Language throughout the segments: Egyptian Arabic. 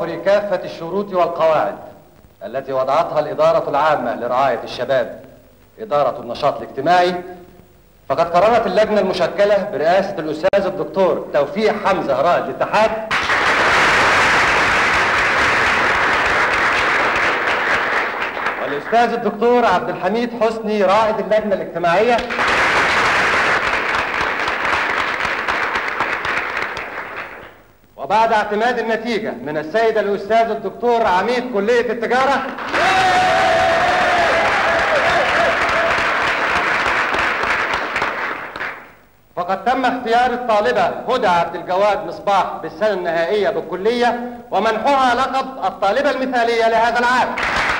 توافر كافة الشروط والقواعد التي وضعتها الإدارة العامة لرعاية الشباب إدارة النشاط الاجتماعي فقد قررت اللجنة المشكلة برئاسة الأستاذ الدكتور توفيق حمزة رائد الاتحاد والأستاذ الدكتور عبد الحميد حسني رائد اللجنة الاجتماعية وبعد اعتماد النتيجة من السيد الأستاذ الدكتور عميد كلية التجارة فقد تم اختيار الطالبة هدى عبد الجواد مصباح بالسنة النهائية بالكلية ومنحها لقب الطالبة المثالية لهذا العام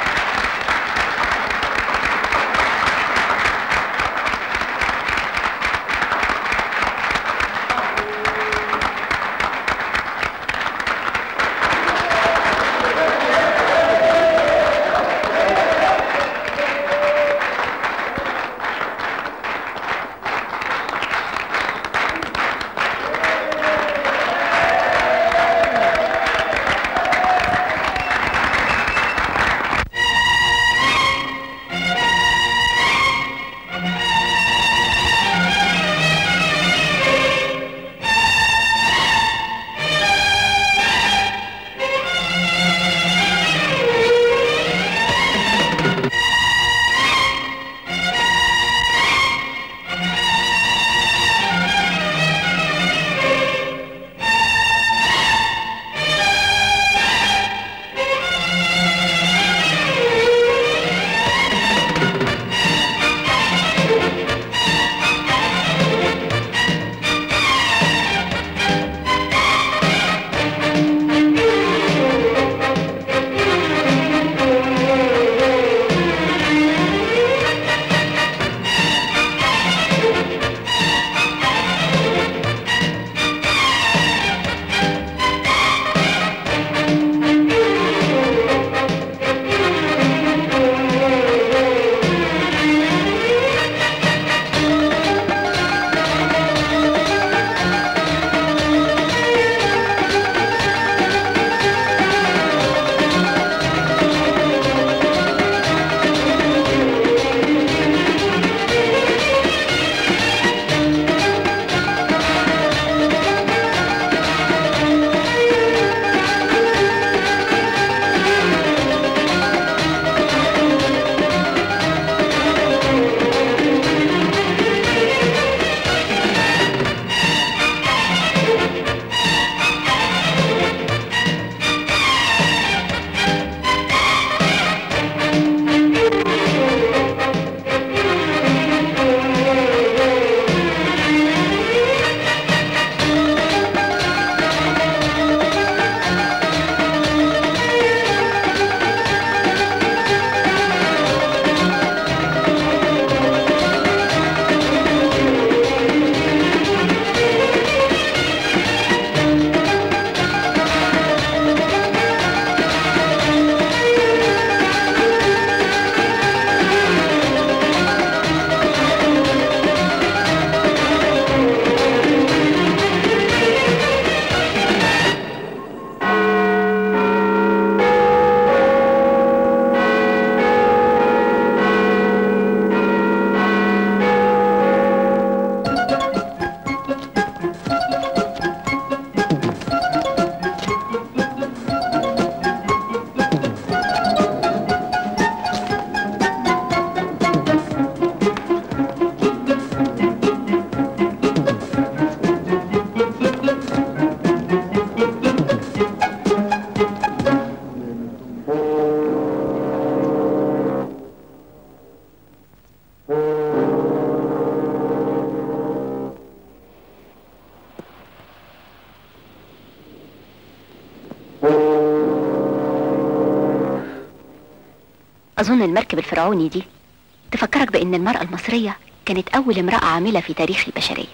أظن المركب الفرعوني دي تفكرك بأن المرأة المصرية كانت أول امرأة عاملة في تاريخ البشرية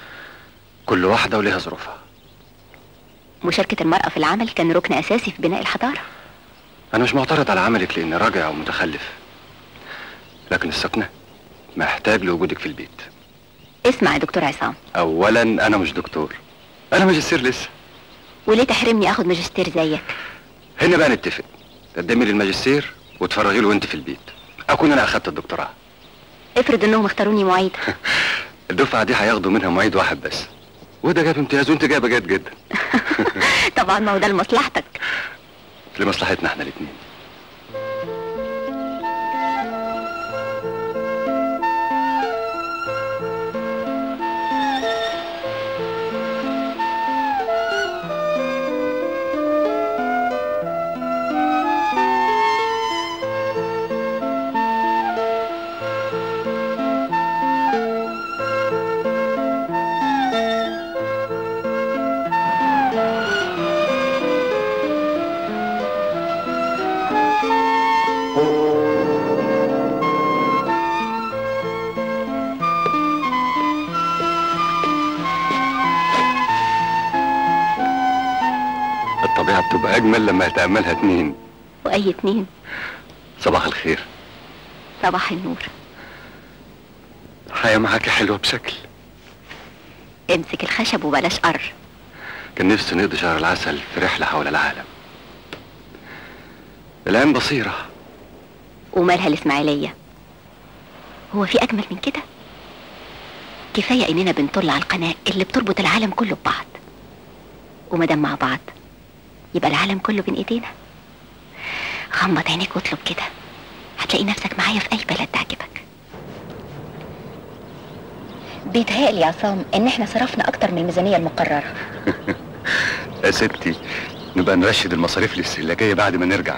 كل واحدة وليها ظروفها مشاركة المرأة في العمل كان ركن أساسي في بناء الحضارة أنا مش معترض على عملك لأني راجع ومتخلف لكن السكنة محتاج لوجودك في البيت اسمع يا دكتور عصام أولا أنا مش دكتور أنا ماجستير لسه وليه تحرمني أخد ماجستير زيك هنا بقى نتفق تقدمي لي الماجستير وتفرغي له وانت في البيت اكون انا اخدت الدكتوراه افرض انهم اختاروني معيد الدفعه دي هياخدوا منها معيد واحد بس وده جاب امتياز وانت جايبه جيد جدا طبعا ما هو ده لمصلحتك لمصلحتنا احنا الاثنين الطبيعه بتبقى اجمل لما يتاملها اتنين واي اتنين صباح الخير صباح النور الحياه معاكي حلوه بشكل امسك الخشب وبلاش قر كان نفسي نقضي شهر العسل في رحله حول العالم العين بصيره ومالها الاسماعيليه هو في اجمل من كده كفايه اننا بنطل على القناه اللي بتربط العالم كله ببعض ومادام مع بعض يبقى العالم كله بين ايدينا غمض عينيك واطلب كده هتلاقي نفسك معايا في اي بلد تعجبك بيتهيألي يا عصام ان احنا صرفنا اكتر من الميزانيه المقرره يا ستي نبقى نرشد المصاريف الاستهلاكيه بعد ما نرجع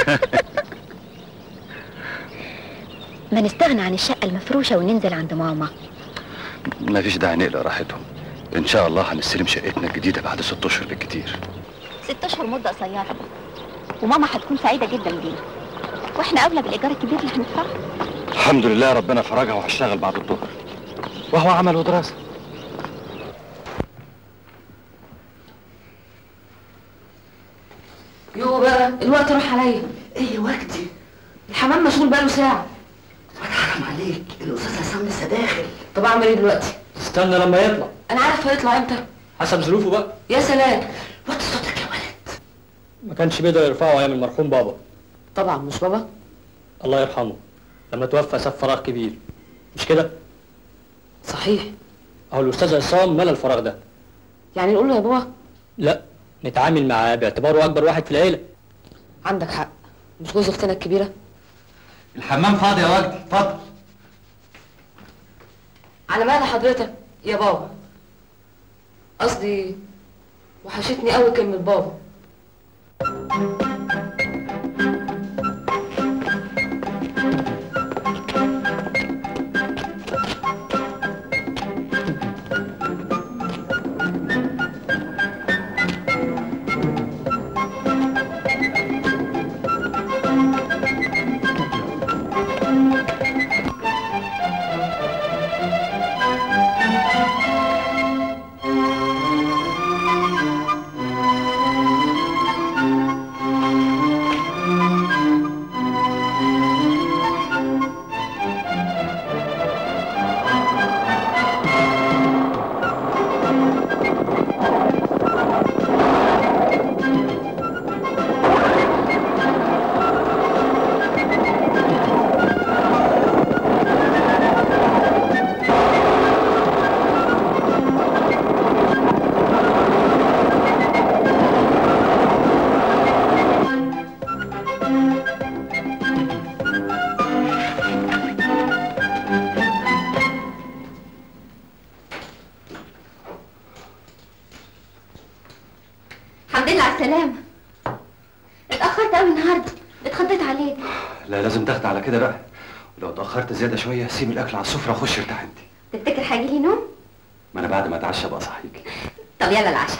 ما نستغنى عن الشقه المفروشه وننزل عند ماما ما فيش داعي نقلق راحتهم ان شاء الله هنستلم شقتنا الجديده بعد ست اشهر بالكتير ست اشهر مده قصيره وماما هتكون سعيده جدا بينا واحنا اولى بالايجار الكبير اللي هندفعه الحمد لله ربنا فرجها وهشتغل بعد الظهر وهو عمل ودراسه يو بقى الوقت راح عليا ايه وقتي الحمام مشغول بقاله ساعة واد حرام عليك الاستاذ عصام لسه داخل طب اعمل ايه دلوقتي؟ استنى لما يطلع انا عارف هيطلع امتى حسب ظروفه بقى يا سلام وطي صوتك يا ولد ما كانش بيقدر يرفعه ايام المرحوم بابا طبعا مش بابا الله يرحمه لما توفى ساب فراغ كبير مش كده صحيح اهو الاستاذ عصام ملى الفراغ ده يعني نقول له يا بابا لا نتعامل معاه باعتباره اكبر واحد في العيله عندك حق مش جوز اختنا الكبيرة الحمام فاضي يا وجدي اتفضل على مال حضرتك يا بابا قصدي وحشتني قوي كلمة بابا الحمد لله على السلامة اتأخرت قوي النهاردة اتخضيت عليك لا لازم تاخد على كده بقى لو اتاخرت زياده شويه سيب الاكل على السفره وخش ارتاح انت تفتكر هيجيلي نوم؟ ما انا بعد ما اتعشى بقى صحيك طب يلا العشاء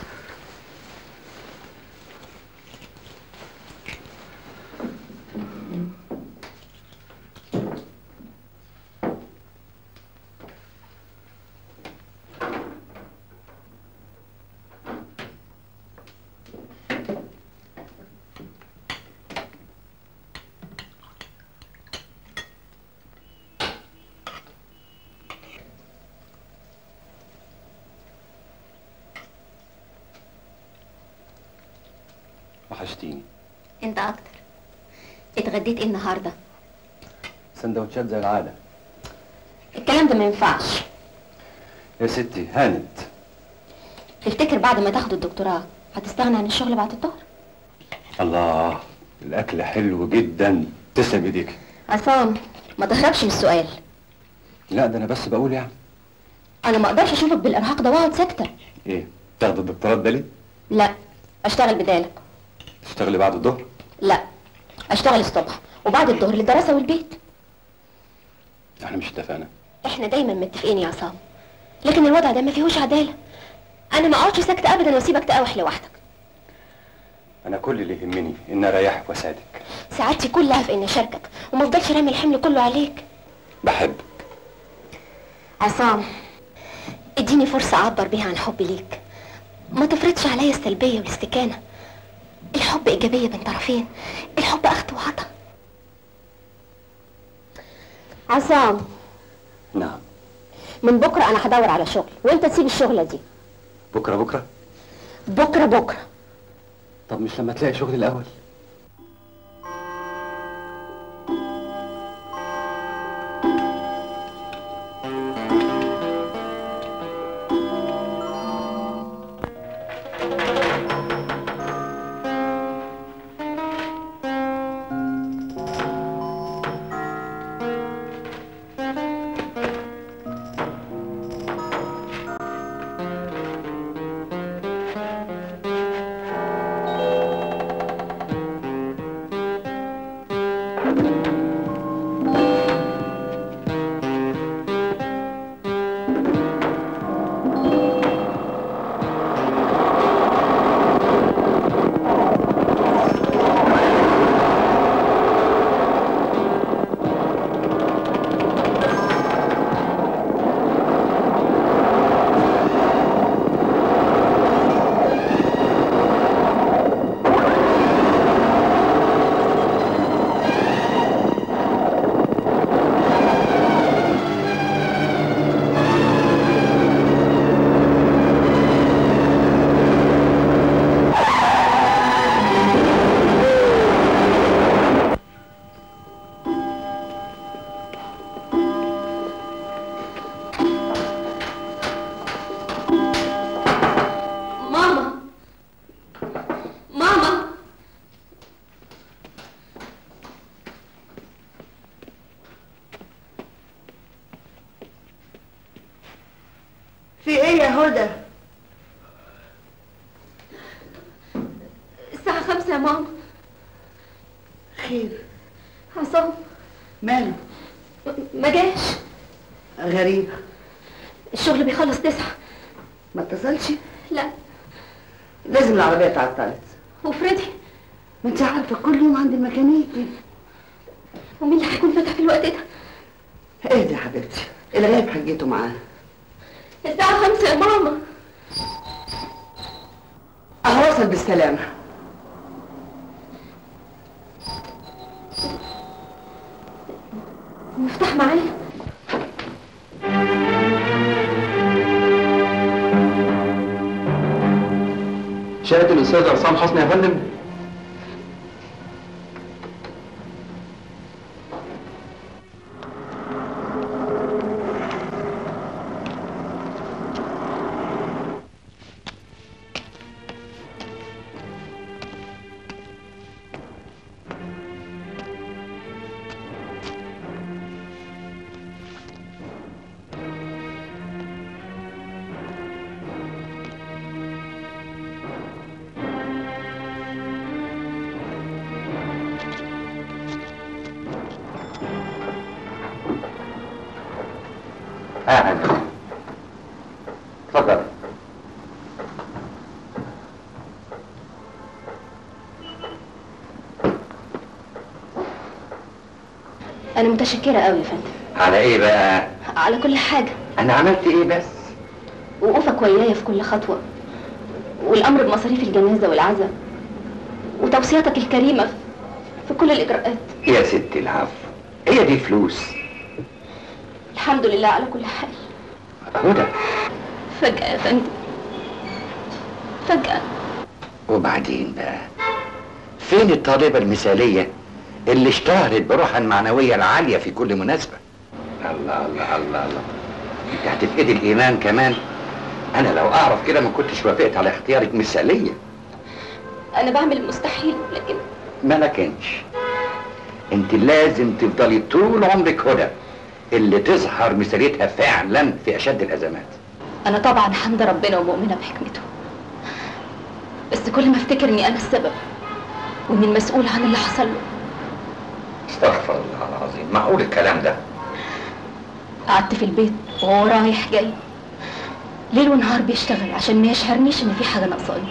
وحشتيني انت اكتر اتغديت ايه النهارده سندوتشات زي العادة الكلام ده ما ينفعش يا ستي هانت تفتكر بعد ما تاخد الدكتوراه هتستغنى عن الشغل بعد الظهر الله الأكل حلو جدا تسلم ايديك عصام ما تهربش من السؤال لا ده أنا بس بقول يعني انا ما اقدرش اشوفك بالارهاق ده واقعد ساكته إيه تاخد الدكتوراه ده ليه؟ لا اشتغل بدالك تشتغلي بعد الظهر؟ لا اشتغل الصبح وبعد الظهر للدراسه والبيت احنا مش اتفقنا احنا دايما متفقين يا عصام لكن الوضع ده ما فيهوش عداله انا ما اقعدش ساكته ابدا واسيبك تقاوح لوحدك أنا كل اللي يهمني إن أريحك وأساعدك سعادتي كلها في اني اشاركك وما افضلش رامي الحمل كله عليك بحبك عصام اديني فرصة اعبر بيها عن حبي ليك ما تفرضش عليا السلبية والاستكانة الحب ايجابية بين طرفين الحب اخد وعطا عصام نعم من بكرة انا هدور على شغل وانت تسيب الشغلة دي بكرة بكرة بكرة بكرة طب مش لما تلاقي شغل الأول ماما ماما في ايه يا هدى الساعة خمسة يا ماما خير عصام ماله ما جاش غريب الشغل بيخلص تسعة ما اتصلش لا لازم العربيه اتعطلت وفريدي ما انت عارفه كل يوم عند الميكانيكي ومين اللي هيكون فاتح في الوقت ده اهدي يا حبيبتي الغايب حجته معاه الساعة خمسة يا ماما اهو وصل بالسلامه مفتاح معايا شاهد الأستاذ عصام حسني يا فندم قاعد اتفضل أنا متشكرة أوي يا فندم على ايه بقى على كل حاجة انا عملت ايه بس وقوفك ويايا في كل خطوة والأمر بمصاريف الجنازة والعزاء وتوصياتك الكريمة في كل الإجراءات يا ستي العفو هي دي فلوس الحمد لله على كل حال هدى فجأة يا فندم فجأة وبعدين بقى فين الطالبة المثالية اللي اشتهرت بروحها المعنوية العالية في كل مناسبة الله الله الله الله انت هتفقدي الإيمان كمان أنا لو أعرف كده ما كنتش وافقت على اختيارك مثالية انا بعمل المستحيل لكن ما لكنش انت لازم تفضلي طول عمرك هدى اللي تظهر مثاليتها فعلا في أشد الأزمات انا طبعا حمد ربنا ومؤمنه بحكمته بس كل ما افتكر اني انا السبب واني المسؤول عن اللي حصل له استغفر الله العظيم معقول الكلام ده قعدت في البيت وهو رايح جاي ليل ونهار بيشتغل عشان ما يشعرنيش ان في حاجه ناقصاني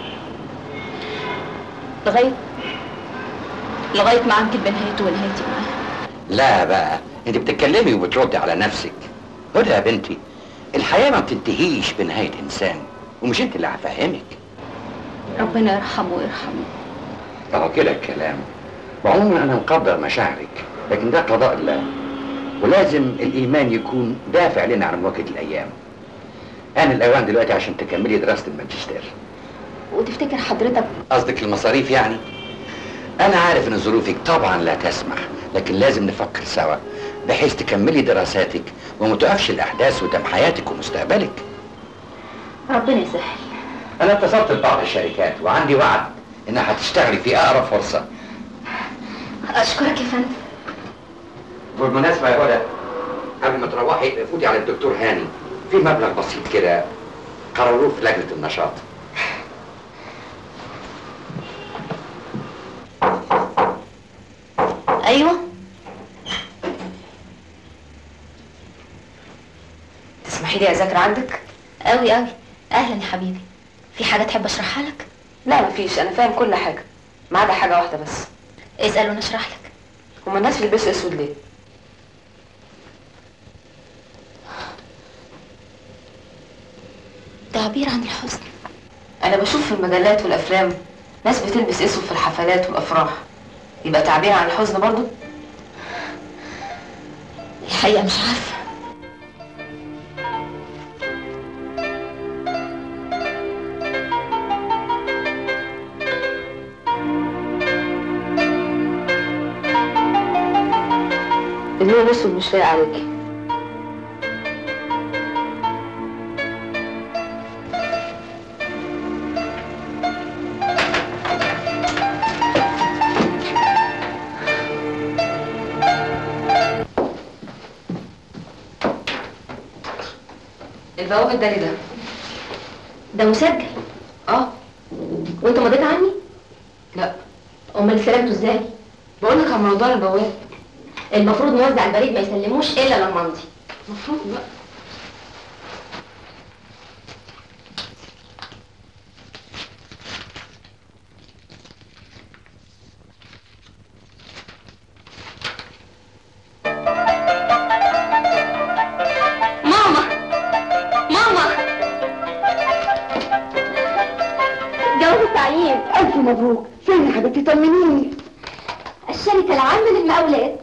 لغايه لغايه ما عمكت بنهايته ونهايتي معاه لا بقى انت بتتكلمي وبتردي على نفسك هدى يا بنتي الحياة ما بتنتهيش بنهاية إنسان ومش انت اللي هفهمك ربنا يرحمه ويرحمه اهو كده الكلام وعموما انا مقدر مشاعرك لكن ده قضاء الله ولازم الايمان يكون دافع لنا على مواجهه الايام انا الاوان دلوقتي عشان تكملي دراسه الماجستير وتفتكر حضرتك قصدك المصاريف يعني انا عارف ان ظروفك طبعا لا تسمح لكن لازم نفكر سوا بحيث تكملي دراساتك وما توقفش الاحداث قدام حياتك ومستقبلك ربنا يسهل انا اتصلت ببعض الشركات وعندي وعد انها هتشتغلي في اقرب فرصه اشكرك يا فندم بالمناسبة يا هدى قبل ما تروحي فوتي على الدكتور هاني في مبلغ بسيط كده قرروه في لجنة النشاط ايوه تسمحي لي اذاكر عندك قوي قوي اهلا يا حبيبي في حاجه تحب اشرحها لك لا مفيش انا فاهم كل حاجه ما عدا حاجه واحده بس اسال وانا اشرح لك هما الناس بيلبسوا اسود ليه تعبير عن الحزن انا بشوف في المجلات والافلام ناس بتلبس اسود في الحفلات والافراح يبقى تعبير عن الحزن برضو الحقيقه مش عارفه اللون الاسود مش لايق عليكي البواب الداري ده ده مسجل اه وانت مضيت عني لا امال استلمته ازاي بقول لك على موضوع البواب المفروض موزع البريد ما يسلموش الا لما امضي المفروض بقى ماما ماما جواز التعيين ألف مبروك فين يا حبيبتي طمنيني الشركة العامة للمقاولات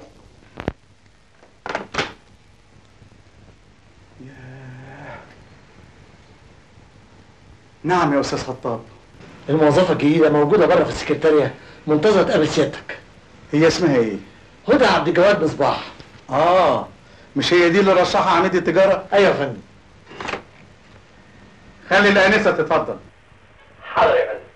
نعم يا أستاذ خطاب الموظفة الجديدة موجودة بره في السكرتارية منتظرة تقابل سيادتك هي اسمها إيه؟ هدى عبد الجواد مصباح آه مش هي دي اللي رشحها عميد التجارة؟ ايوه يا فندم خلي الآنسة تتفضل حاضر يا فندم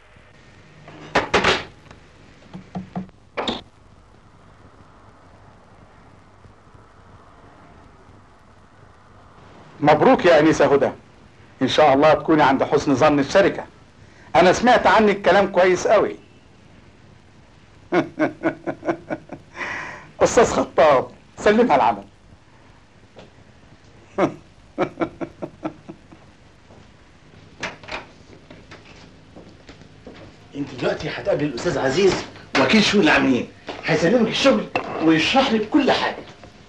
مبروك يا أنسة هدى إن شاء الله تكوني عند حسن ظن الشركة أنا سمعت عنك كلام كويس قوي أستاذ خطاب سلمها العمل انت دلوقتي هتقابل الاستاذ عزيز وكيل شؤون العاملين هيسلمك الشغل ويشرح لك كل حاجه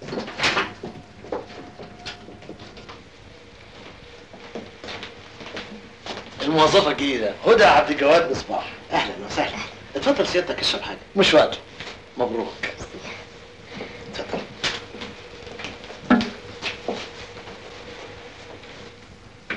الموظفة الجديدة هدى عبد الجواد مصباح أهلا وسهلا اتفضل سيادتك اشرب حاجة مش وقته مبروك اتفضل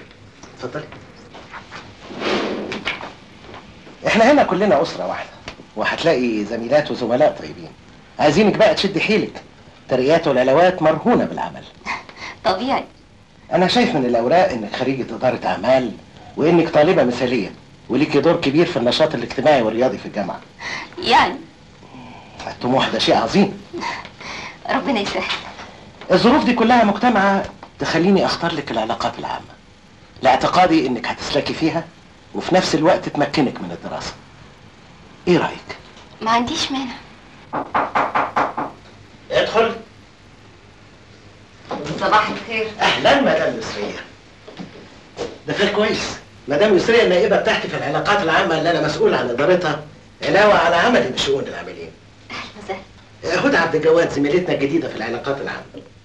اتفضل احنا هنا كلنا أسرة واحدة وهتلاقي زميلات وزملاء طيبين عايزينك بقى تشد حيلك ترقيات والعلاوات مرهونه بالعمل طبيعي انا شايف من الاوراق انك خريجه اداره اعمال وانك طالبه مثاليه وليكي دور كبير في النشاط الاجتماعي والرياضي في الجامعه يعني الطموح ده شيء عظيم ربنا يسهل الظروف دي كلها مجتمعة تخليني اختار لك العلاقات العامة لاعتقادي انك هتسلكي فيها وفي نفس الوقت تمكنك من الدراسة ايه رأيك؟ ما عنديش مانع ادخل صباح الخير اهلا مدام يسرية ده خير كويس مدام يسرية النائبة بتاعتي في العلاقات العامة اللي انا مسؤول عن ادارتها علاوة على عملي بشؤون العاملين اهلا وسهلا هدى عبد الجواد زميلتنا الجديدة في العلاقات العامة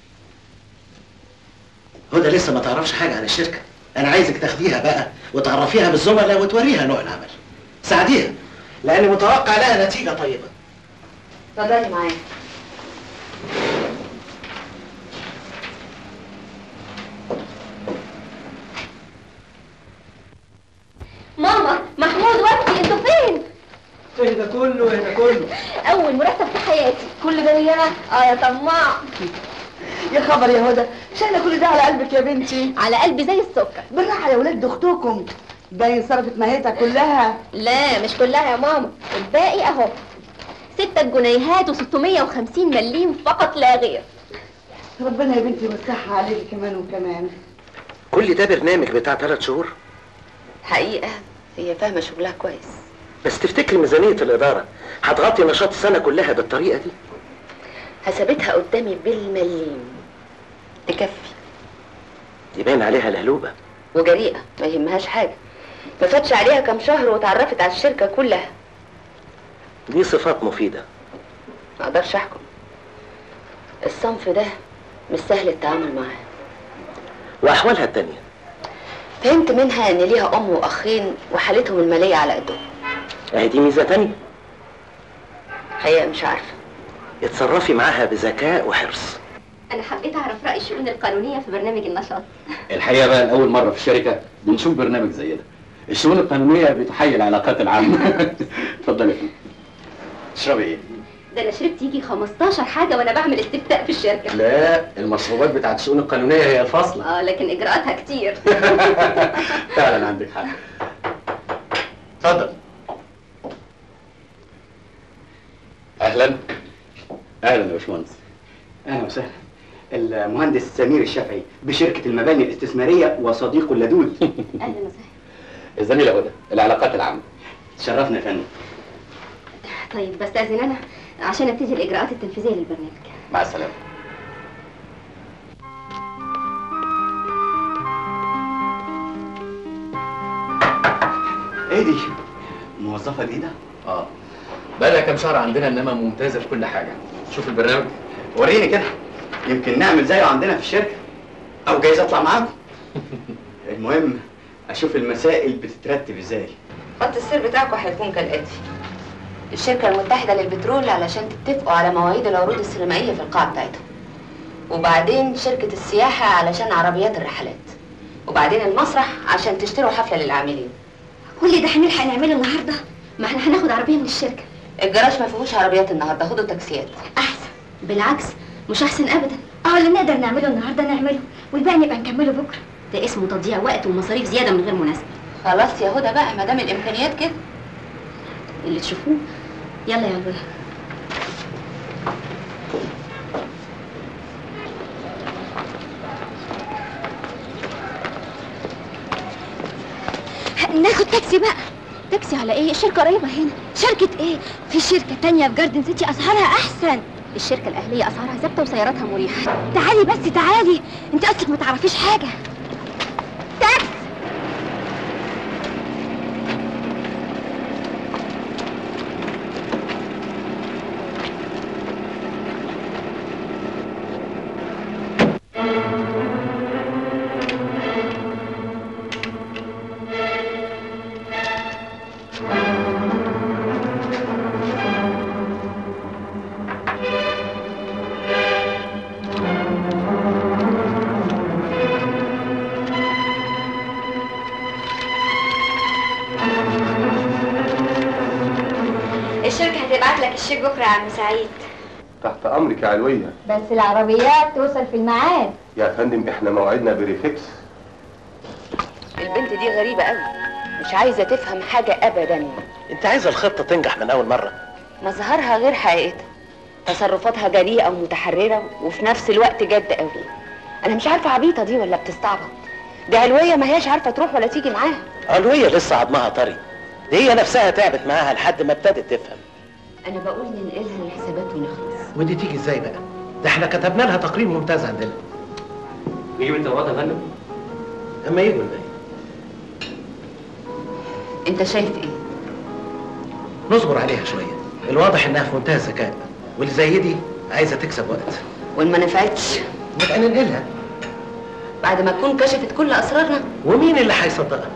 هدى لسه ما تعرفش حاجة عن الشركة أنا عايزك تاخديها بقى وتعرفيها بالزملاء وتوريها نوع العمل ساعديها لأني متوقع لها نتيجة طيبة اتفضلي معايا ماما محمود وفي انتوا فين؟ ايه ده كله ايه ده كله اول مرتب في حياتي كل ده ليا اه يا طماع يا خبر يا هدى شايله كل ده على قلبك يا بنتي على قلبي زي السكر بالراحه يا ولاد اختكم باين صرفت ماهيتها كلها لا مش كلها يا ماما الباقي اهو ستة جنيهات و650 مليم فقط لا غير ربنا يا بنتي يمسحها عليكي كمان وكمان كل ده برنامج بتاع ثلاث شهور حقيقة هي فاهمة شغلها كويس بس تفتكري ميزانية الإدارة هتغطي نشاط السنة كلها بالطريقة دي حسبتها قدامي بالمليم تكفي يبان عليها الهلوبة وجريئة ما يهمهاش حاجة ما فاتش عليها كام شهر وتعرفت على الشركة كلها دي صفات مفيدة ما اقدرش احكم الصنف ده مش سهل التعامل معاه وأحوالها التانية فهمت منها ان ليها ام واخين وحالتهم المالية على قدهم أهي دي ميزة تانية حقيقة مش عارفة اتصرفي معاها بذكاء وحرص انا حبيت اعرف راي الشؤون القانونيه في برنامج النشاط الحقيقه بقى لاول مره في الشركه بنشوف برنامج زي ده الشؤون القانونيه بتحيي العلاقات العامه اتفضلي يا فندم. تشربي ايه ده انا شربت يجي 15 حاجه وانا بعمل استفتاء في الشركه لا المشروبات بتاعت الشؤون القانونيه هي الفاصله اه لكن اجراءاتها كتير فعلا عندك حق اتفضل اهلا اهلا يا باشمهندس اهلا وسهلا المهندس سمير الشافعي بشركه المباني الاستثماريه وصديقه اللدود اهلا وسهلا الزميله هدى العلاقات العامه تشرفنا يا فندم طيب بستاذن انا عشان ابتدي الاجراءات التنفيذيه للبرنامج مع السلامه ايه دي موظفه جديده اه بقى لها كام شهر عندنا انما ممتازه في كل حاجه شوف البرنامج وريني كده يمكن نعمل زيه عندنا في الشركه او جايز اطلع معاكم المهم اشوف المسائل بتترتب ازاي خط السير بتاعكم هيكون كالآتي الشركة المتحدة للبترول علشان تتفقوا على مواعيد العروض السينمائية في القاعة بتاعتهم وبعدين شركة السياحة علشان عربيات الرحلات وبعدين المسرح عشان تشتروا حفلة للعاملين كل ده هنلحق نعمله النهارده ما احنا هناخد عربيه من الشركه الجراج ما فيهوش عربيات النهارده خدوا تاكسيات احسن بالعكس مش احسن ابدا اه اللي نقدر نعمله النهارده نعمله والباقي نبقى نكمله بكره ده اسمه تضييع وقت ومصاريف زياده من غير مناسبه خلاص يا هدى بقى ما دام الامكانيات كده اللي تشوفوه يلا يا ولاد ناخد تاكسي بقى تاكسي على ايه الشركه قريبه هنا شركه ايه في شركه تانية في جاردن سيتي اسعارها احسن الشركه الاهليه اسعارها ثابته وسياراتها مريحه تعالي بس تعالي انت اصلك ما تعرفيش حاجه تاكسي الشيك بكره يا عم سعيد تحت امرك يا علويه بس العربيات توصل في الميعاد يا فندم احنا موعدنا بريفكس البنت دي غريبة قوي مش عايزة تفهم حاجة أبدا انت عايزه الخطه تنجح من اول مره مظهرها غير حقيقتها تصرفاتها جريئة ومتحررة وفي نفس الوقت جد قوي أنا مش عارفة عبيطة دي ولا بتستعبط دي علوية ما هياش عارفة تروح ولا تيجي معاها علوية لسه عظمها طري دي هي نفسها تعبت معاها لحد ما ابتدت تفهم أنا بقول ننقلها الحسابات ونخلص ودي تيجي ازاي بقى ده احنا كتبنا لها تقرير ممتاز عندنا نجيب الطلبات يا فندم اما يجوا الباقي أنت شايف إيه؟ نصبر عليها شويه الواضح انها في منتهى الذكاء واللي زي دي عايزه تكسب وقت وإن ما نفعتش نبقى ننقلها بعد ما تكون كشفت كل أسرارنا ومين اللي هيصدقها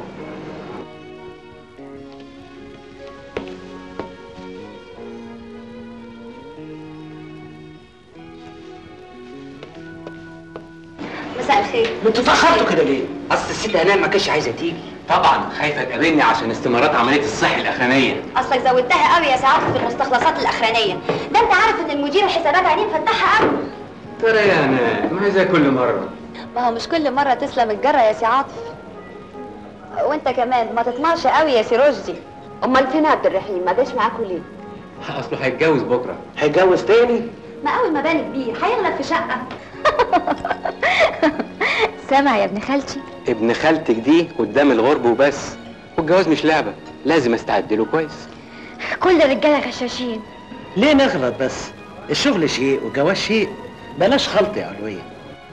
مساء الخير انتوا اتاخرتوا كده ليه اصل الست هناء ما كانتش عايزه تيجي طبعا خايفه تقابلني عشان استمارات عمليه الصحي الاخرانيه اصلك زودتها قوي يا سعاده في المستخلصات الاخرانيه ده انت عارف ان المدير الحسابات عينيه مفتحها قوي ترى يا انا ما هي زي كل مره ما هو مش كل مره تسلم الجره يا سي عاطف وانت كمان ما تطمعش قوي يا سي رشدي أمال فين عبد الرحيم ما جاش معاكوا ليه؟ اصله هيتجوز بكره هيتجوز تاني ما اول ما بان كبير هيغلب في شقه سامع يا ابن خالتي ابن خالتك دي قدام الغرب وبس والجواز مش لعبه لازم استعد له كويس كل الرجاله غشاشين ليه نغلط بس الشغل شيء والجواز شيء بلاش خلط يا علويه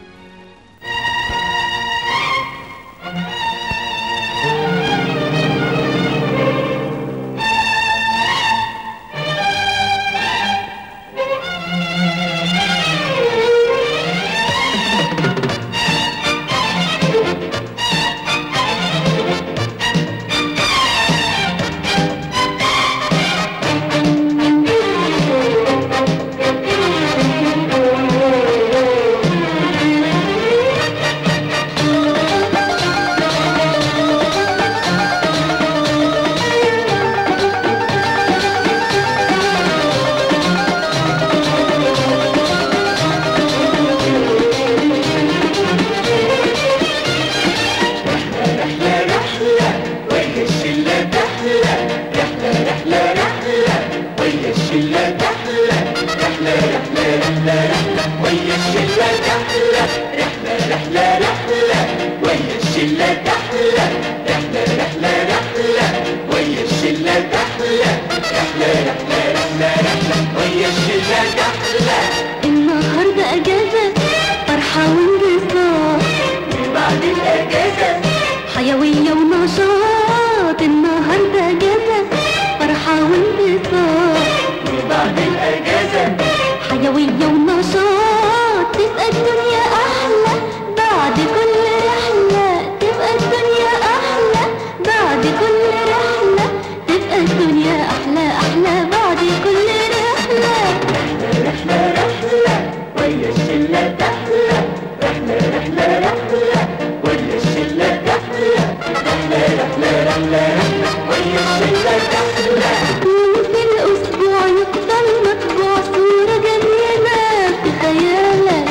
النهارده اجازه فرحه وانبساط بعد الاجازه حيويه ونشاط النهارده اجازه فرحه وانبساط بعد الاجازه حيويه ونشاط تبقى الدنيا احلى بعد كل رحله تبقى الدنيا احلى بعد كل رحله تبقى الدنيا احلى احلى بعد كل رحله رحلة رحلة ويا الشلة تحلى رحلة رحلة رحلة ويا الشلة تحلى رحلة رحلة رحلة رحلة ويا الشلة تحلى وفي الأسبوع يفضل مطبوع صورة جميلة في خيالك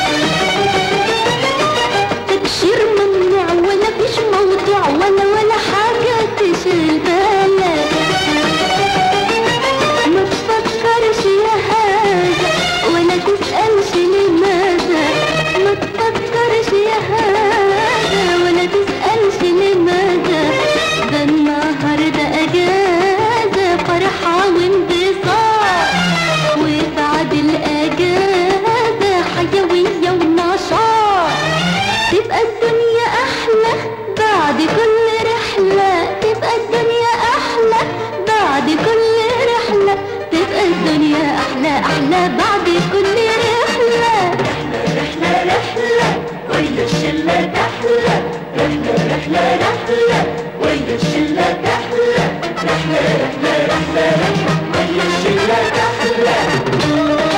تبشير ممنوع ولا فيش موضوع ولا ولا حاجة تشغل بالك ما تفكرش يا هذا ولا تسألش لماذا ما تفكرش يا هذا ولا تسألش لماذا ده النهاردة أجازة فرحة وانبساط وبعد الأجازة حيوية ونشاط تبقى الدنيا أحلى بعد كل رحلة تبقى الدنيا أحلى بعد كل رحلة تبقى الدنيا أحلى أحلى بعد كل رحلة رحلة رحلة ويا الشلة تحلى رحلة رحلة رحلة ويا الشلة تحلى رحلة رحلة رحلة رحلة ويا الشلة تحلى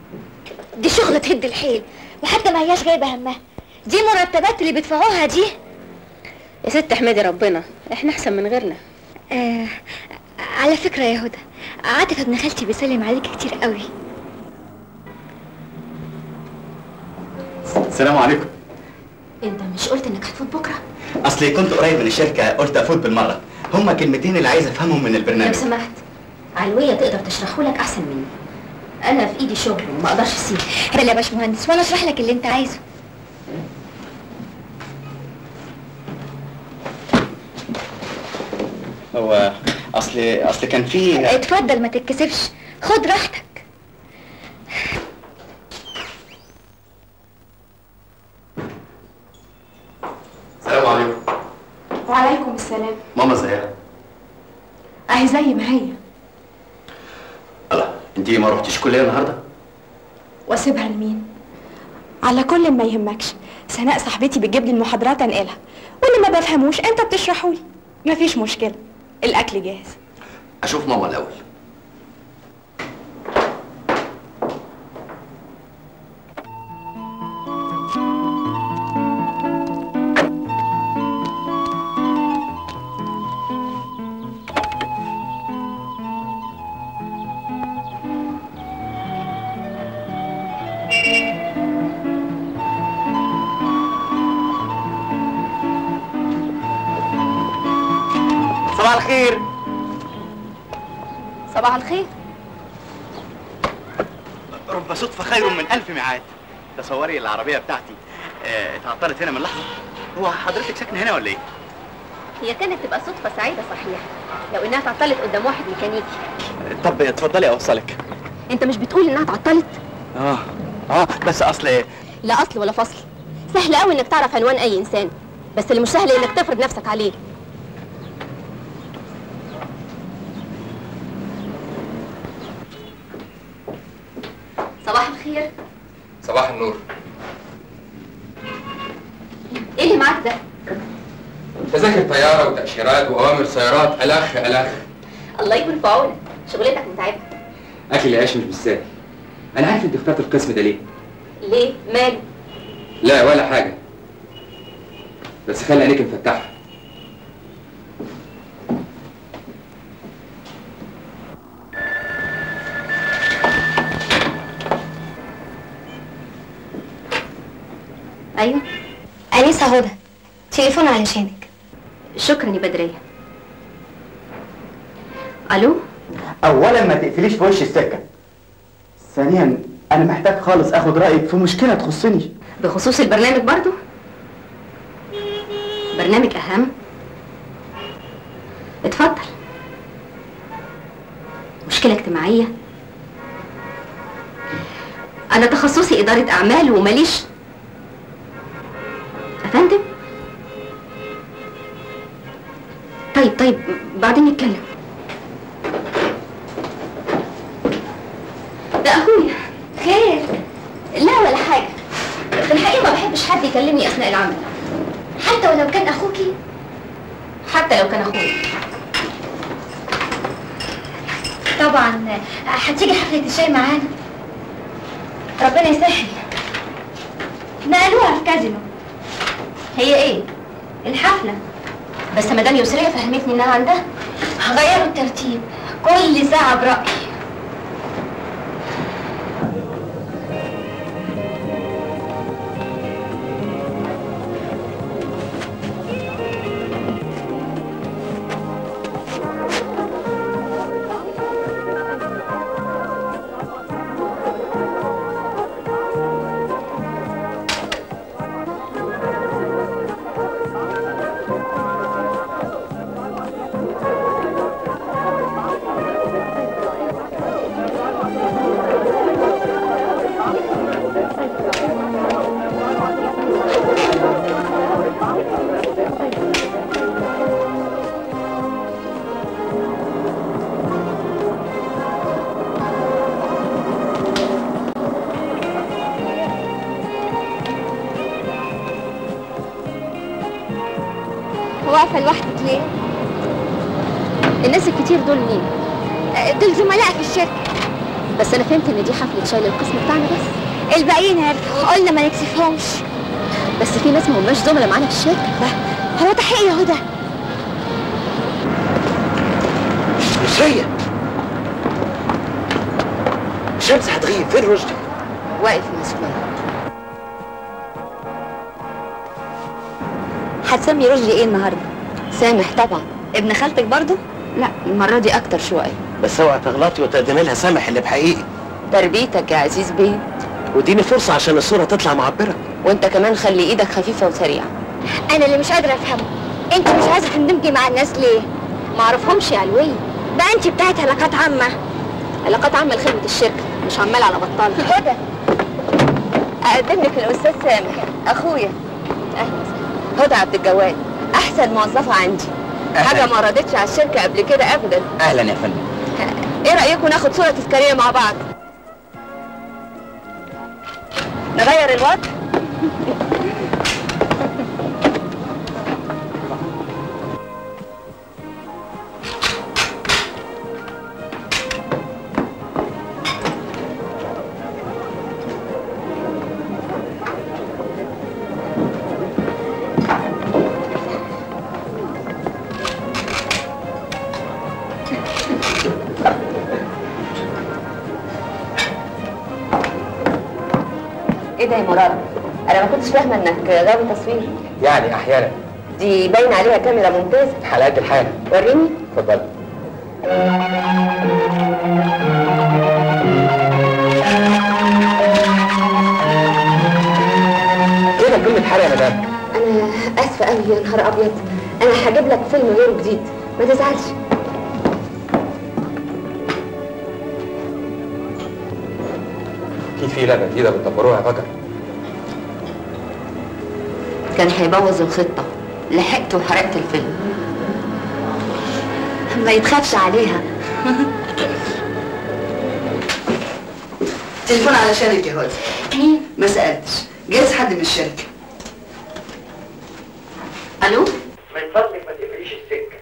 تهد الحيل وحتى ما هياش جايبه همها دي مرتبات اللي بيدفعوها دي يا ست احمدي ربنا احنا احسن من غيرنا آه على فكره يا هدى عاطف ابن خالتي بيسلم عليك كتير قوي السلام عليكم انت مش قلت انك هتفوت بكره اصلي كنت قريب من الشركه قلت افوت بالمره هما كلمتين اللي عايز افهمهم من لو البرنامج سمحت علوية تقدر تشرحه لك احسن مني انا في ايدي شغل وما اقدرش اسيبه بلا يا باشمهندس وانا اشرح لك اللي انت عايزه هو اصل اصل كان في اتفضل ما تتكسفش خد راحتك السلام عليكم وعليكم السلام ماما ازيها اهي زي ما هي الله انت ما رحتيش كليه النهارده واسيبها لمين على كل ما يهمكش سناء صاحبتي بتجيب لي المحاضرات انقلها واللي ما بفهموش انت بتشرحه لي مفيش مشكله الاكل جاهز اشوف ماما الاول صباح الخير صباح الخير رب صدفة خير من ألف ميعاد تصوري العربية بتاعتي آه، اتعطلت هنا من لحظة هو حضرتك ساكنة هنا ولا إيه؟ هي كانت تبقى صدفة سعيدة صحيح لو انها تعطلت قدام واحد ميكانيكي طب اتفضلي أوصلك انت مش بتقول انها تعطلت اه اه بس أصل لا اصل ولا فصل سهل قوي انك تعرف عنوان اي انسان بس اللي مش سهل انك تفرض نفسك عليه صباح الخير صباح النور ايه اللي معاك ده تذاكر طيارة وتأشيرات وأوامر سيارات ألخ ألخ الله يكون في عونك شغلتك متعبة أكل العيش مش بالسهل أنا عارف أنت اخترت القسم ده ليه ليه ماله لا ولا حاجة بس خلي عينيك مفتحة ايوه انسه هدى تليفون علشانك شكرا يا بدرية الو أولا ما تقفليش في وش السكة ثانيا أنا محتاج خالص آخد رأيك في مشكلة تخصني بخصوص البرنامج برضو برنامج اهم اتفضل مشكلة اجتماعية انا تخصصي ادارة اعمال وماليش افندم طيب طيب بعدين نتكلم ده اخويا خير لا ولا حاجة في الحقيقة ما بحبش حد يكلمني اثناء العمل حتى ولو كان اخوكي حتى لو كان اخويا طبعا هتيجي حفله الشاي معانا ربنا يسهل نقلوها في كازينو هي ايه الحفلة بس مدام يسرية فهمتني انها عندها هغيروا الترتيب كل ساعه براي واقفه لوحدك ليه الناس الكتير دول مين دول زملاء في الشركه بس انا فهمت ان دي حفلة شاي للقسم بتاعنا بس الباقيين عرفوا قلنا ما نكسفهمش بس في ناس ما هماش زملاء معانا في الشركه هو تحقيق يا هدى مش هي الشمس هتغيب فين رشدي واقف مسؤول هتسمي رشدي ايه النهارده سامح طبعا ابن خالتك برضو لا المرة دي أكتر شوية بس اوعى تغلطي وتقدمي لها سامح اللي بحقيقي تربيتك يا عزيز بيه واديني فرصه عشان الصوره تطلع معبره وانت كمان خلي ايدك خفيفة وسريعة انا اللي مش قادره افهمه انت مش عايزه تندمجي مع الناس ليه ما اعرفهمش يا علوية ده انت بتاعت علاقات عامه علاقات عامة لخدمة الشركة مش عمال على بطال هدى أقدم لك الأستاذ سامح أخويا أهلا وسهلا. هدى عبد الجواد أحسن موظفة عندي أهلاً. حاجة ما ردتش على الشركة قبل كده أبدا اهلا يا فندم إيه رأيكم ناخد صورة تذكارية مع بعض؟ نغير الوضع؟ ايه ده يا مراد؟ انا ما كنتش فاهمه انك غاوي تصوير يعني احيانا دي باين عليها كاميرا ممتازه حلقات الحال وريني اتفضل كده كلمة حالة يا مدام انا اسفه قوي يا نهار ابيض انا هجيب لك فيلم غيره جديد ما تزعلش اكيد في لعبة جديدة بتدبروها يا فجر كان هيبوظ الخطه لحقت وحرقت الفيلم ما يتخافش عليها تليفون علشانك يا هدى مين ما سألتش جايز حد من الشركة الو من فضلك ما تقفليش السكة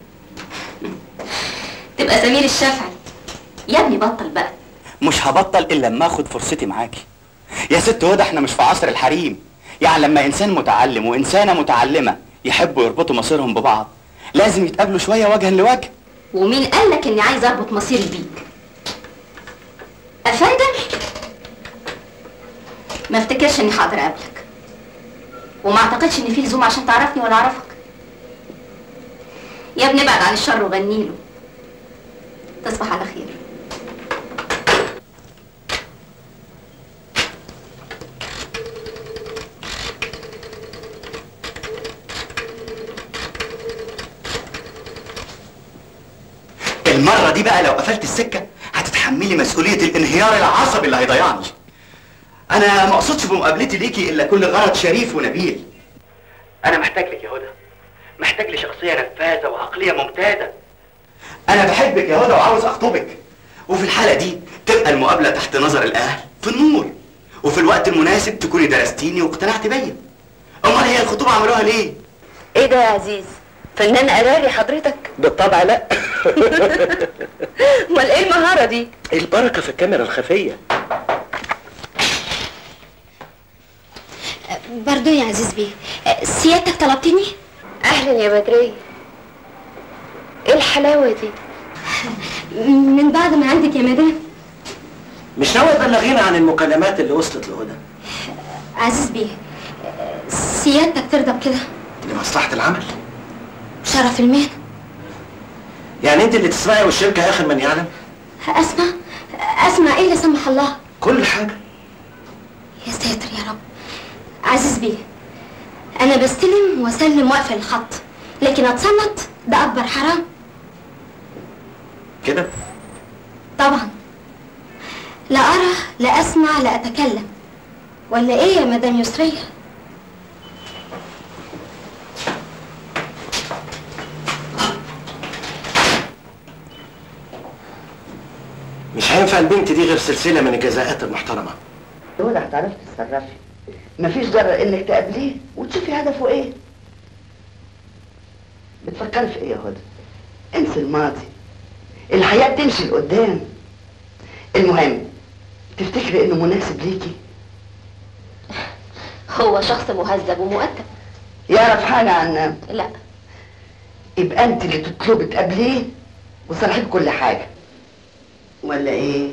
تبقى سمير الشافعي يا ابني بطل بقى مش هبطل الا لما اخد فرصتي معاكي يا ست هدى احنا مش في عصر الحريم يعني لما انسان متعلم وانسانه متعلمه يحبوا يربطوا مصيرهم ببعض لازم يتقابلوا شويه وجها لوجه ومين قال لك اني عايز اربط مصيري بيك افندم ما افتكرش اني هقدر اقابلك وما اعتقدش ان في لزوم عشان تعرفني ولا اعرفك يا ابني ابعد عن الشر وغني له تصبح على خير المره دي بقى لو قفلت السكه هتتحملي مسؤوليه الانهيار العصبي اللي هيضيعني انا ما اقصدش بمقابلتي ليكي الا كل غرض شريف ونبيل انا محتاج لك يا هدى محتاج لشخصيه نفاذه وعقليه ممتازه انا بحبك يا هدى وعاوز اخطبك وفي الحاله دي تبقى المقابله تحت نظر الاهل في النور وفي الوقت المناسب تكوني درستيني واقتنعت بيا امال هي الخطوبه عملوها ليه ايه ده يا عزيز فنان قراري حضرتك بالطبع لا امال ايه المهاره دي البركه في الكاميرا الخفيه برضو يا عزيز بيه سيادتك طلبتني اهلا يا بدريه ايه الحلاوه دي من بعد ما عندك يا مدام مش ناوي تبلغينا عن المكالمات اللي وصلت لهدى عزيز بيه سيادتك ترضى بكده لمصلحه العمل شرف المهنة يعني انت اللي تسمعي والشركه اخر من يعلم اسمع اسمع ايه لا سمح الله كل حاجه يا ساتر يا رب عزيز بيه انا بستلم واسلم واقفل الخط لكن اتصنت ده اكبر حرام كده طبعا لا ارى لا اسمع لا اتكلم ولا ايه يا مدام يسريه مش هينفع البنت دي غير سلسله من الجزاءات المحترمه هدى هتعرفي تتصرفي مفيش ضرر انك تقابليه وتشوفي هدفه ايه بتفكري في ايه يا هدى انسي الماضي الحياة بتمشي لقدام المهم تفتكري انه مناسب ليكي هو شخص مهذب ومؤدب يعرف حاجة عن لا يبقى انت اللي تطلبي تقابليه وصالحيه بكل حاجة ولا ايه؟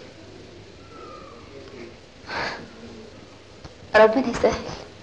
ربنا يسهل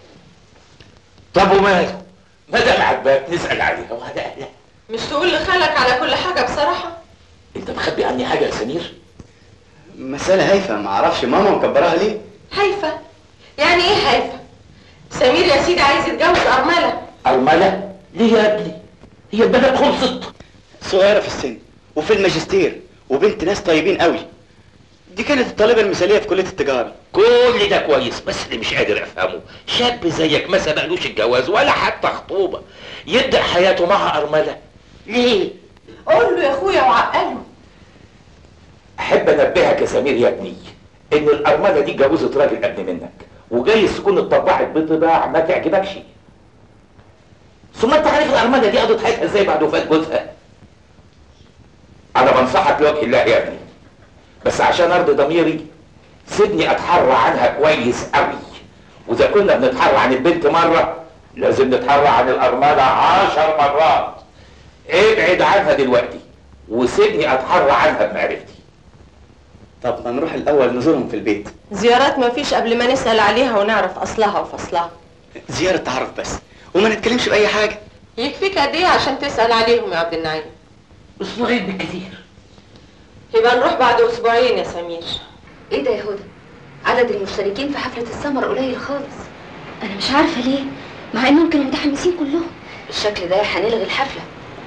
طب وماله ما دام عجباك نسال عليها وهذا اهلها مش تقول لخالك على كل حاجة بصراحة انت مخبي عني حاجه يا سمير مسألة هايفة ما اعرفش ماما مكبراها ليه هايفة يعني ايه هايفة سمير يا سيدي عايز يتجوز أرملة أرملة ليه يا ابني هي البلد خلصت صغيرة في السن وفي الماجستير وبنت ناس طيبين قوي دي كانت الطالبة المثالية في كلية التجارة كل ده كويس بس اللي مش قادر افهمه شاب زيك ما سبقلوش الجواز ولا حتى خطوبه يبدا حياته مع ارمله ليه قول له يا اخويا وعقله احب انبهك يا سمير يا ابني ان الارمله دي اتجوزت راجل قبل منك وجايز تكون اتطبعت بطباع ما تعجبكش ثم انت عارف الارمله دي قضت حياتها ازاي بعد وفاه جوزها انا بنصحك لوجه الله يا ابني بس عشان ارضي ضميري سيبني اتحرى عنها كويس قوي واذا كنا بنتحرى عن البنت مره لازم نتحرى عن الارمله عشر مرات ابعد عنها دلوقتي وسيبني اتحرى عنها بمعرفتي طب ما نروح الأول نزورهم في البيت زيارات ما فيش قبل ما نسأل عليها ونعرف أصلها وفصلها زيارة تعرف بس وما نتكلمش بأي حاجة يكفيك قد ايه عشان تسأل عليهم يا عبد النعيم اسبوعين بالكثير يبقى نروح بعد أسبوعين يا سمير ايه ده يا هدى عدد المشتركين في حفلة السمر قليل خالص انا مش عارفه ليه مع انهم كانوا متحمسين كلهم بالشكل ده هنلغي الحفلة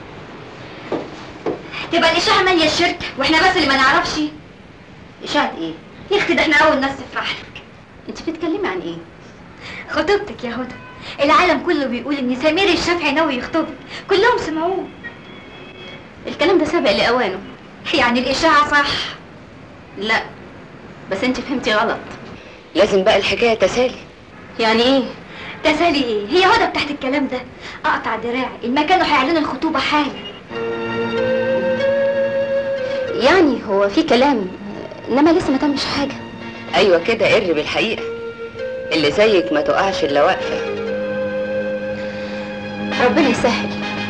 تبقى الاشاعه ماليه الشركه واحنا بس اللي ما نعرفش اشاعه ايه يا اختي ده احنا اول ناس نفرحلك انت بتتكلمي عن ايه خطوبتك يا هدى العالم كله بيقول ان سمير الشافعي ناوي يخطبك كلهم سمعوه الكلام ده سابق لاوانه يعني الاشاعه صح لا بس انت فهمتي غلط لازم بقى الحكاية تسالي يعني ايه تسالي ايه هي هدى بتاعت الكلام ده اقطع دراعي المكان هيعلنوا الخطوبه حالا يعني هو في كلام انما لسه ما تمش حاجة ايوه كده قر بالحقيقة اللي زيك ما تقعش الا واقفة ربنا يسهل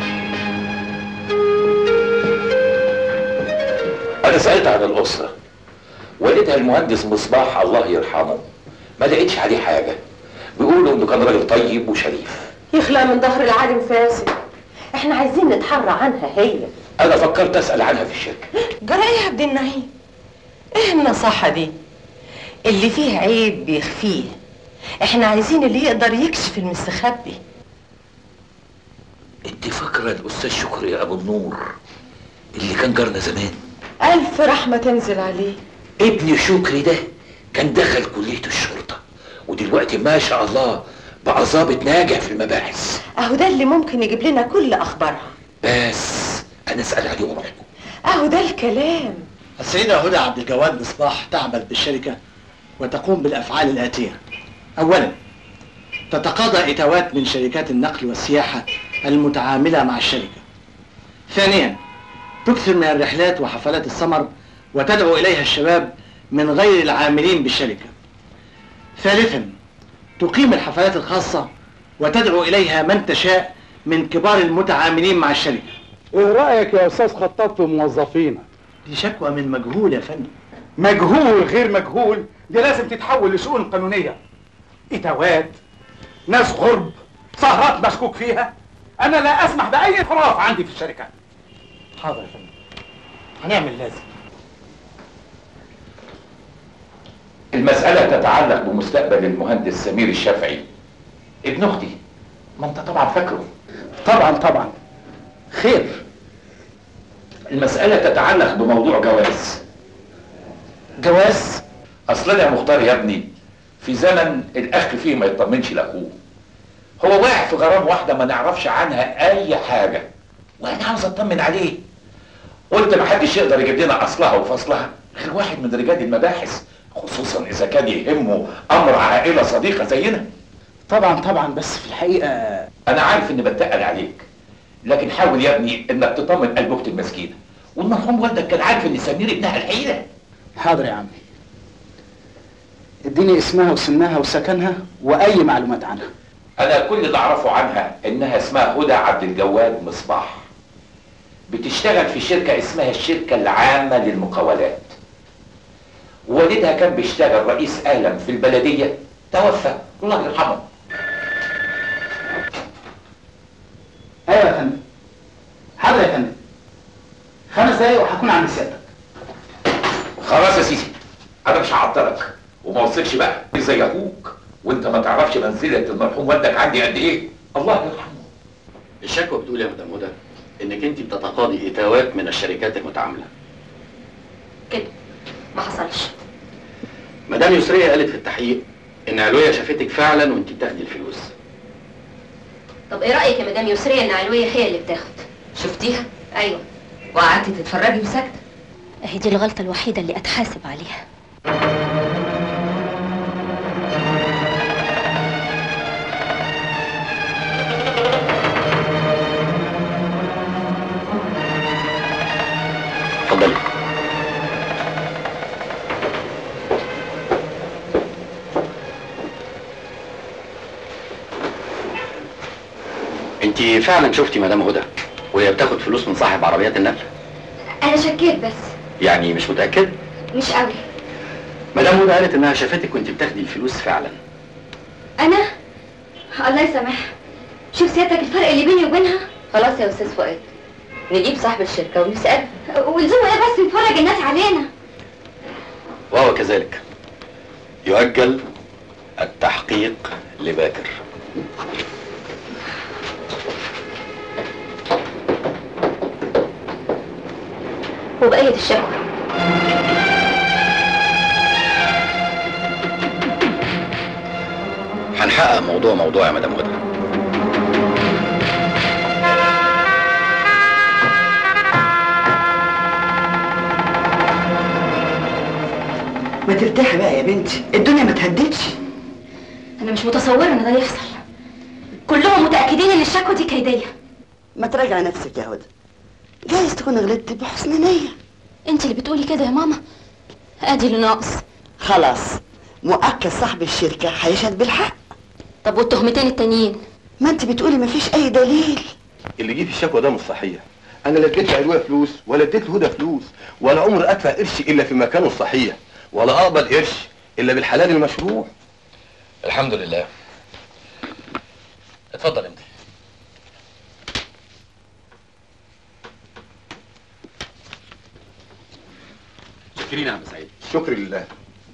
انا سالت عن الاسره والدها المهندس مصباح الله يرحمه ما لقيتش عليه حاجه بيقولوا انه كان راجل طيب وشريف يخلق من ظهر العالم فاسد احنا عايزين نتحرى عنها هي انا فكرت اسال عنها في الشركه جرى ايه يا عبد النعيم ايه النصاحة دي اللي فيه عيب بيخفيه احنا عايزين اللي يقدر يكشف المستخبي انت فاكره الاستاذ شكري يا ابو النور اللي كان جارنا زمان الف رحمة تنزل عليه ابن شكري ده كان دخل كليه الشرطه ودلوقتي ما شاء الله بقى ظابط ناجح في المباحث اهو ده اللي ممكن يجيب لنا كل اخبارها بس انا اسال عليه واروح له اهو ده الكلام السيدة هدى عبد الجواد مصباح تعمل بالشركة وتقوم بالأفعال الآتية أولا تتقاضى إتاوات من شركات النقل والسياحة المتعاملة مع الشركة ثانيا تكثر من الرحلات وحفلات السمر وتدعو إليها الشباب من غير العاملين بالشركة ثالثا تقيم الحفلات الخاصة وتدعو إليها من تشاء من كبار المتعاملين مع الشركة ايه رايك يا استاذ خطاب في موظفينا دي شكوى من مجهول يا فندم مجهول غير مجهول دي لازم تتحول لشؤون قانونيه اتاوات ناس غرب سهرات مشكوك فيها انا لا اسمح باي انحراف عندي في الشركه حاضر يا فندم هنعمل لازم المسألة تتعلق بمستقبل المهندس سمير الشافعي ابن أختي ما أنت طبعا فاكره طبعا طبعا خير المسألة تتعلق بموضوع جواز جواز أصلنا يا مختار يا ابني في زمن الأخ فيه ما يطمنش لأخوه هو واقع في غرام واحدة ما نعرفش عنها أي حاجة وأنا عاوز أطمن عليه قلت ما حدش يقدر يجيب لنا أصلها وفصلها غير واحد من رجال المباحث خصوصا إذا كان يهمه أمر عائلة صديقة زينا طبعا طبعا بس في الحقيقة أنا عارف إني بتقل عليك لكن حاول يا ابني إنك تطمن قلب أختي المسكينة والمرحوم والدك كان عارف إن سمير ابنها الحقيقة حاضر يا عمي اديني اسمها وسنها وسكنها واي معلومات عنها انا كل اللي اعرفه عنها انها اسمها هدى عبد الجواد مصباح بتشتغل في شركة اسمها الشركة العامة للمقاولات والدها كان بيشتغل رئيس آلم في البلدية توفى الله يرحمه ايوه يا فندم حاضر يا فندم خمس دقايق وهكون عند سيادتك خلاص يا سيدي انا مش هعطلك وما وصلش بقى زي اخوك وانت ما تعرفش منزلة المرحوم والدك عندي قد ايه الله يرحمه الشكوى بتقول يا مدام هدى انك انت بتتقاضي اتاوات من الشركات المتعامله كده ما حصلش مدام يسرية قالت في التحقيق ان علوية شافتك فعلا وانت بتاخدي الفلوس طب ايه رايك يا مدام يسرية ان علوية هي اللي بتاخد شفتيها ايوه وقعدتي تتفرجي وساكته اهي دي الغلطه الوحيده اللي اتحاسب عليها اتفضلي انت فعلا شفتي مدام هدى وهي بتاخد فلوس من صاحب عربيات النقل انا شكيت بس يعني مش متاكد مش قوي مدام هدى قالت انها شافتك وانت بتاخدي الفلوس فعلا انا الله يسامحها شوف سيادتك الفرق اللي بيني وبينها خلاص يا استاذ فؤاد نجيب صاحب الشركة ونسأله ولزومه ايه بس يتفرج الناس علينا وهو كذلك يؤجل التحقيق لباكر وبقيه الشكوى هنحقق موضوع موضوع يا مدام هدى ما ترتاحي بقى يا بنتي الدنيا ما تهدتش انا مش متصوره ان ده يحصل كلهم متاكدين ان الشكوى دي كيديه ما تراجعي نفسك يا هدى جايز تكون غلطت بحسن نية انت اللي بتقولي كده يا ماما ادي اللي ناقص خلاص مؤكد صاحب الشركة هيشهد بالحق طب والتهمتين التانيين ما انت بتقولي مفيش اي دليل اللي جه في الشكوى ده مش صحيح انا لا اديت علوية فلوس ولا اديت لهدى فلوس ولا عمر ادفع قرش الا في مكانه الصحيح ولا اقبض قرش الا بالحلال المشروع الحمد لله اتفضل انت شكرين يا عم سعيد شكر لله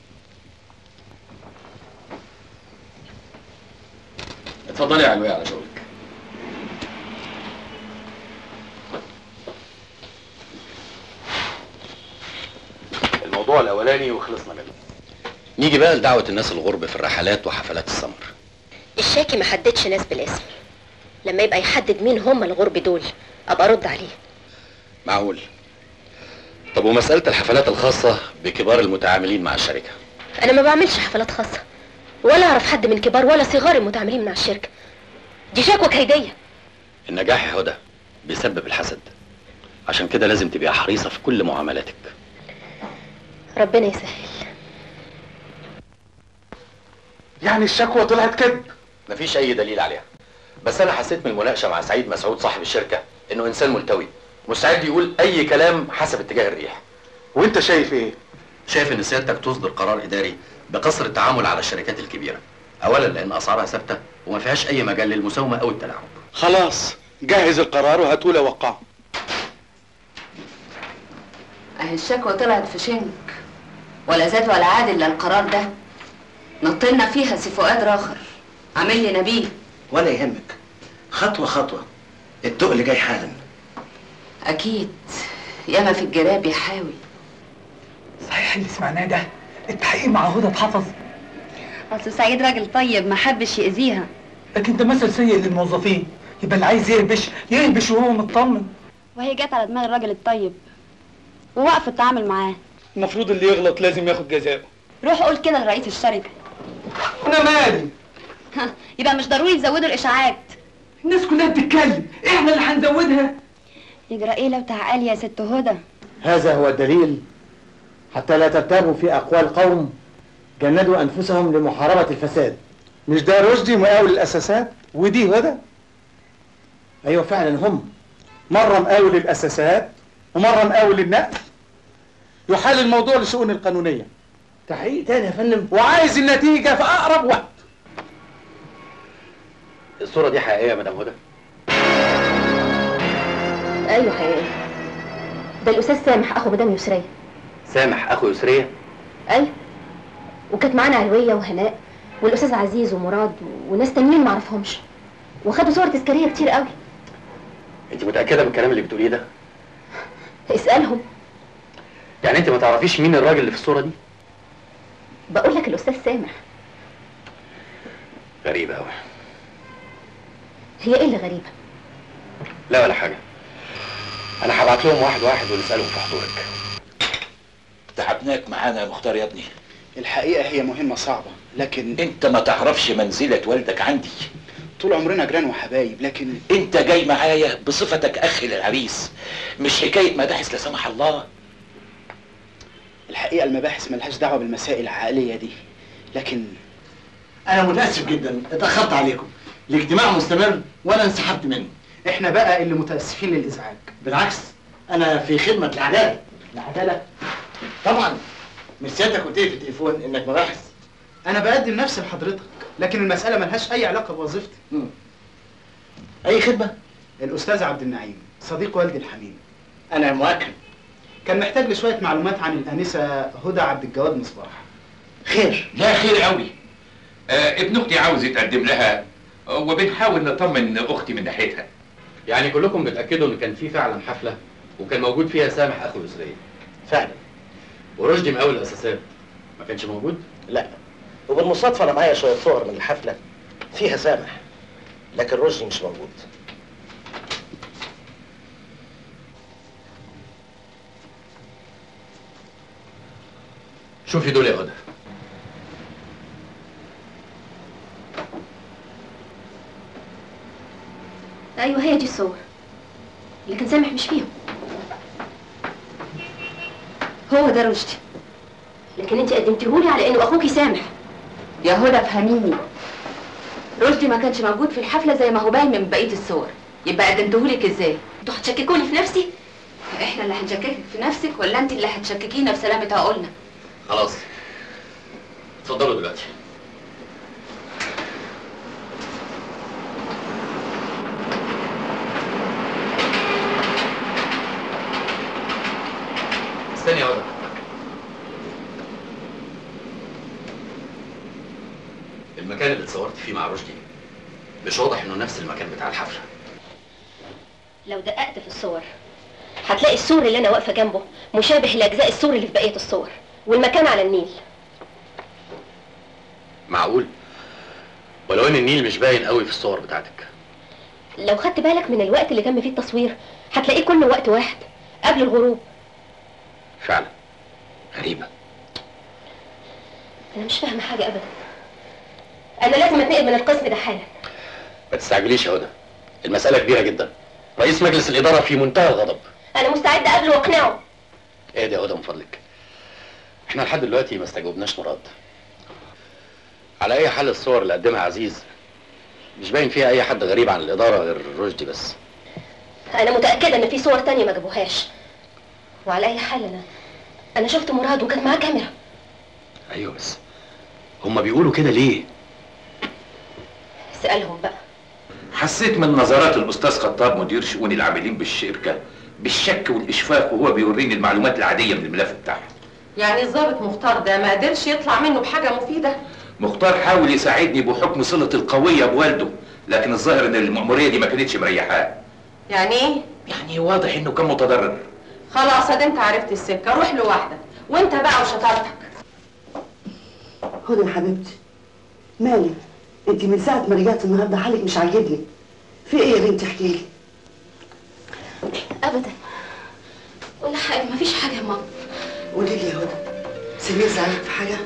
اتفضلي يا علوية على شغلك الموضوع الاولاني وخلصنا منه نيجي بقى لدعوة الناس الغرب في الرحلات وحفلات السمر الشاكي ما حددش ناس بالاسم لما يبقى يحدد مين هم الغرب دول ابقى ارد عليه معقول طب ومسألة الحفلات الخاصة بكبار المتعاملين مع الشركة انا ما بعملش حفلات خاصه ولا اعرف حد من كبار ولا صغار المتعاملين مع الشركه دي شكوى كيديه النجاح يا هدى بيسبب الحسد عشان كده لازم تبقى حريصة في كل معاملاتك ربنا يسهل يعني الشكوى طلعت كذب مفيش اي دليل عليها بس انا حسيت من المناقشه مع سعيد مسعود صاحب الشركه انه انسان ملتوي مستعد يقول اي كلام حسب اتجاه الريح وانت شايف ايه شايف ان سيادتك تصدر قرار اداري بقصر التعامل على الشركات الكبيره اولا لان اسعارها ثابته وما فيهاش اي مجال للمساومه او التلاعب خلاص جهز القرار وهاتولي اوقعه اهي الشكوى طلعت في شنك ولا زاد ولا عاد الا القرار ده نطلنا فيها سي فؤاد راخر عامل لي نبيه ولا يهمك خطوة خطوة التقل جاي حالا اكيد ياما في الجراب يحاول صحيح اللي سمعناه ده التحقيق مع هدى اتحفظ اصل سعيد راجل طيب ما حبش يأذيها لكن ده مثل سيء للموظفين يبقى اللي عايز يهبش يهبش وهو مطمن وهي جت على دماغ الراجل الطيب ووقف التعامل معاه المفروض اللي يغلط لازم ياخد جزاءه روح قول كده لرئيس الشركة انا مالي يبقى مش ضروري يزودوا الإشاعات الناس كلها بتتكلم احنا اللي هنزودها يجرى ايه لو تعالي يا ست هدى هذا هو الدليل حتى لا ترتابوا في أقوال قوم جندوا انفسهم لمحاربه الفساد مش ده رشدي مقاول الاساسات ودي هدى ايوه فعلا هم مرة مقاول الأساسات ومرة مقاول النقل يحال الموضوع لشؤون القانونية تحقيق تاني يا فندم وعايز النتيجة في أقرب وقت الصورة دي حقيقية يا مدام هدى ايوه حقيقي ده الاستاذ سامح اخو مدام يسريه سامح أخو يسرية ايوه وكانت معانا علويه وهناء والاستاذ عزيز ومراد وناس تانيين معرفهمش وخدوا صور تذكاريه كتير قوي أنت متأكدة من الكلام اللي بتقوليه ده؟ اسالهم يعني أنت ما تعرفيش مين الراجل اللي في الصورة دي؟ بقول لك الاستاذ سامح غريبة أوي هي ايه اللي غريبه لا ولا حاجة أنا هبعت لهم واحد واحد ونسألهم في حضورك تعبناك معانا يا مختار يا ابني الحقيقة هي مهمة صعبة لكن انت ما تعرفش منزلة والدك عندي طول عمرنا جيران وحبايب لكن انت جاي معايا بصفتك اخ للعريس مش حكاية مباحث لا سمح الله الحقيقة المباحث ملهاش دعوة بالمسائل العقلية دي لكن انا متاسف جدا اتاخرت عليكم الاجتماع مستمر وانا انسحبت منه احنا بقى اللي متأسفين للإزعاج بالعكس انا في خدمه العداله العداله طبعا مش سيادتك قلت لي في التليفون انك مباحث أنا بقدم نفسي لحضرتك لكن المسألة ملهاش أي علاقة بوظيفتي أي خدمة؟ الأستاذ عبد النعيم صديق والدي الحميم أنا مؤكد كان محتاج لشوية معلومات عن الآنسة هدى عبد الجواد مصباح خير لا خير قوي آه ابن اختي عاوز يتقدم لها آه، وبنحاول نطمن اختي من ناحيتها يعني كلكم بتأكدوا إن كان في فعلا حفلة وكان موجود فيها سامح أخو يسرية فعلا ورشدي مقاول الأساسات ما كانش موجود؟ لا وبالمصادفه انا معايا شويه صور من الحفله فيها سامح لكن رشدي مش موجود شوفي دول يا هدى ايوه هي دي الصور لكن سامح مش فيهم هو ده رشدي لكن انت قدمتيهولي على انه اخوكي سامح يا هدى افهميني رشدي ما كانش موجود في الحفله زي ما هو باين من بقيه الصور يبقى قدمتهولك ازاي انتوا هتشككوني في نفسي احنا اللي هنشككك في نفسك ولا انت اللي هتشككينا في سلامه عقولنا خلاص اتفضلوا دلوقتي استني يا هدى المكان اللي اتصورت فيه مع رشدي مش واضح انه نفس المكان بتاع الحفله لو دققت في الصور هتلاقي السور اللي انا واقفه جنبه مشابه لاجزاء السور اللي في بقيه الصور والمكان على النيل معقول ولو ان النيل مش باين قوي في الصور بتاعتك لو خدت بالك من الوقت اللي تم فيه التصوير هتلاقيه كله وقت واحد قبل الغروب فعلا غريبه انا مش فاهمه حاجه ابدا انا لازم اتنقل من القسم ده حالا ما تستعجليش يا هدى المساله كبيره جدا رئيس مجلس الاداره في منتهى الغضب انا مستعده اقابله واقنعه ايه ده يا هدى من فضلك احنا لحد دلوقتي ما استجوبناش مراد على اي حال الصور اللي قدمها عزيز مش باين فيها اي حد غريب عن الاداره غير رشدي بس انا متاكده ان في صور تانية ما جابوهاش وعلى اي حال انا انا شفت مراد وكان معاه كاميرا ايوه بس هما بيقولوا كده ليه اسالهم بقى حسيت من نظرات الاستاذ خطاب مدير شؤون العاملين بالشركه بالشك والاشفاق وهو بيوريني المعلومات العاديه من الملف بتاعها يعني الضابط مختار ده ما قدرش يطلع منه بحاجه مفيده مختار حاول يساعدني بحكم صله القويه بوالده لكن الظاهر ان المأموريه دي ما كانتش مريحاه يعني ايه يعني واضح انه كان متضرر خلاص ادي انت عرفت السكه روح لوحدك وانت بقى وشطارتك هدى يا حبيبتي مالك انت من ساعة ما رجعت النهارده حالك مش عاجبني في ايه يا بنتي احكي لي ابدا ولا حاجه مفيش حاجه يا ماما قولي لي يا هدى سمير زعلك في حاجة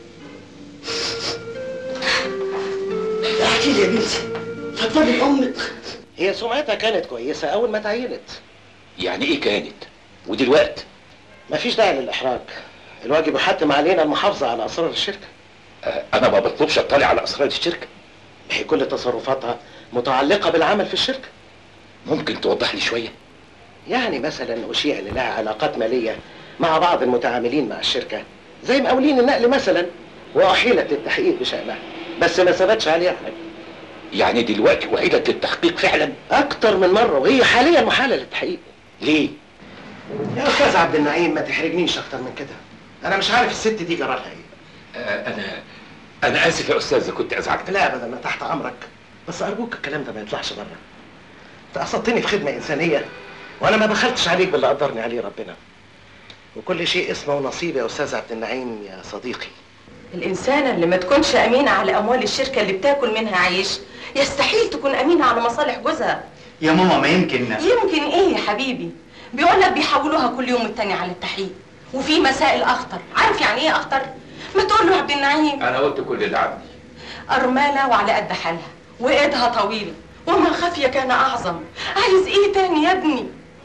احكي لي يا بنتي فضلي لأمك هي سمعتها كانت كويسه اول ما تعينت يعني ايه كانت ودلوقتي مفيش داعي للاحراج الواجب يحتم علينا المحافظه على اسرار الشركه آه، انا ما بطلبش اطلع على اسرار الشركه هي كل تصرفاتها متعلقة بالعمل في الشركة ممكن توضح لي شويه يعني مثلا أشيع إن لها علاقات مالية مع بعض المتعاملين مع الشركة زي مقاولين النقل مثلا وأحيلت للتحقيق بشأنها بس ما ثبتش عليها حاجة يعني دلوقتي أحيلت للتحقيق فعلا أكتر من مرة وهي حاليا محالة للتحقيق ليه؟ يا أستاذ عبد النعيم ما تحرجنيش أكتر من كده أنا مش عارف الست دي جرالها إيه آه، انا انا اسف يا استاذ اذا كنت ازعجتك لا أبدا أنا تحت أمرك بس أرجوك الكلام ده ما يطلعش بره أنت قصدتني في خدمة إنسانية وأنا ما بخلتش عليك باللي قدرني عليه ربنا وكل شيء اسمه ونصيب يا أستاذ عبد النعيم يا صديقي الإنسانة اللي ما تكونش أمينة على أموال الشركة اللي بتاكل منها عيش يستحيل تكون أمينة على مصالح جوزها يا ماما ما يمكن يمكن إيه يا حبيبي بيقول لك بيحولوها كل يوم التاني على التحقيق وفي مسائل أخطر عارف يعني إيه أخطر؟ ما تقول له يا عبد النعيم انا قلت كل اللي عندي أرملة وعلى قد حالها وإيدها طويلة وما خفي كان أعظم عايز إيه تاني يا ابني؟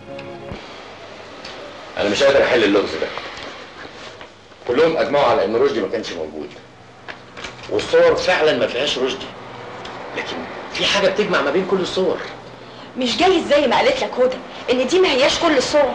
انا مش قادر احل اللغز ده كلهم اجمعوا على ان رشدي ما كانش موجود والصور فعلا ما فيهاش رشدي لكن في حاجه بتجمع ما بين كل الصور مش جاي زي ما قالت لك هدى ان دي ما هياش كل الصور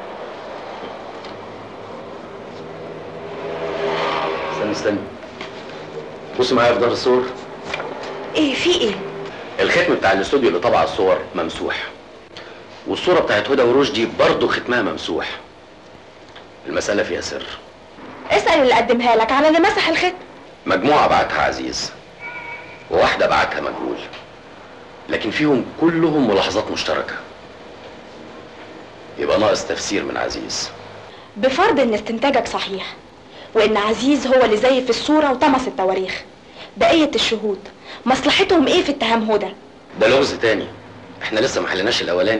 استنى استنى بص معايا في ظهر الصور ايه في ايه الختم بتاع الاستوديو اللي طبع الصور ممسوح والصوره بتاعت هدى ورشدي برضه ختمها ممسوح المساله فيها سر اسال اللي قدمها لك على اللي مسح الختم مجموعه بعتها عزيز وواحده بعتها مجهول لكن فيهم كلهم ملاحظات مشتركه يبقى ناقص تفسير من عزيز بفرض ان استنتاجك صحيح وان عزيز هو اللي زيف الصوره وطمس التواريخ بقيه الشهود مصلحتهم ايه في اتهام هدى ده لغز تاني احنا لسه ما حلناش الاولاني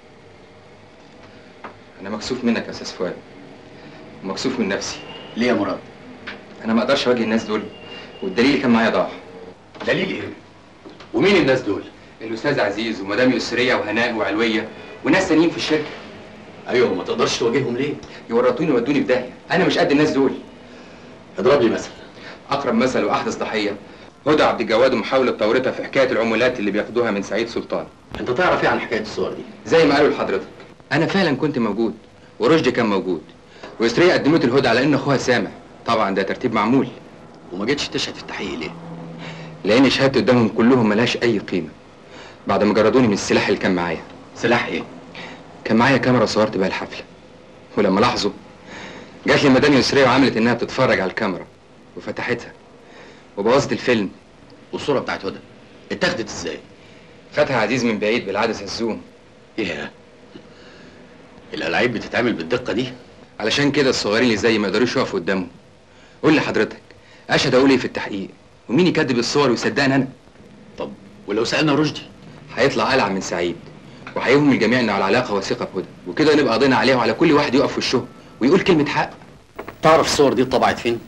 انا مكسوف منك يا استاذ فؤاد ومكسوف من نفسي ليه يا مراد انا ما اقدرش اواجه الناس دول والدليل اللي كان معايا ضاع دليل ايه ومين الناس دول الاستاذ عزيز ومدام يسريه وهناء وعلويه وناس تانيين في الشركه ايوه ما تقدرش تواجههم ليه يورطوني وودوني في داهيه انا مش قد الناس دول اضرب لي مثل اقرب مثل واحدث ضحيه هدى عبد الجواد ومحاوله تورطها في حكايه العمولات اللي بياخدوها من سعيد سلطان انت تعرف ايه عن حكايه الصور دي زي ما قالوا لحضرتك انا فعلا كنت موجود ورشدي كان موجود ويسريه قدمت الهدى على ان اخوها سامع طبعا ده ترتيب معمول وما جيتش تشهد في التحقيق ليه لان شهادتي قدامهم كلهم ملهاش اي قيمه بعد ما جردوني من السلاح اللي كان معايا سلاح ايه كان معايا كاميرا صورت بيها الحفله ولما لاحظوا جات لي مدام يسريه وعملت انها بتتفرج على الكاميرا وفتحتها وبوظت الفيلم والصوره بتاعت هدى اتاخدت ازاي خدها عزيز من بعيد بالعدسه الزوم ايه الالعاب بتتعمل بالدقه دي علشان كده الصغيرين اللي زي ما يقدروش يقفوا قدامه قول لي حضرتك اشهد اقول ايه في التحقيق ومين يكذب الصور ويصدقني انا طب ولو سالنا رشدي هيطلع قلع من سعيد وهيوهم الجميع ان على علاقه وثيقه بهدى وكده نبقى قضينا عليها وعلى كل واحد يقف في وشه ويقول كلمه حق تعرف الصور دي اتطبعت فين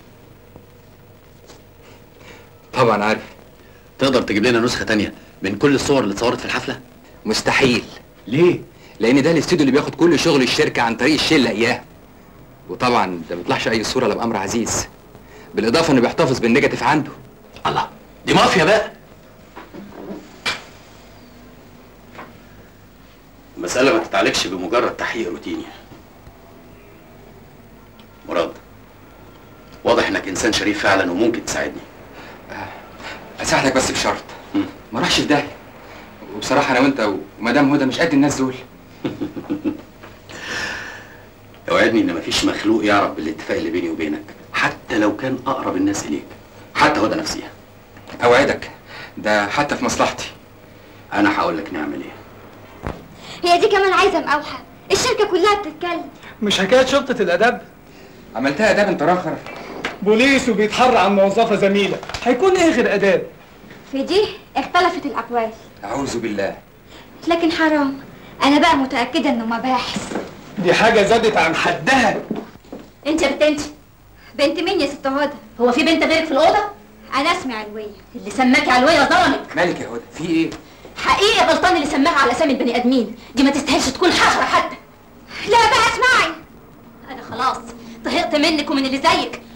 طبعا عارف تقدر تجيب لنا نسخه تانية من كل الصور اللي اتصورت في الحفله مستحيل ليه لان ده الاستوديو اللي بياخد كل شغل الشركه عن طريق الشله اياه وطبعا ده ما بيطلعش اي صوره الا بامر عزيز بالاضافه انه بيحتفظ بالنيجاتيف عنده الله دي مافيا بقى المسألة ما تتعالجش بمجرد تحقيق روتيني مراد واضح انك انسان شريف فعلا وممكن تساعدني اساعدك بس بشرط ما راحش في داهيه وبصراحه انا وانت ومدام هدى مش قد الناس دول اوعدني ان مفيش مخلوق يعرف بالاتفاق اللي بيني وبينك حتى لو كان اقرب الناس اليك حتى هدى نفسها اوعدك ده حتى في مصلحتي انا هقول لك نعمل ايه هي دي كمان عايزه مقاوحه الشركه كلها بتتكلم مش حكايه شرطه الاداب عملتها اداب انت راخر بوليس وبيتحرى عن موظفه زميله هيكون ايه غير اداب في دي اختلفت الاقوال اعوذ بالله لكن حرام انا بقى متاكده انه مباحث دي حاجه زادت عن حدها انت يا بنت انت بنت مين يا ست هدى هو في بنت غيرك في الاوضه انا اسمي علويه اللي سماكي علويه ظلمك مالك يا هدى في ايه حقيقي غلطان اللي سماها على سامي البني ادمين دي ما تستاهلش تكون حشره حتى لا بقى اسمعي انا خلاص طهقت منك ومن اللي زيك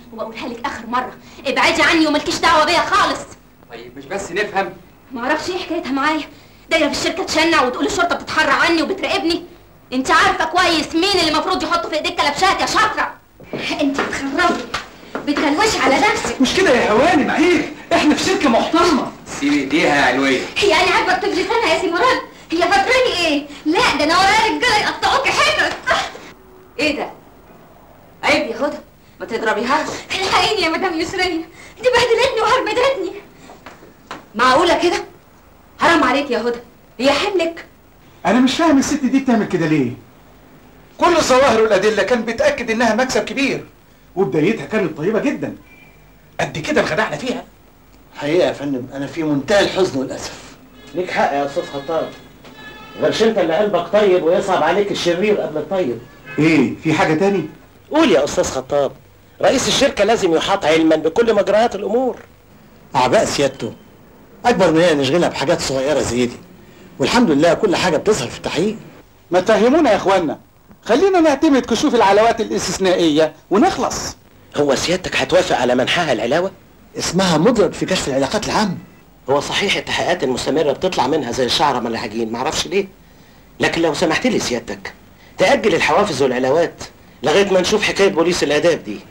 وبقولها لك اخر مره ابعدي عني وملكيش دعوه بيا خالص طيب مش بس نفهم ما اعرفش ايه حكايتها معايا دايره في الشركه تشنع وتقول الشرطه بتتحرى عني وبتراقبني انت عارفه كويس مين اللي المفروض يحط في ايديك كلبشات يا شاطره انت بتخربي بتغلوشي على نفسك مش كده يا هوانم عيب احنا في شركه محترمه سيب ايديها يا علوية يعني عاجبك تجري لسانها يا سي مراد هي فاكراني ايه لا ده انا ورايا رجاله يقطعوكي حتت ايه ده عيب يا هدى ما تضربيهاش الحقيني يا مدام يسرية دي بهدلتني وهربدتني معقوله كده حرام عليك يا هدى هي حملك انا مش فاهم الست دي بتعمل كده ليه كل الظواهر والادله كان بتاكد انها مكسب كبير وبدايتها كانت طيبه جدا قد كده انخدعنا فيها حقيقة يا فندم أنا في منتهى الحزن والأسف ليك حق يا استاذ خطاب غيرش انت اللي قلبك طيب ويصعب عليك الشرير قبل الطيب ايه في حاجه تاني قول يا استاذ خطاب رئيس الشركه لازم يحاط علما بكل مجريات الامور أعباء سيادته أكبر من هي نشغلها بحاجات صغيرة زي دي والحمد لله كل حاجة بتظهر في التحقيق ما تفهمونا يا اخوانا خلينا نعتمد كشوف العلاوات الاستثنائيه ونخلص هو سيادتك هتوافق على منحها العلاوه اسمها مضرب في كشف العلاقات العامة هو صحيح التحقيقات المستمره بتطلع منها زي الشعره من العجين معرفش ليه لكن لو سمحت لي سيادتك تاجل الحوافز والعلاوات لغايه ما نشوف حكايه بوليس الاداب دي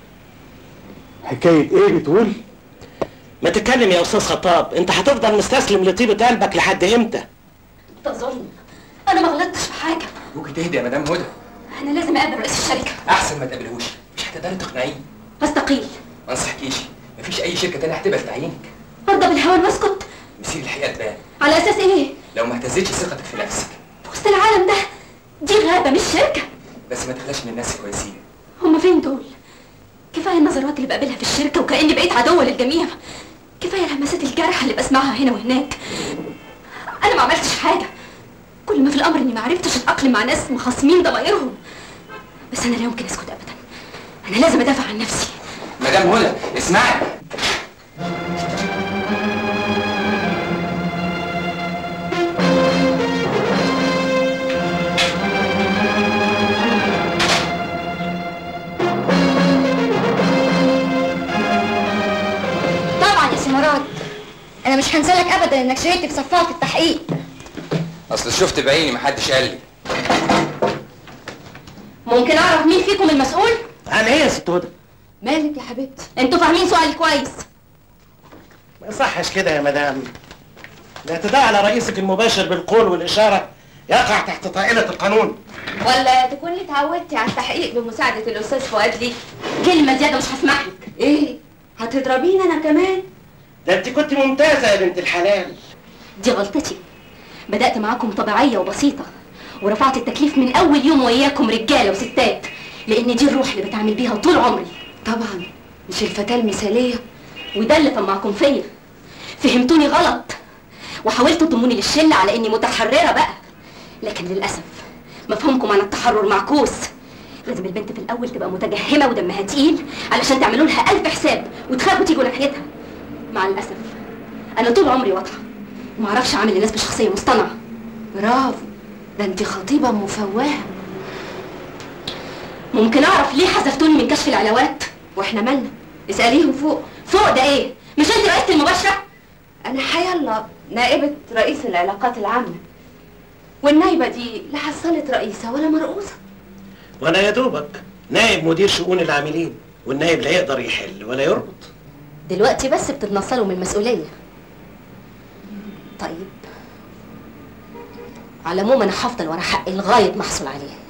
حكايه ايه بتقول ما تتكلم يا استاذ خطاب انت هتفضل مستسلم لطيبه قلبك لحد امتى ده ظلم انا ما غلطتش في حاجه ممكن تهدي يا مدام هدى انا لازم اقابل رئيس الشركه احسن ما تقابلهوش مش هتقدري تقنعيه استقيل ما انصحكيش مفيش اي شركه تانية هتقبل تعيينك ارضى بالهوى واسكت مسير الحقيقه تبان على اساس ايه لو ما اهتزتش ثقتك في نفسك وسط العالم ده دي غابه مش شركه بس ما تخلاش من الناس كويسين هما فين دول كفايه النظرات اللي بقابلها في الشركه وكاني بقيت عدوه للجميع كفايه لمسات الجرح اللي بسمعها هنا وهناك انا ما عملتش حاجه كل ما في الامر اني ما عرفتش اتاقلم مع ناس مخاصمين ضمايرهم بس انا لا يمكن اسكت ابدا انا لازم ادافع عن نفسي مدام هدى اسمعي طبعا يا سي مراد انا مش هنسالك ابدا انك شهدت في صفها في التحقيق اصل شفت بعيني محدش قال لي ممكن اعرف مين فيكم المسؤول عن ايه يا ست هدى مالك يا حبيبتي انتوا فاهمين سؤالي كويس ما يصحش كده يا مدام الاعتداء على رئيسك المباشر بالقول والاشاره يقع تحت طائله القانون ولا تكوني اتعودتي على التحقيق بمساعدة الأستاذ فؤاد لي كلمه زياده مش هسمح لك إيه؟ هتضربيني أنا كمان؟ ده انت كنت ممتازه يا بنت الحلال دي غلطتي بدأت معاكم طبيعية وبسيطة ورفعت التكليف من أول يوم وإياكم رجالة وستات لأن دي الروح اللي بتعامل بيها طول عمري طبعا مش الفتاة المثالية وده اللي طمعكم فيا فهمتوني غلط وحاولتوا تضموني للشلة على إني متحررة بقى لكن للأسف مفهومكم عن التحرر معكوس لازم البنت في الأول تبقى متجهمة ودمها تقيل علشان تعملوا لها ألف حساب وتخافوا تيجوا ناحيتها مع الأسف أنا طول عمري واضحة ومعرفش أعامل الناس بشخصية مصطنعة برافو ده انت خطيبة مفوهة ممكن أعرف ليه حذفتوني من كشف العلاوات واحنا مالنا اسأليهم فوق فوق ده إيه؟ مش أنت رئيسة المباشرة؟ أنا حيالله نائبة رئيس العلاقات العامة والنايبة دي لا حصلت رئيسة ولا مرؤوسة وانا يا دوبك نائب مدير شؤون العاملين والنائب لا يقدر يحل ولا يربط دلوقتي بس بتتنصلوا من المسؤولية طيب على العموم أنا هفضل ورا حقي لغاية ما أحصل عليه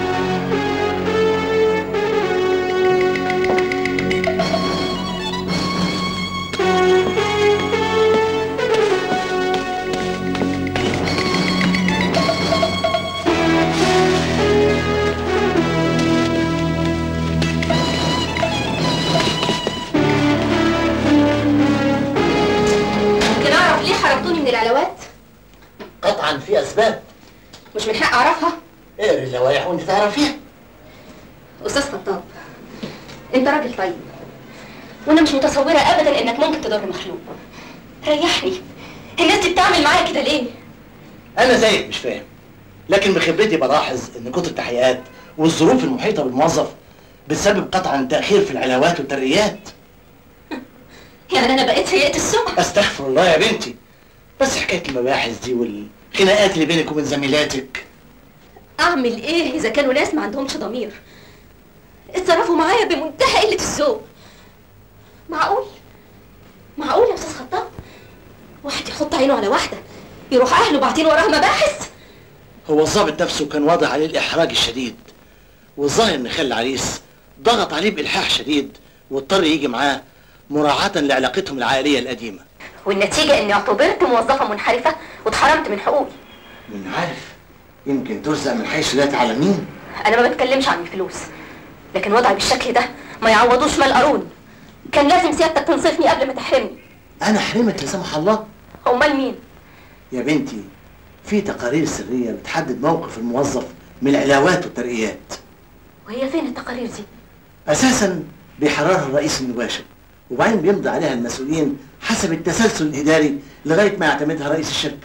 ممكن أعرف ليه حرمتوني من العلاوات؟ قطعا في اسباب مش من حق أعرفها؟ اقري اللوائح وانت تعرفيها أستاذ خطاب أنت راجل طيب وأنا مش متصورة أبدا إنك ممكن تضر مخلوق ريحني الناس دي بتعمل معايا كده ليه؟ انا زيك مش فاهم لكن بخبرتي بلاحظ ان كتر التحقيقات والظروف المحيطه بالموظف بسبب قطعا تأخير في العلاوات والترقيات يعني انا بقيت سيئة السمعة استغفر الله يا بنتي بس حكاية المباحث دي والخناقات اللي بينك وبين زميلاتك اعمل ايه اذا كانوا ناس ما عندهمش ضمير اتصرفوا معايا بمنتهى قلة الذوق معقول معقول يا استاذ خطاب واحد يحط عينه على واحدة يروح اهله باعتين وراها مباحث هو الضابط نفسه كان واضح عليه الإحراج الشديد والظاهر إن خال العريس ضغط عليه بإلحاح شديد واضطر يجي معاه مراعاة لعلاقتهم العائلية القديمة والنتيجة اني اعتبرت موظفة منحرفة واتحرمت من حقوقي من عارف يمكن ترزق من حيث لا تعلمين انا ما بتكلمش عن الفلوس لكن وضعي بالشكل ده ما يعوضوش مال قارون كان لازم سيادتك تنصفني قبل ما تحرمني أنا أحرمك لا سمح الله امال مين يا بنتي في تقارير سرية بتحدد موقف الموظف من العلاوات والترقيات وهي فين التقارير دي أساسا بيحررها الرئيس المباشر وبعدين بيمضي عليها المسؤولين حسب التسلسل الإداري لغاية ما يعتمدها رئيس الشركة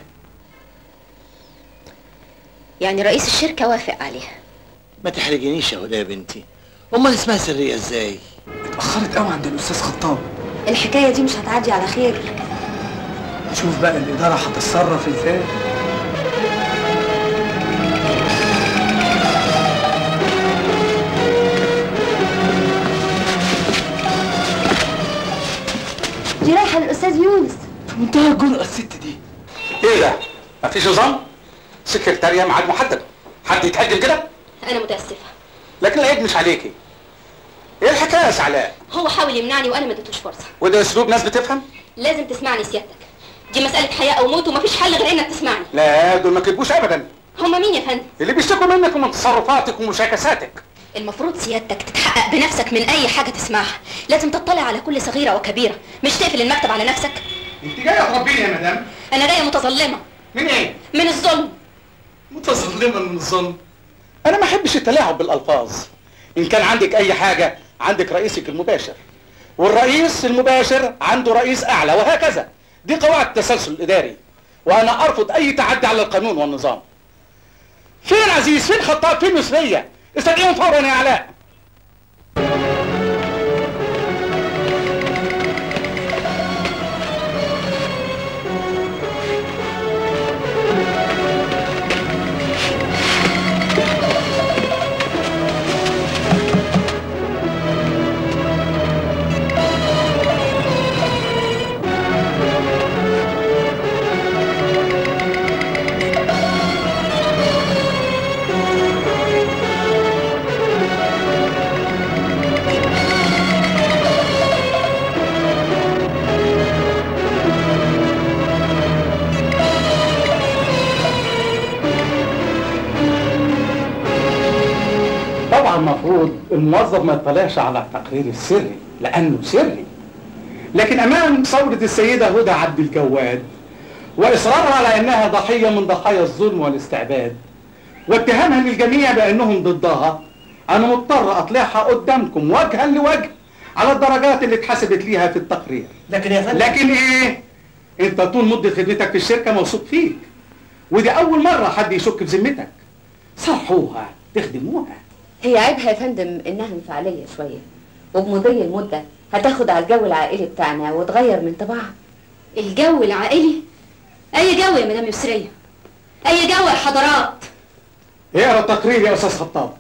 يعني رئيس الشركة وافق عليها ما تحرجنيش يا هدى يا بنتي أمال اسمها سرية إزاي؟ اتأخرت قوي عند الأستاذ خطاب الحكاية دي مش هتعدي على خير شوف بقى الإدارة هتتصرف ازاي دي رايحة للأستاذ يونس في منتهى الجرأة الست دي ايه ده؟ مفيش نظام؟ سكرتارية ميعاد محدد حد يتهجم كده؟ انا متأسفة لكن العيب مش عليكي ايه الحكاية يا سعلاء؟ هو حاول يمنعني وانا ما اديتوش فرصة وده اسلوب ناس بتفهم؟ لازم تسمعني سيادتك دي مسألة حياة او موت ومفيش حل غير انك تسمعني لا دول ما كتبوش ابدا هما مين يا فندم اللي بيشتكوا منك ومن تصرفاتك ومشاكساتك المفروض سيادتك تتحقق بنفسك من اي حاجة تسمعها لازم تطلع على كل صغيرة وكبيرة مش تقفل المكتب على نفسك انت جايه تربيني يا مدام انا جاية متظلمة من ايه؟ من الظلم متظلمة من الظلم انا ما احبش التلاعب بالالفاظ ان كان عندك اي حاجة عندك رئيسك المباشر والرئيس المباشر عنده رئيس اعلى وهكذا دي قواعد التسلسل الاداري وانا ارفض اي تعدي على القانون والنظام فين عزيز فين خطاب فين يسرية استدعيهم فورا يا علاء طبعا المفروض الموظف ما يطلعش على التقرير السري لانه سري لكن امام ثوره السيده هدى عبد الجواد واصرارها على انها ضحيه من ضحايا الظلم والاستعباد واتهامها للجميع بانهم ضدها انا مضطر اطلعها قدامكم وجها لوجه على الدرجات اللي اتحسبت ليها في التقرير لكن يا فندم لكن ايه انت طول مده خدمتك في الشركه موثوق فيك ودي اول مره حد يشك في ذمتك صحوها تخدموها هي عيبها يا فندم انها انفعاليه شويه وبمضي المده هتاخد على الجو العائلي بتاعنا وتغير من طباعها الجو العائلي اي جو يا مدام يسرية اي جو يا حضرات اقرا التقرير يا استاذ خطاب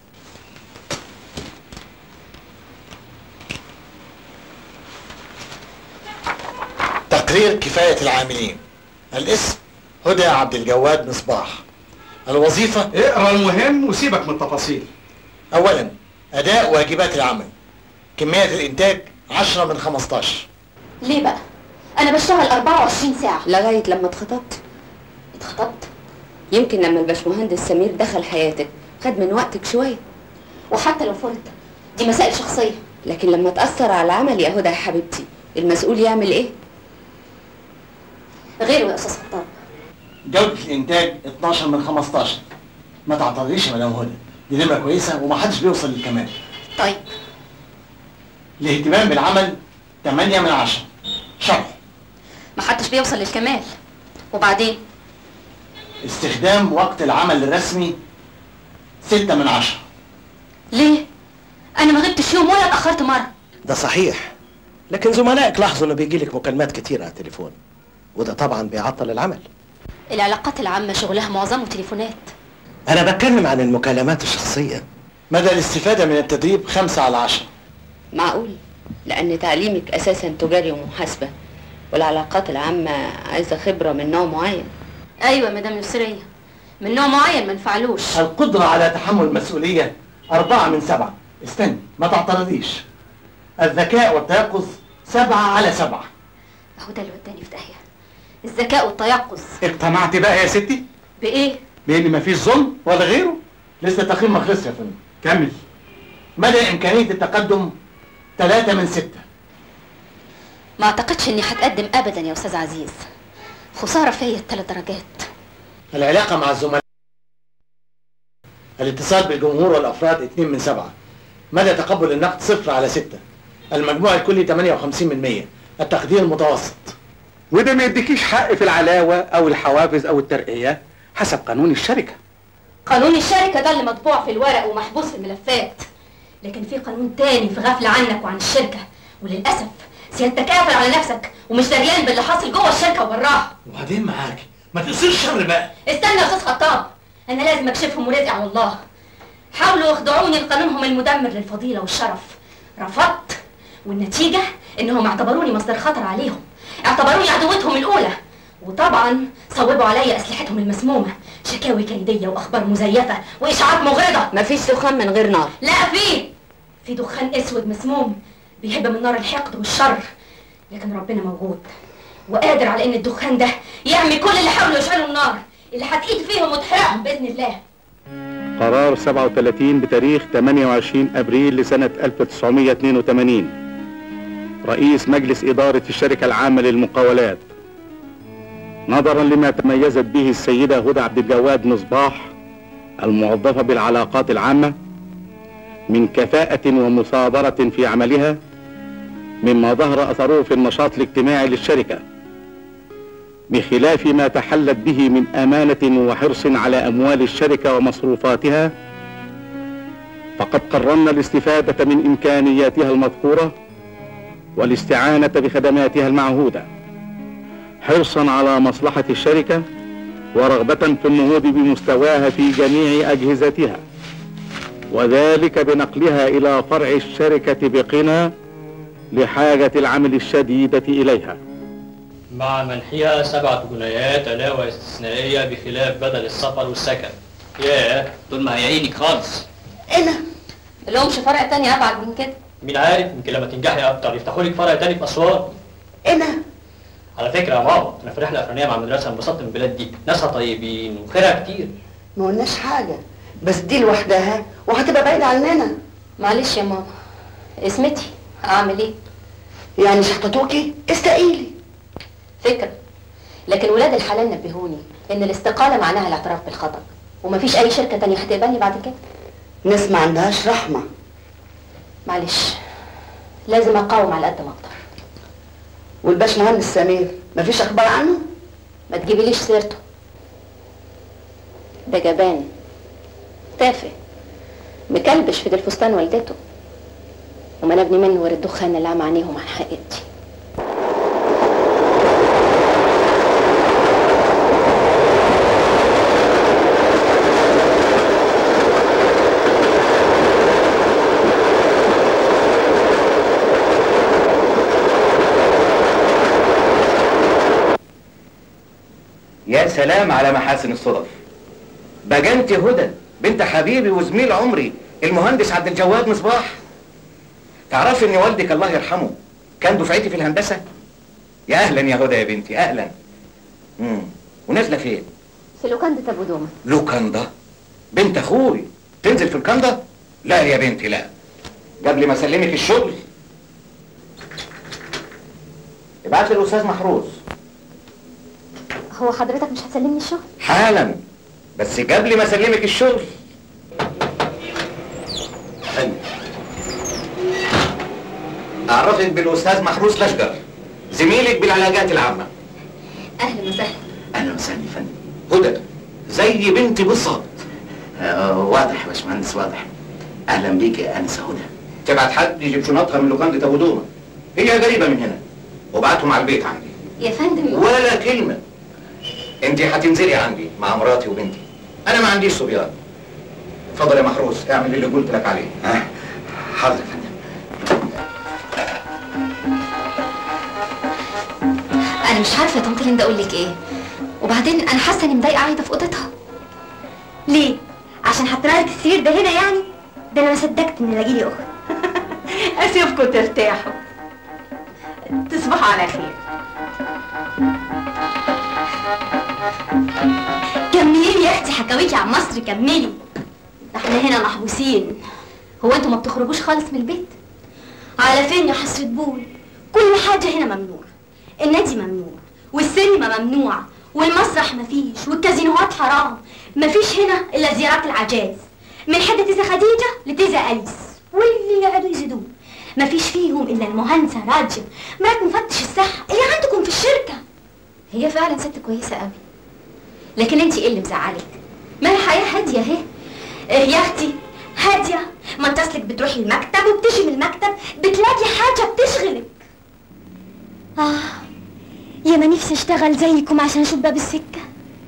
تقرير كفاية العاملين الاسم هدى عبد الجواد مصباح الوظيفة اقرا المهم وسيبك من التفاصيل أولا أداء واجبات العمل كمية الإنتاج 10 من 15 ليه بقى انا بشتغل 24 ساعة لغايه لما اتخطبت اتخطبت يمكن لما الباشمهندس سمير دخل حياتك خد من وقتك شويه وحتى لو فرض دي مسائل شخصية لكن لما تاثر على العمل يا هدى يا حبيبتي المسؤول يعمل ايه غيره يا استاذ خطاب جودة الإنتاج 12 من 15 ما تعترضيش يا مدام هدى دي نمرة كويسة ومحدش بيوصل للكمال طيب الاهتمام بالعمل 8 من 10 شرح محدش بيوصل للكمال وبعدين استخدام وقت العمل الرسمي 6 من 10 ليه انا انا ما غبتش يوم ولا اتاخرت مره ده صحيح لكن زملائك لاحظوا انه بيجي لك مكالمات كتير على التليفون وده طبعا بيعطل العمل العلاقات العامه شغلها معظمه تليفونات انا بتكلم عن المكالمات الشخصيه مدى الاستفادة من التدريب خمسة على عشرة معقول لأن تعليمك أساسا تجاري ومحاسبة والعلاقات العامة عايزة خبرة من نوع معين ايوه يا مدام يسريه من نوع معين ما نفعلوش القدرة على تحمل المسؤولية أربعة من سبعة استني ما تعترضيش الذكاء والتيقظ سبعة على سبعة اهو ده اللي وداني في داهيه الذكاء والتيقظ اقتنعت بقى يا ستي بايه بان مفيش ظلم ولا غيره لسه التقييم ما خلصش يا فندم كمل مدى إمكانية التقدم ثلاثة من ستة ما اعتقدش اني هتقدم ابدا يا استاذ عزيز خساره فيا الثلاث درجات العلاقة مع الزملاء الاتصال بالجمهور والأفراد اتنين من سبعة مدى تقبل النقد صفر على ستة المجموع الكلي 58 من مية التقدير المتوسط وده ما يديكيش حق في العلاوة أو الحوافز أو الترقية حسب قانون الشركة قانون الشركه ده اللي مطبوع في الورق ومحبوس في الملفات لكن في قانون تاني في غفله عنك وعن الشركه وللاسف سيادتك قافل على نفسك ومش دريان باللي حاصل جوه الشركه وبراها وبعدين معاك ما تقصرش شر بقى استنى يا استاذ خطاب انا لازم اكشفهم ورزقي على الله حاولوا يخضعوني لقانونهم المدمر للفضيله والشرف رفضت والنتيجه انهم اعتبروني مصدر خطر عليهم اعتبروني عدوتهم الاولى وطبعا صوبوا عليا اسلحتهم المسمومه شكاوي كيديه واخبار مزيفه واشاعات مغرضه مفيش دخان من غير نار لا في في دخان اسود مسموم بيهب من نار الحقد والشر لكن ربنا موجود وقادر على ان الدخان ده يعمي كل اللي حاولوا يشعلوا النار اللي هتقيد فيهم وتحرقهم باذن الله قرار 37 بتاريخ 28 أبريل لسنة 1982 رئيس مجلس إدارة الشركة العامة للمقاولات نظرا لما تميزت به السيدة هدى عبد الجواد مصباح الموظفة بالعلاقات العامة من كفاءة ومثابرة في عملها مما ظهر أثره في النشاط الاجتماعي للشركة بخلاف ما تحلت به من أمانة وحرص على أموال الشركة ومصروفاتها فقد قررنا الاستفادة من إمكانياتها المذكورة والاستعانة بخدماتها المعهودة حرصا على مصلحة الشركة ورغبة في النهوض بمستواها في جميع أجهزتها وذلك بنقلها إلى فرع الشركة بقنا لحاجة العمل الشديدة إليها مع منحها سبعة جنيهات علاوة استثنائية بخلاف بدل السفر والسكن ياه دول ما هيعينك خالص ايه ده؟ لهمش فرع تاني ابعد من كده مين عارف يمكن لما تنجحي اكتر يفتحوا لك فرع تاني في اسوان ايه ده؟ على فكرة يا ماما انا في رحلة اخرانية مع المدرسة انبسطت من البلاد دي ناسها طيبين وخيرها كتير ما قلناش حاجة بس دي لوحدها وهتبقى بعيدة عننا معلش يا ماما اسمتي اعمل ايه يعني شحطتوكي استقيلي فكرة لكن ولاد الحلال نبهوني ان الاستقالة معناها الاعتراف بالخطأ ومفيش اي شركة تانية هتقبلني بعد كده ناس ما عندهاش رحمة معلش لازم اقاوم على قد ما اقدر والباشمهندس سمير مفيش اخبار عنه ما تجيبيليش سيرته ده جبان تافه مكلبش في دي الفستان والدته وما نبني منه غير الدخان اللي عم عينيهم عن حقيقتي يا سلام على محاسن الصدف بقى انت هدى بنت حبيبي وزميل عمري المهندس عبد الجواد مصباح تعرفي ان والدك الله يرحمه كان دفعتي في الهندسه يا اهلا يا هدى يا بنتي اهلا امم ونازله فين في لوكاندة ابو دومة لوكاندا بنت اخوي تنزل في الكندا لا يا بنتي لا قبل ما اسلمك الشغل ابعت لي الاستاذ محروس هو حضرتك مش هتسلمني الشغل حالا بس قبل ما اسلمك الشغل اعرفك بالاستاذ محروس لشجر زميلك بالعلاقات العامه اهلا وسهلا اهلا وسهلا يا فندم هدى زي بنتي بالظبط آه واضح يا باشمهندس واضح اهلا بيك يا انسه هدى تبعت حد يجيب شنطها من لوكاندا ابو دومه هي قريبه من هنا وابعتهم على البيت عندي يا فندم ولا كلمه انت هتنزلي عندي مع مراتي وبنتي انا ما عنديش صبيان اتفضل يا محروس اعمل اللي قلت لك عليه ها حاضر يا فندم انا مش عارفه يا طنط ليندا اقول لك ايه وبعدين انا حاسه اني مضايقه عايده في اوضتها ليه عشان حاطه لك السرير ده هنا يعني ده انا ما صدقت ان الاقي لي اخت اسيبكم ترتاحوا تصبحوا على خير كملي لي يا اختي حكاويكي عن مصر كملي ده احنا هنا محبوسين هو انتوا ما بتخرجوش خالص من البيت على فين يا حسرة بول كل حاجة هنا ممنوع النادي ممنوع والسينما ممنوع والمسرح مفيش والكازينوهات حرام مفيش هنا الا زيارات العجاز من حدة تيزا خديجة لتيزا أليس واللي يقعدوا يزيدوه مفيش فيهم الا المهندسة راجل مرات مفتش الصحة اللي عندكم في الشركة هي فعلا ست كويسة قوي لكن انت ايه اللي مزعلك ما الحياة هادية اهي اه يا اختي هادية ما انت اصلك بتروحي المكتب وبتيجي من المكتب بتلاقي حاجة بتشغلك اه يا ما نفسي اشتغل زيكم عشان اشوف باب السكة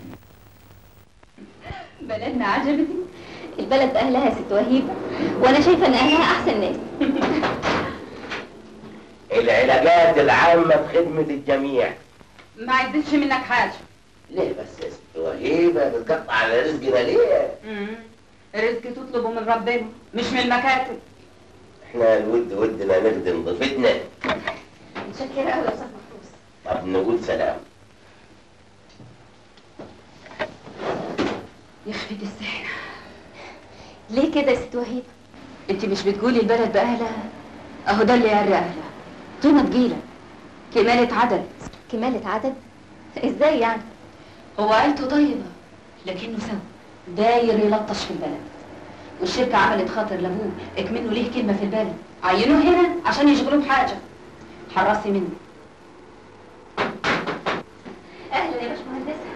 بلدنا عجبتك البلد اهلها يا ست وهيبة وانا شايفة ان اهلها احسن ناس العلاجات العامة في خدمة الجميع ما عايزينش منك حاجة ليه بس يا ست وهيبة بتقطع على رزقنا ليه؟ رزق تطلبه من ربنا مش من المكاتب احنا الود ودنا نخدم ضيفتنا متشكرة قوي يا استاذ محفوظ طب نقول سلام يخفي السحر ليه كده يا ست وهيبة انت مش بتقولي البلد باهلها اهو ده اللي يعري اهلها طينة تقيلة كمالة عدد كمالة عدد ازاي يعني هو عيلته طيبة لكنه سوي داير يلطش في البلد والشركة عملت خاطر لابوه اكمنه ليه كلمة في البلد عينوه هنا عشان يشغلوه بحاجة حرصي منه اهلا يا باشمهندسة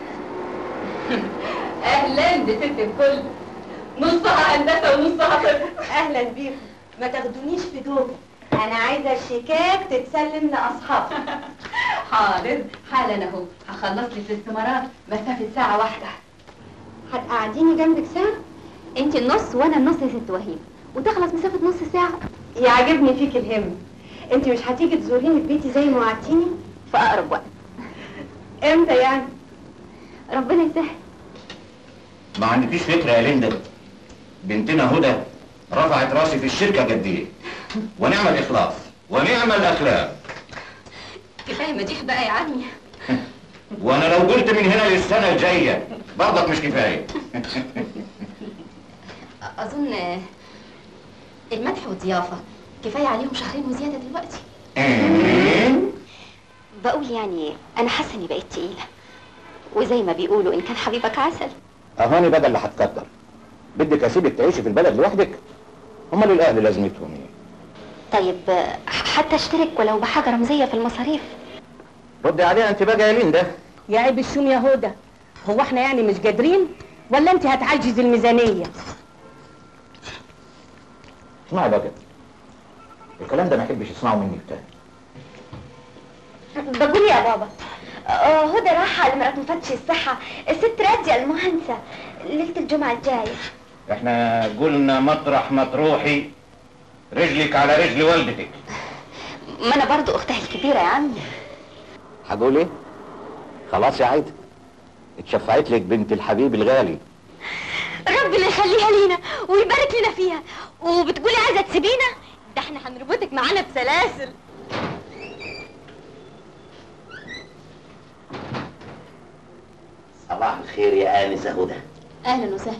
اهلا دي ست الكل نصها هندسة ونصها طب اهلا بيكم ما تاخدونيش في دوبي انا عايزه الشيكات تتسلم لاصحابها حاضر حالا اهو هخلص لك الاستمارات مسافة ساعة واحدة هتقعديني جنبك ساعه انت النص وانا النص يا ست وهيبة وتخلص مسافة نص ساعة يعجبني فيك الهم انت مش هتيجي تزوريني في بيتي زي ما وعدتيني في اقرب وقت امتى يعني ربنا يسهل ما عندكيش فكره يا ليندا بنتنا هدى رفعت راسي في الشركه قد ايه ونعم الاخلاص ونعم الاخلاق كفاية مديح بقى يا عمي وانا لو قلت من هنا للسنه الجايه برضك مش كفايه اظن المدح والضيافة كفاية عليهم شهرين وزيادة دلوقتي بقول يعني انا حاسة اني بقيت تقيلة وزي ما بيقولوا ان كان حبيبك عسل اهاني بدل اللي هتكتر بدك اسيبك تعيشي في البلد لوحدك امال الاهل لازمتهم ايه طيب حتى اشترك ولو بحاجة رمزية في المصاريف ردي عليها انت بقى يا ليندا يا عيب الشوم يا هدى هو احنا يعني مش قادرين ولا انت هتعجز الميزانية اسمعي بقى الكلام ده ما احبش اسمعه منك تاني بقول يا بابا آه، هدى راحة لمرات مفتش الصحة الست راجية المهندسة ليلة الجمعة الجاية احنا قلنا مطرح ما تروحي رجلك على رجل والدتك ما انا برضو اختها الكبيرة يا عمي هقول ايه خلاص يا عايده اتشفعت لك بنت الحبيب الغالي ربنا يخليها لينا ويبارك لنا فيها وبتقولي عايزة تسيبينا ده احنا هنربطك معانا بسلاسل صباح الخير يا آنسة هدى اهلا وسهلا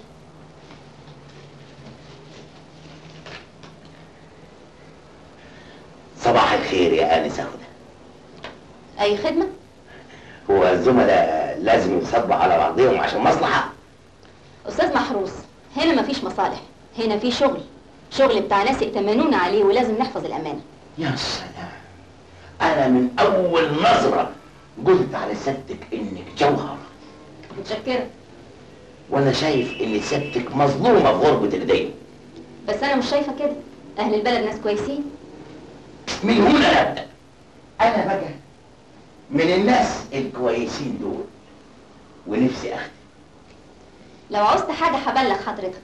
صباح الخير يا آنسة هدى اي خدمة هو الزملاء لازم يصبوا على بعضهم عشان مصلحة استاذ محروس هنا مفيش مصالح هنا في شغل شغل بتاع ناس يأتمنون عليه ولازم نحفظ الامانة يا سلام أنا من أول نظرة قلت على ستك إنك جوهر متشكرة وأنا شايف إن ستك مظلومة في غربة الدين بس انا مش شايفة كده اهل البلد ناس كويسين من هنا نبدأ أنا بقى من الناس الكويسين دول ونفسي أخدم لو عوزت حاجه هبلغ حضرتك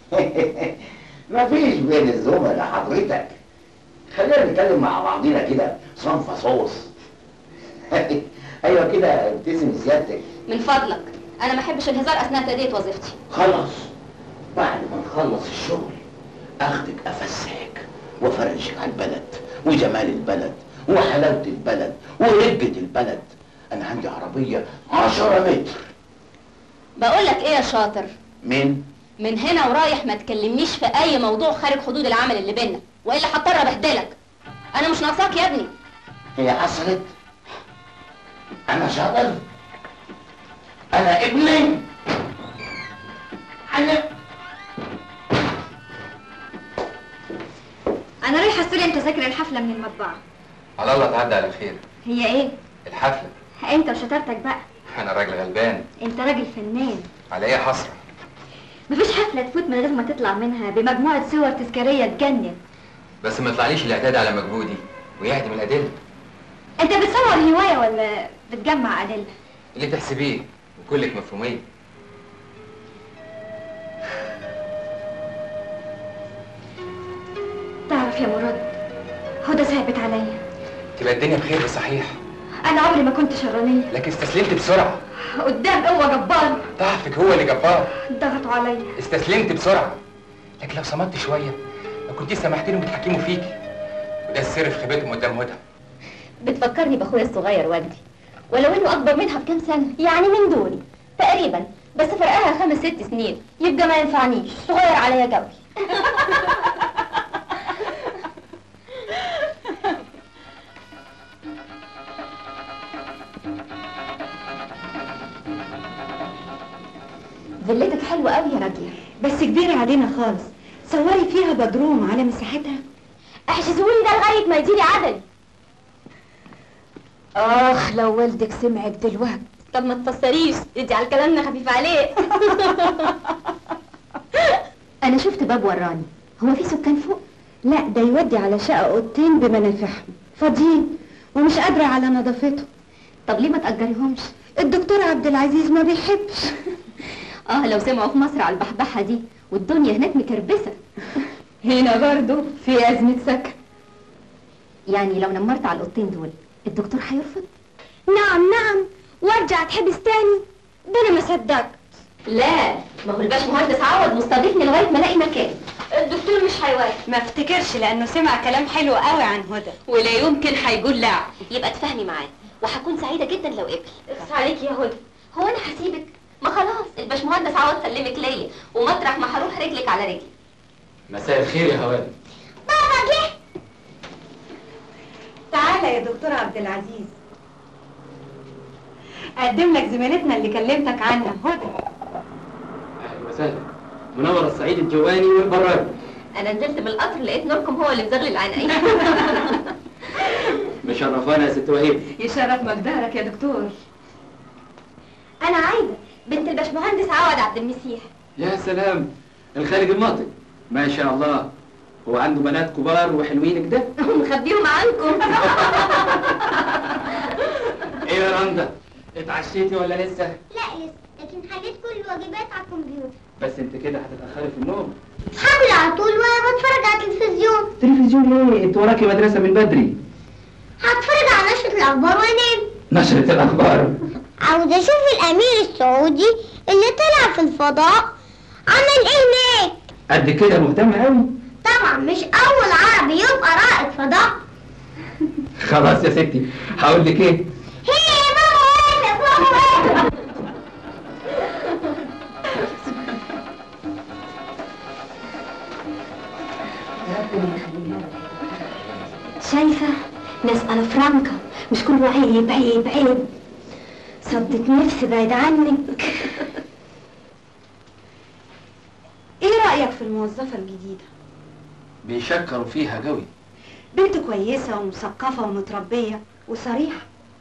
مفيش بين الزملاء حضرتك خلينا نتكلم مع بعضينا كده صنف صوص ايوه كده ابتسم سيادتك من فضلك انا ما احبش الهزار اثناء تاديه وظيفتي خلاص بعد ما نخلص الشغل اخدك افسحك وافرجك على البلد وجمال البلد وحلاوة البلد ورقة البلد انا عندي عربية عشرة متر بقول لك ايه يا شاطر من من هنا ورايح ما تكلمنيش في اي موضوع خارج حدود العمل اللي بينا والا هضطر ابهدلك انا مش ناقصاك يا ابني هي حصلت انا شاطر انا ابني انا انا رايحه استلم انت تذاكر الحفله من المطبعه على الله تعدي على خير هي ايه الحفلة انت وشطارتك بقى أنا راجل غلبان انت راجل فنان على إيه حسرة مفيش حفله تفوت من غير ما تطلع منها بمجموعه صور تذكاريه تجنن بس ما يطلعليش الاعتاد على مجهودي ويهدم الأدلة انت بتصور هوايه ولا بتجمع ادله اللي تحسبيه وكلك مفهومية تعرف يا مراد هدى صعبت عليا تبقى الدنيا بخير بصحيح انا عمري ما كنت شرانيه لكن استسلمت بسرعة قدام قوه جبار ضعفك هو اللي جبار ضغطوا عليا استسلمت بسرعة لكن لو صمدت شوية ما كنتيش سمحت لهم يتحكموا فيكي وده السر في خيبتهم قدام هدى بتفكرني باخويا الصغير وجدي ولو انه اكبر منها بكام سنه يعني من دوني تقريبا بس فرقها خمس ست سنين يبقى ما ينفعنيش صغير عليا جوي فيلتك حلوه قوي يا راجيه بس كبيرة علينا خالص صوري فيها بدروم على مساحتها احجزولي ده لغايه ما يجيلي عدل اخ لو والدك سمعك دلوقتي طب ما تفسريش ادي على كلامنا خفيف عليه انا شفت باب وراني هو في سكان فوق لا ده يودي على شقة اوضتين بمنافعهم فاضيين ومش قادرة على نظافتهم طب ليه ما تأجريهمش الدكتور عبد العزيز ما بيحبش اه لو سمعوا في مصر على البحبحه دي والدنيا هناك مكربسه هنا برضو في ازمه سكن يعني لو نمرت على الاوضتين دول الدكتور هيرفض نعم نعم وارجع تحبس تاني ده انا ما صدقت لا ما هو الباشا مهندس عوض مستضيفني لغايه ما الاقي مكان الدكتور مش هيوافق ما افتكرش لانه سمع كلام حلو قوي عن هدى ولا يمكن هيقول لا يبقى تفهمي معاه وهكون سعيده جدا لو قبل اخس عليك يا هدى هو انا هسيبك ما خلاص الباشمهندس عوض سلمك ليا ومطرح ما هروح رجلك على رجلي مساء الخير يا هوادي بابا جه تعالى يا دكتور عبد العزيز اقدم لك زميلتنا اللي كلمتك عنها هدى اهلا وسهلا منور الصعيد الجواني والبراد انا نزلت من القطر لقيت نوركم هو اللي مزغلل العينين مشرفانا يا ست وهيب يشرف مقدارك يا دكتور انا عايده بنت الباشمهندس عوض عبد المسيح يا سلام الخالد الناطق ما شاء الله هو عنده بنات كبار وحلوين كده مخبيهم عنكم ايه يا رندا اتعشيتي ولا لسه لا لسه لكن حليت كل الواجبات على الكمبيوتر بس انت كده هتتاخري في النوم حاول على طول وانا بتفرج على التلفزيون تلفزيون ليه انت وراكي مدرسه من بدري هتفرج على نشرة الأخبار وأنام نشرة الاخبار عاوز أشوف الأمير السعودي اللي طلع في الفضاء عمل إيه هناك قد كده مهتمه قوي طبعا مش أول عربي يبقى رائد فضاء خلاص يا ستي هقول لك ايه هي يا ماما وافق ماما وافق شايفة ناس فرانكا مش كله عيب عيب عيب صدت نفسي بعيد عنك ايه رأيك في الموظفة الجديدة بيشكروا فيها قوي بنت كويسة ومثقفة ومتربية وصريحة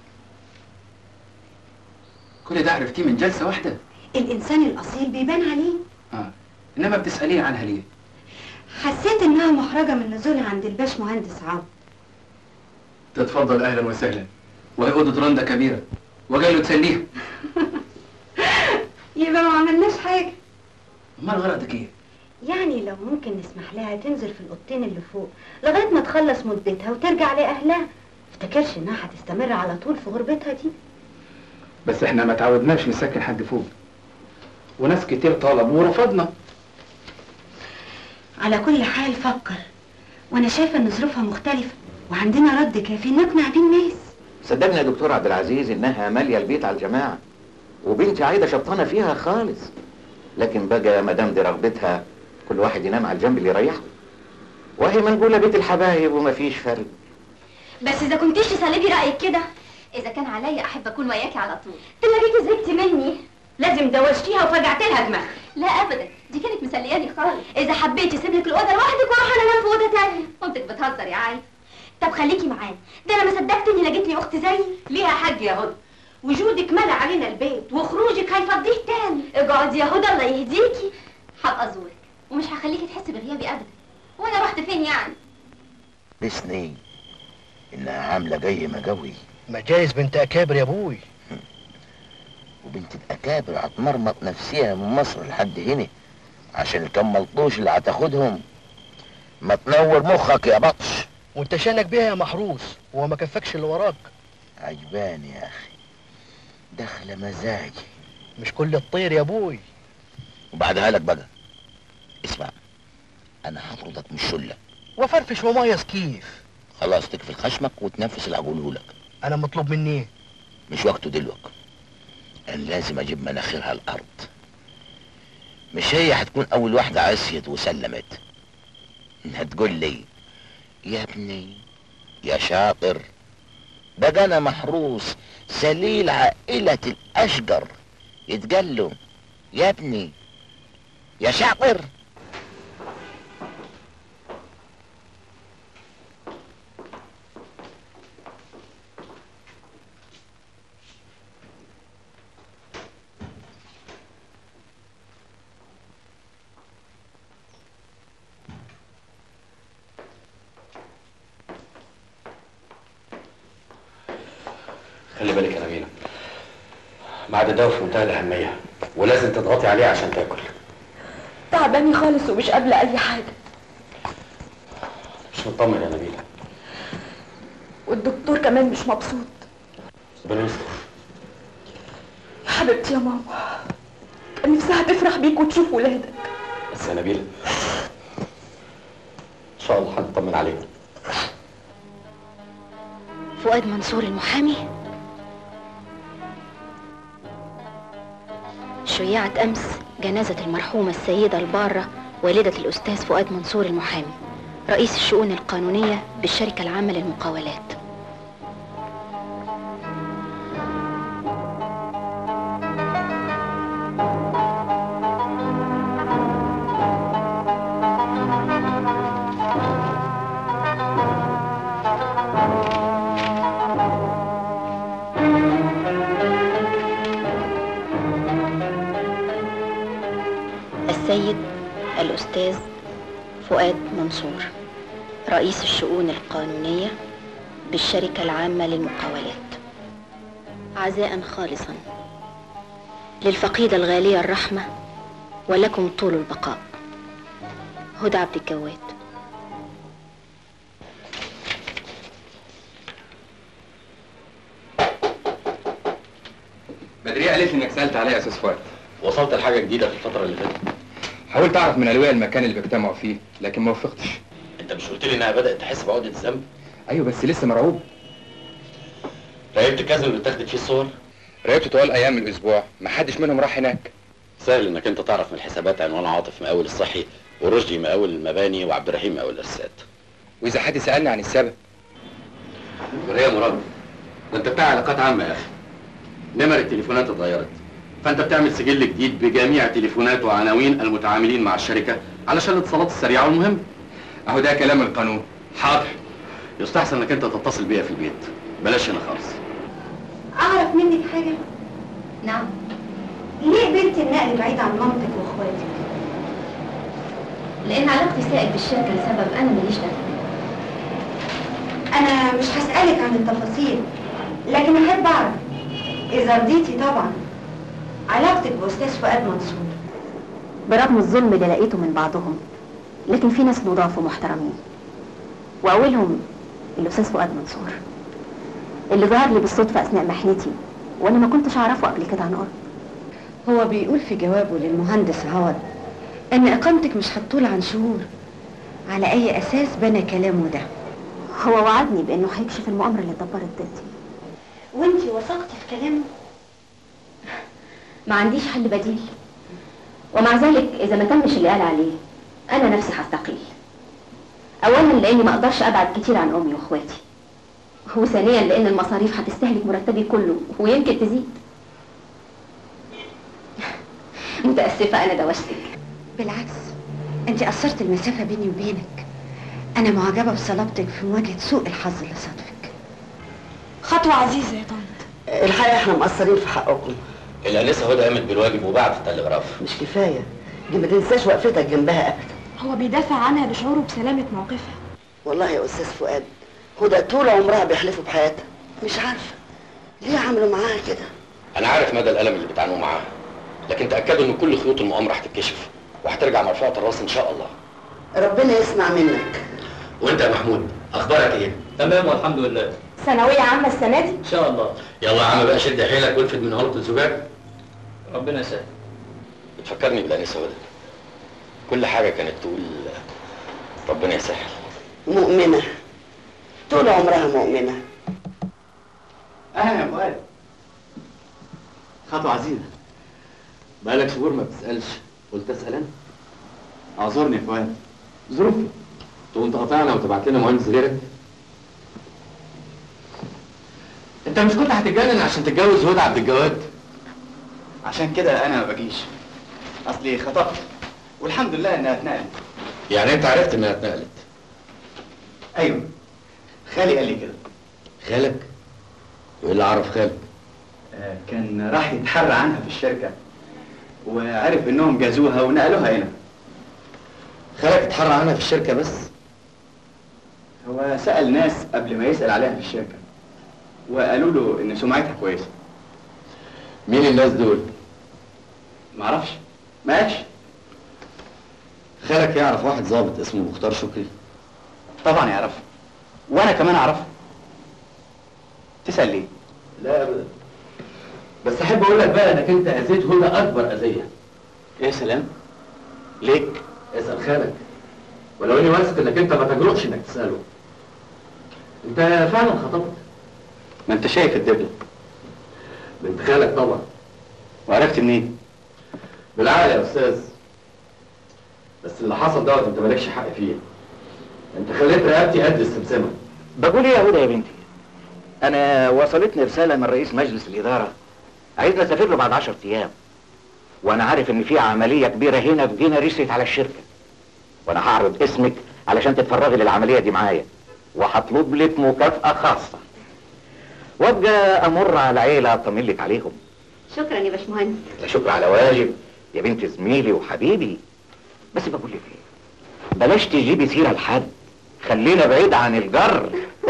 كل ده عرفتيه من جلسه واحده الإنسان الأصيل بيبان عليه اه انما بتساليه عنها ليه حسيت انها محرجه من نزولها عند الباش مهندس عبد تتفضل اهلا وسهلا وهي اوضه رندا كبيره وجاي له تسليها يبقى ما عملناش حاجه امال غرضك ايه؟ يعني لو ممكن نسمح لها تنزل في الاوضتين اللي فوق لغايه ما تخلص مدتها وترجع لاهلها افتكرش انها هتستمر على طول في غربتها دي بس احنا ما تعودناش نسكن حد فوق وناس كتير طلبوا ورفضنا على كل حال فكر وانا شايفه ان ظروفها مختلفه وعندنا رد كافي نقنع بيه الناس صدقني يا دكتور عبد العزيز انها ماليه البيت على الجماعه وبنتي عايده شبطانه فيها خالص لكن بقى ما دام دي رغبتها كل واحد ينام على الجنب اللي يريحه وهي منقوله بيت الحبايب ومفيش فرق بس اذا كنتيش تسلبي رايك كده اذا كان عليا احب اكون وياكي على طول تلاقيكي زهقتي مني لازم دوشتيها وفجعت لها دماغها لا ابدا دي كانت مسلياني خالص اذا حبيتي اسيب لك الاوضه لوحدك واروح انا انام في اوضه تانية مامتك بتهزر يا عايز طب خليكي معانا ده انا ما صدقت اني لقيت لي اخت زيي ليها حاج يا هدى وجودك ملا علينا البيت وخروجك هيفضيه تاني اقعدي يا هدى الله يهديكي هبقى ازورك ومش هخليكي تحسي بغيابي ابدا وانا رحت فين يعني بسني انها عامله جايمه قوي ما جايز بنت اكابر يا ابوي وبنت الاكابر هتمرمط نفسيها من مصر لحد هنا عشان الكم ملطوش اللي هتاخدهم ما تنور مخك يا بطش وانت شانك بيها يا محروس هو ما كفكش اللي وراك عجباني يا اخي داخله مزاجي مش كل الطير يا ابوي وبعدها لك بقى اسمع انا هطردك من الشله وفرفش وميص كيف خلاص تكفل خشمك وتنفس اللي هقوله لك انا مطلوب مني ايه مش وقته دلوقتي انا لازم اجيب مناخيرها الارض مش هي هتكون اول واحده عصيت وسلمت انها تقول لي يا ابني يا شاطر بقى انا محروس سليل عائله الاشجر يتقال له يا ابني يا شاطر خلي بالك يا نبيلة ميعاد ده في منتهى الأهمية ولازم تضغطي عليه عشان تاكل تعباني خالص ومش قابله اي حاجه مش مطمن يا نبيلة والدكتور كمان مش مبسوط ربنا يستر يا حبيبتي يا ماما كان نفسها تفرح بيك وتشوف ولادك بس يا نبيلة إن شاء الله هنطمن عليهم فؤاد منصور المحامي شيعت أمس جنازة المرحومة السيدة البارة والدة الأستاذ فؤاد منصور المحامي رئيس الشؤون القانونية بالشركة العامة للمقاولات السيد الأستاذ فؤاد منصور رئيس الشؤون القانونية بالشركة العامة للمقاولات عزاء خالصا للفقيدة الغالية الرحمة ولكم طول البقاء هدى عبد الجواد بدرية قالت لي انك سالت عليا يا استاذ فؤاد وصلت لحاجة جديدة في الفترة اللي فاتت حاولت اعرف من الوية المكان اللي بيجتمعوا فيه لكن ما وفقتش أنت مش قلت لي إنها بدأت تحس بعقدة الذنب؟ ايوه بس لسه مرعوب راقبت كذا اللي اتاخدت فيه الصور؟ راقبت طوال ايام الاسبوع ما حدش منهم راح هناك سهل إنك أنت تعرف من الحسابات عنوان عاطف مقاول الصحي ورشدي مقاول المباني وعبد الرحيم مقاول الارسال واذا حد سالني عن السبب يا مراد ده انت بتاع علاقات عامه يا اخي نمر التليفونات اتغيرت فانت بتعمل سجل جديد بجميع تليفونات وعناوين المتعاملين مع الشركه علشان الاتصالات السريعه والمهمه اهو ده كلام القانون حاضر يستحسن انك انت تتصل بيا في البيت بلاش هنا خالص اعرف منك حاجه نعم ليه بنت النقل بعيد عن مامتك واخواتك لان علاقتي سائد بالشركه لسبب انا ماليش دخل انا مش هسألك عن التفاصيل لكن احب اعرف اذا رضيتي طبعا علاقتك باستاذ فؤاد منصور برغم الظلم اللي لقيته من بعضهم لكن في ناس نضاف ومحترمين واولهم الاستاذ فؤاد منصور اللي ظهر لي بالصدفه اثناء محنتي وانا ما كنتش اعرفه قبل كده عن قرب هو بيقول في جوابه للمهندس عوض ان اقامتك مش هتطول عن شهور على اي اساس بنى كلامه ده هو وعدني بانه هيكشف المؤامره اللي اتدبرت ضدي وانتي وثقتي في كلامه ما عنديش حل بديل ومع ذلك اذا ما تمش اللي قال عليه انا نفسي هستقيل اولا لاني ما اقدرش ابعد كتير عن امي واخواتي وثانيا لان المصاريف هتستهلك مرتبي كله ويمكن تزيد متاسفه انا دوشتك بالعكس انت قصرت المسافه بيني وبينك انا معجبه بصلابتك في مواجهه سوء الحظ اللي صادفك خطوة عزيزة يا طنط الحقيقه احنا مقصرين في حقكم الانسه هدى قامت بالواجب وبعتت التلغراف مش كفايه دي ما تنساش وقفتك جنبها ابدا هو بيدافع عنها لشعوره بسلامة موقفها والله يا استاذ فؤاد هدى طول عمرها بيحلفوا بحياتها مش عارفه ليه عملوا معاها كده انا عارف مدى الالم اللي بتعانوا معاه لكن تاكدوا ان كل خيوط المؤامره هتتكشف وهترجع مرفوعه الراس ان شاء الله ربنا يسمع منك وانت يا محمود اخبارك ايه تمام والحمد لله ثانوية عامة السنة دي ان شاء الله يلا يا عم بقى شد حيلك والفت من هرة الزجاج ربنا يسهل بتفكرني بالانسه هدى كل حاجه كانت تقول ربنا يسهل مؤمنه طول عمرها مؤمنه اهلا يا فؤاد خطوة عزيزة بقالك شهور ما بتسألش قلت اسأل انا اعذرني يا فؤاد ظروفي تقوم تقاطعنا وتبعت لنا مهندس غيرك انت مش كنت هتتجنن عشان تتجوز هدى عبد الجواد عشان كده انا ما بجيش اصلي خطبت والحمد لله انها اتنقلت يعني انت عرفت انها اتنقلت ايوه خالي قال لي كده خالك وايه اللي عرف خالك آه، كان راح يتحرى عنها في الشركه وعرف انهم جازوها ونقلوها هنا خالك اتحرى عنها في الشركه بس هو سال ناس قبل ما يسال عليها في الشركه وقالوا له ان سمعتها كويسه مين الناس دول معرفش ما قالش خالك يعرف واحد ظابط اسمه مختار شكري طبعا يعرفه وانا كمان اعرفه تسال ليه لا ابدا بس احب اقول لك بقى انك انت اذيت هدى اكبر اذيه يا سلام ليك اسال خالك ولو اني واثق انك انت ما تجرؤش انك تساله انت فعلا خطبت ما انت شايف الدبله بنت خالك طبعا وعرفت منين بالعقل يا استاذ بس اللي حصل دوت انت مالكش حق فيه انت خليت رقبتي قد السمسمه بقول ايه يا هدى يا بنتي انا وصلتني رساله من رئيس مجلس الاداره عايزني اسافر له بعد 10 ايام وانا عارف ان في عمليه كبيره هنا في جينا ريست على الشركه وانا هعرض اسمك علشان تتفرغي للعمليه دي معايا وهطلب لك مكافاه خاصه وابقى امر على العيله اطمن لك عليهم شكرا يا باشمهندس لا شكر على واجب يا بنت زميلي وحبيبي بس بقول لك ايه بلاش تجيبي سيره لحد خلينا بعيد عن الجر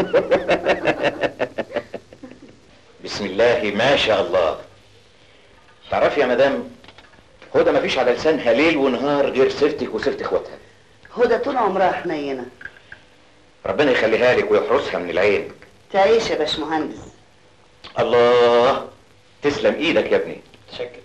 بسم الله ما شاء الله تعرفي يا مدام هدى ما فيش على لسانها ليل ونهار غير سيرتك وسيره اخواتها هدى طول عمرها حنينه ربنا يخليها لك ويحرسها من العين تعيش يا باشمهندس الله تسلم ايدك يا ابني شكرا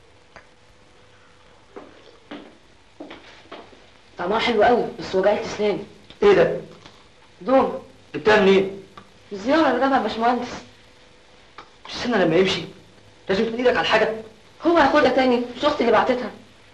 طعمها حلو قوي بس وجعت اسناني ايه ده؟ دوم جبتها منين؟ الزياره اللي جابها باشمهندس مش استنى لما يمشي لازم تمد ايدك على الحاجه هو هياخدها تاني مش اختي اللي بعتتها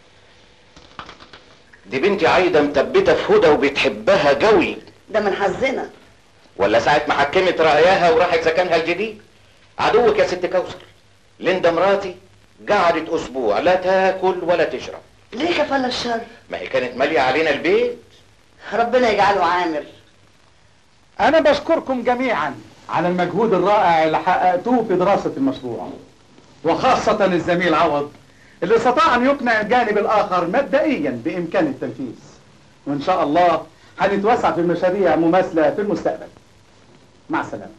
دي بنتي عايده مثبته في هدى وبتحبها قوي ده من حظنا ولا ساعة ما حكمت رأيها وراحت سكنها الجديد عدوك يا ست كوثر ليندا مراتي قعدت أسبوع لا تاكل ولا تشرب ليه كفل الشر ما هي كانت مالية علينا البيت ربنا يجعله عامر أنا بشكركم جميعا على المجهود الرائع اللي حققتوه في دراسة المشروع وخاصة الزميل عوض اللي استطاع أن يقنع الجانب الآخر مبدئيا بإمكان التنفيذ وان شاء الله هنتوسع في مشاريع مماثله في المستقبل مع السلامه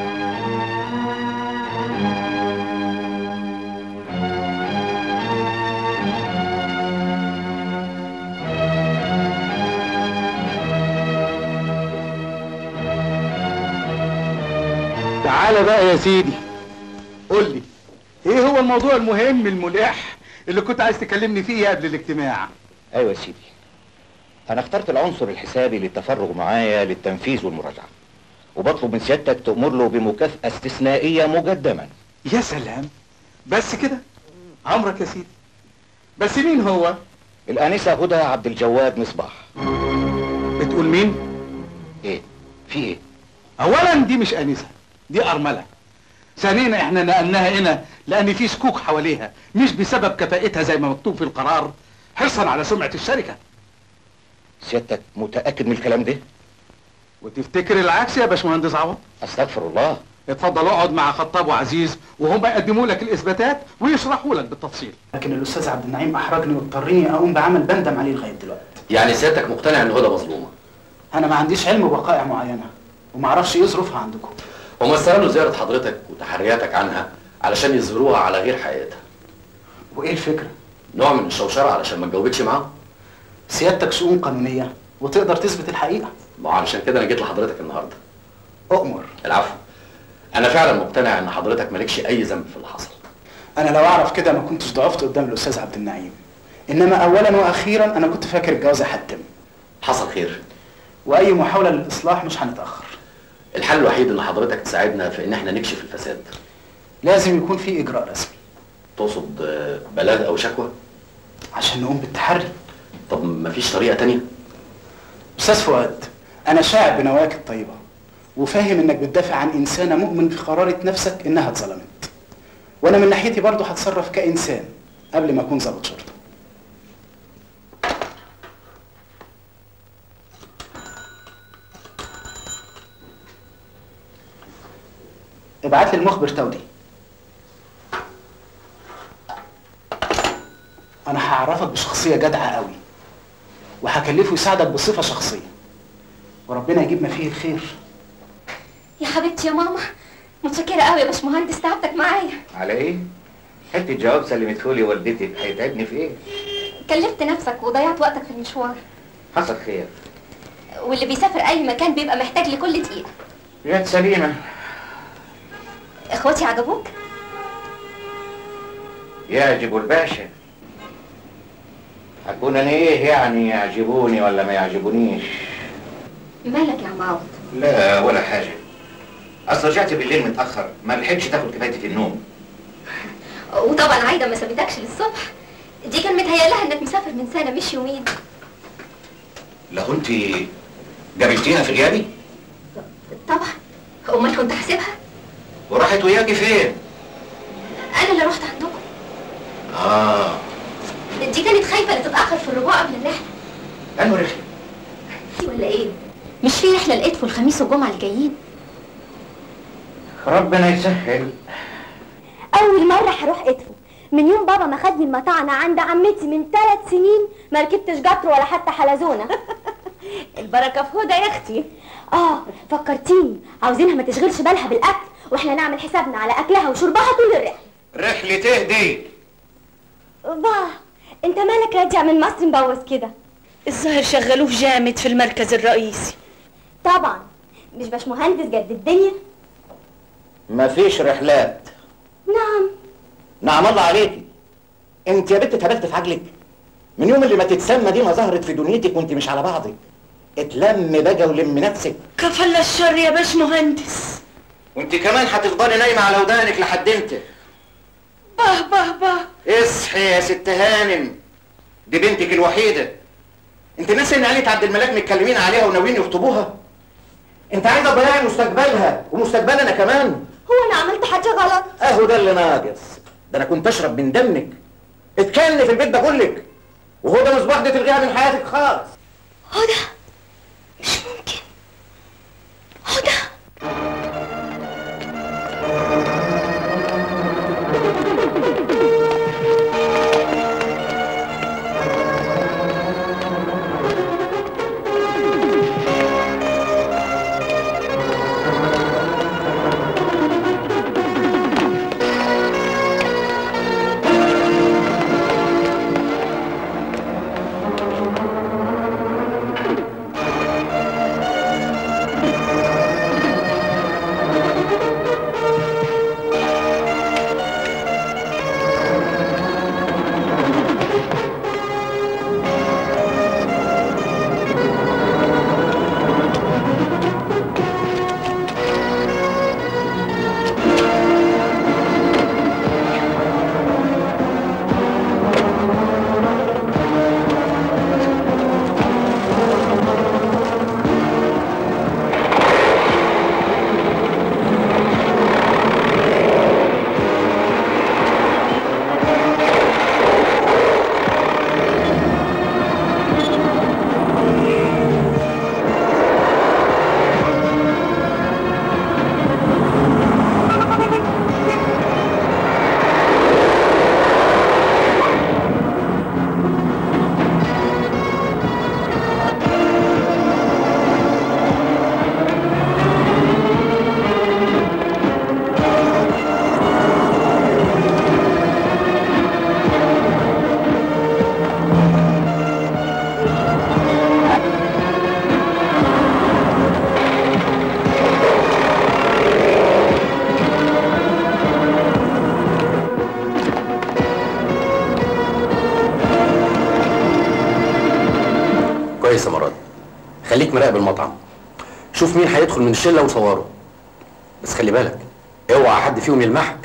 تعالى بقى يا سيدي قول لي ايه هو الموضوع المهم الملح اللي كنت عايز تكلمني فيه قبل الاجتماع ايوه يا سيدي انا اخترت العنصر الحسابي للتفرغ معايا للتنفيذ والمراجعه وبطلب من سيادتك تأمر له بمكافأة استثنائية مجدما يا سلام بس كده عمرك يا سيدي بس مين هو الآنسة هدى عبد الجواد مصباح بتقول مين ايه في ايه اولا دي مش انسه دي ارمله ثانيا احنا نقلناها هنا لان في شكوك حواليها مش بسبب كفاءتها زي ما مكتوب في القرار حرصا على سمعه الشركه سيادتك متأكد من الكلام ده وتفتكر العكس يا باشمهندس عوض استغفر الله اتفضل اقعد مع خطاب وعزيز وهم يقدموا لك الاثباتات ويشرحوا لك بالتفصيل لكن الاستاذ عبد النعيم احرجني واضطرني اقوم بعمل بندم عليه لغايه دلوقتي يعني سيادتك مقتنع ان هدى مظلومه انا ما عنديش علم بوقائع معينه وما اعرفش ايه ظروفها عندكم هم استغلوا زياره حضرتك وتحرياتك عنها علشان يظهروها على غير حقيقتها وايه الفكره نوع من الشوشره علشان ما تجاوبتش معاهم سيادتك شؤون قانونيه وتقدر تثبت الحقيقه ما هو علشان كده انا جيت لحضرتك النهارده اؤمر العفو انا فعلا مقتنع ان حضرتك مالكش اي ذنب في اللي حصل انا لو اعرف كده ما كنتش ضعفت قدام الاستاذ عبد النعيم انما اولا واخيرا انا كنت فاكر الجواز هيحتم حصل خير واي محاوله للاصلاح مش هنتاخر الحل الوحيد ان حضرتك تساعدنا في ان احنا نكشف الفساد لازم يكون في اجراء رسمي تقصد آه، بلاغ او شكوى عشان نقوم بالتحري طب مفيش طريقه تانية استاذ فؤاد انا شاعر بنواياك الطيبه وفاهم انك بتدافع عن انسانه مؤمن في قرارة نفسك انها اتظلمت وانا من ناحيتي برضه هتصرف كانسان قبل ما اكون ضابط شرطه ابعت لي المخبر تودي انا هعرفك بشخصيه جدعه قوي وهكلفه يساعدك بصفه شخصيه وربنا يجيب ما فيه الخير يا حبيبتي يا ماما متشكرة قوي يا باشمهندس تعبتك معايا على ايه؟ حتة جواب سلمته لي والدتك هيتعبني في ايه؟ كلفت نفسك وضيعت وقتك في المشوار حصل خير واللي بيسافر أي مكان بيبقى محتاج لكل دقيقة جت سليمة إخواتي عجبوك؟ يعجب الباشا هكون انا ايه يعني يعجبوني ولا ما يعجبونيش مالك يا عم عوض؟ لا ولا حاجة اصل رجعت بالليل متأخر ما لحقتش تاخد كفايتي في النوم وطبعا عايدة ما سابتكش للصبح دي كان متهيألها انك مسافر من سنة مش يومين لو انت قابلتيها في غيابي طبعا امال كنت هسيبها وراحت وياكي فين؟ انا اللي رحت عندكم اه دي كانت خايفة لا تتأخر في الرجوع قبل الرحلة انه رحلة في ولا ايه؟ مش في رحلة لقيت الخميس والجمعة الجايين ربنا يسهل أول مرة هروح إدفو من يوم بابا ما خدني المطعنة عند عمتي من ثلاث سنين ما ركبتش قطر ولا حتى حلزونة البركة في هدى يا أختي آه فكرتيني عاوزينها ما تشغلش بالها بالأكل وإحنا نعمل حسابنا على أكلها وشربها طول الرحلة رحلة تهدي باه أنت مالك راجع من مصر مبوظ كده الظاهر شغلوه جامد في المركز الرئيسي طبعا مش باشمهندس جد الدنيا مفيش رحلات نعم نعم الله عليكي انت يا بنت اتهبلت في عجلك من يوم اللي ما تتسمى دي ما ظهرت في دنيتك وانت مش على بعضك اتلم بقى ولم نفسك كفل الشر يا باش مهندس وانت كمان هتفضلي نايمه على ودانك لحد امتى باه باه باه اصحي يا ست هانم دي بنتك الوحيده انت ناسي ان عيله عبد الملاك متكلمين عليها وناويين يخطبوها انت عايزه تضيعي مستقبلها ومستقبلنا كمان هو أنا عملت حاجة غلط اهو ده اللي ناقص ده انا كنت اشرب من دمك اتكلم في البيت ده كلك وهو ده مصباح دي تلغيها من حياتك خالص هدى مش ممكن هدى خليك مراقب المطعم شوف مين هيدخل من الشله وصوره بس خلي بالك اوعى حد فيهم يلمحك